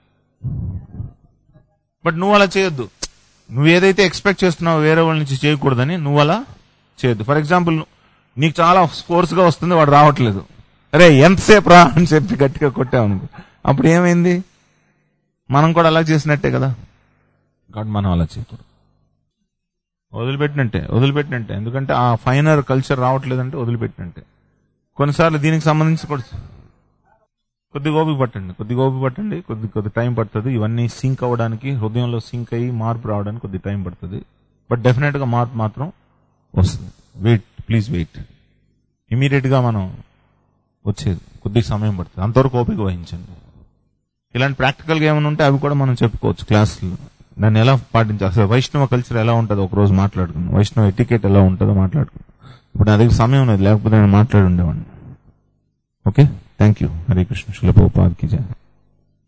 బట్ నువ్వు అలా చేయొద్దు నువ్వు ఏదైతే ఎక్స్పెక్ట్ చేస్తున్నావో వేరే వాళ్ళ నుంచి చేయకూడదని నువ్వు అలా చేయొద్దు ఫర్ ఎగ్జాంపుల్ నీకు చాలా ఫోర్స్ గా వస్తుంది వాడు రావట్లేదు అరే ఎంతసేపు రా అని చెప్పి గట్టిగా కొట్టావు అనుకో అప్పుడు ఏమైంది మనం కూడా అలా చేసినట్టే కదా కాబట్టి మనం అలా చేయకూడదు వదిలిపెట్టినట్టే వదిలిపెట్టినట్టే ఎందుకంటే ఆ ఫైనర్ కల్చర్ రావట్లేదంటే వదిలిపెట్టినట్టే కొన్నిసార్లు దీనికి సంబంధించి కూడా కొద్ది ఓపిక పట్టండి కొద్ది ఓపిక పట్టండి కొద్ది కొద్ది టైం పడుతుంది ఇవన్నీ సింక్ అవ్వడానికి హృదయంలో సింక్ అయ్యి మార్పు రావడానికి కొద్ది టైం పడుతుంది బట్ డెఫినెట్ గా మార్పు మాత్రం వస్తుంది వెయిట్ ప్లీజ్ వెయిట్ ఇమీడియట్ గా మనం వచ్చేది కొద్దిగా సమయం పడుతుంది అంతవరకు ఓపిక వహించండి ఇలాంటి ప్రాక్టికల్ గా ఏమైనా ఉంటే అవి కూడా మనం చెప్పుకోవచ్చు క్లాసులో దాన్ని ఎలా పాటించాలి అసలు వైష్ణవ కల్చర్ ఎలా ఉంటుందో ఒక రోజు మాట్లాడుకుందాం వైష్ణవ ఎటికెట్ ఎలా ఉంటుందో మాట్లాడుకుందాం ఇప్పుడు నా దగ్గర సమయం ఉన్నది లేకపోతే నేను మాట్లాడి ఉండేవాడిని okay thank you Hare Krishna శిలపోపాద్కి జయ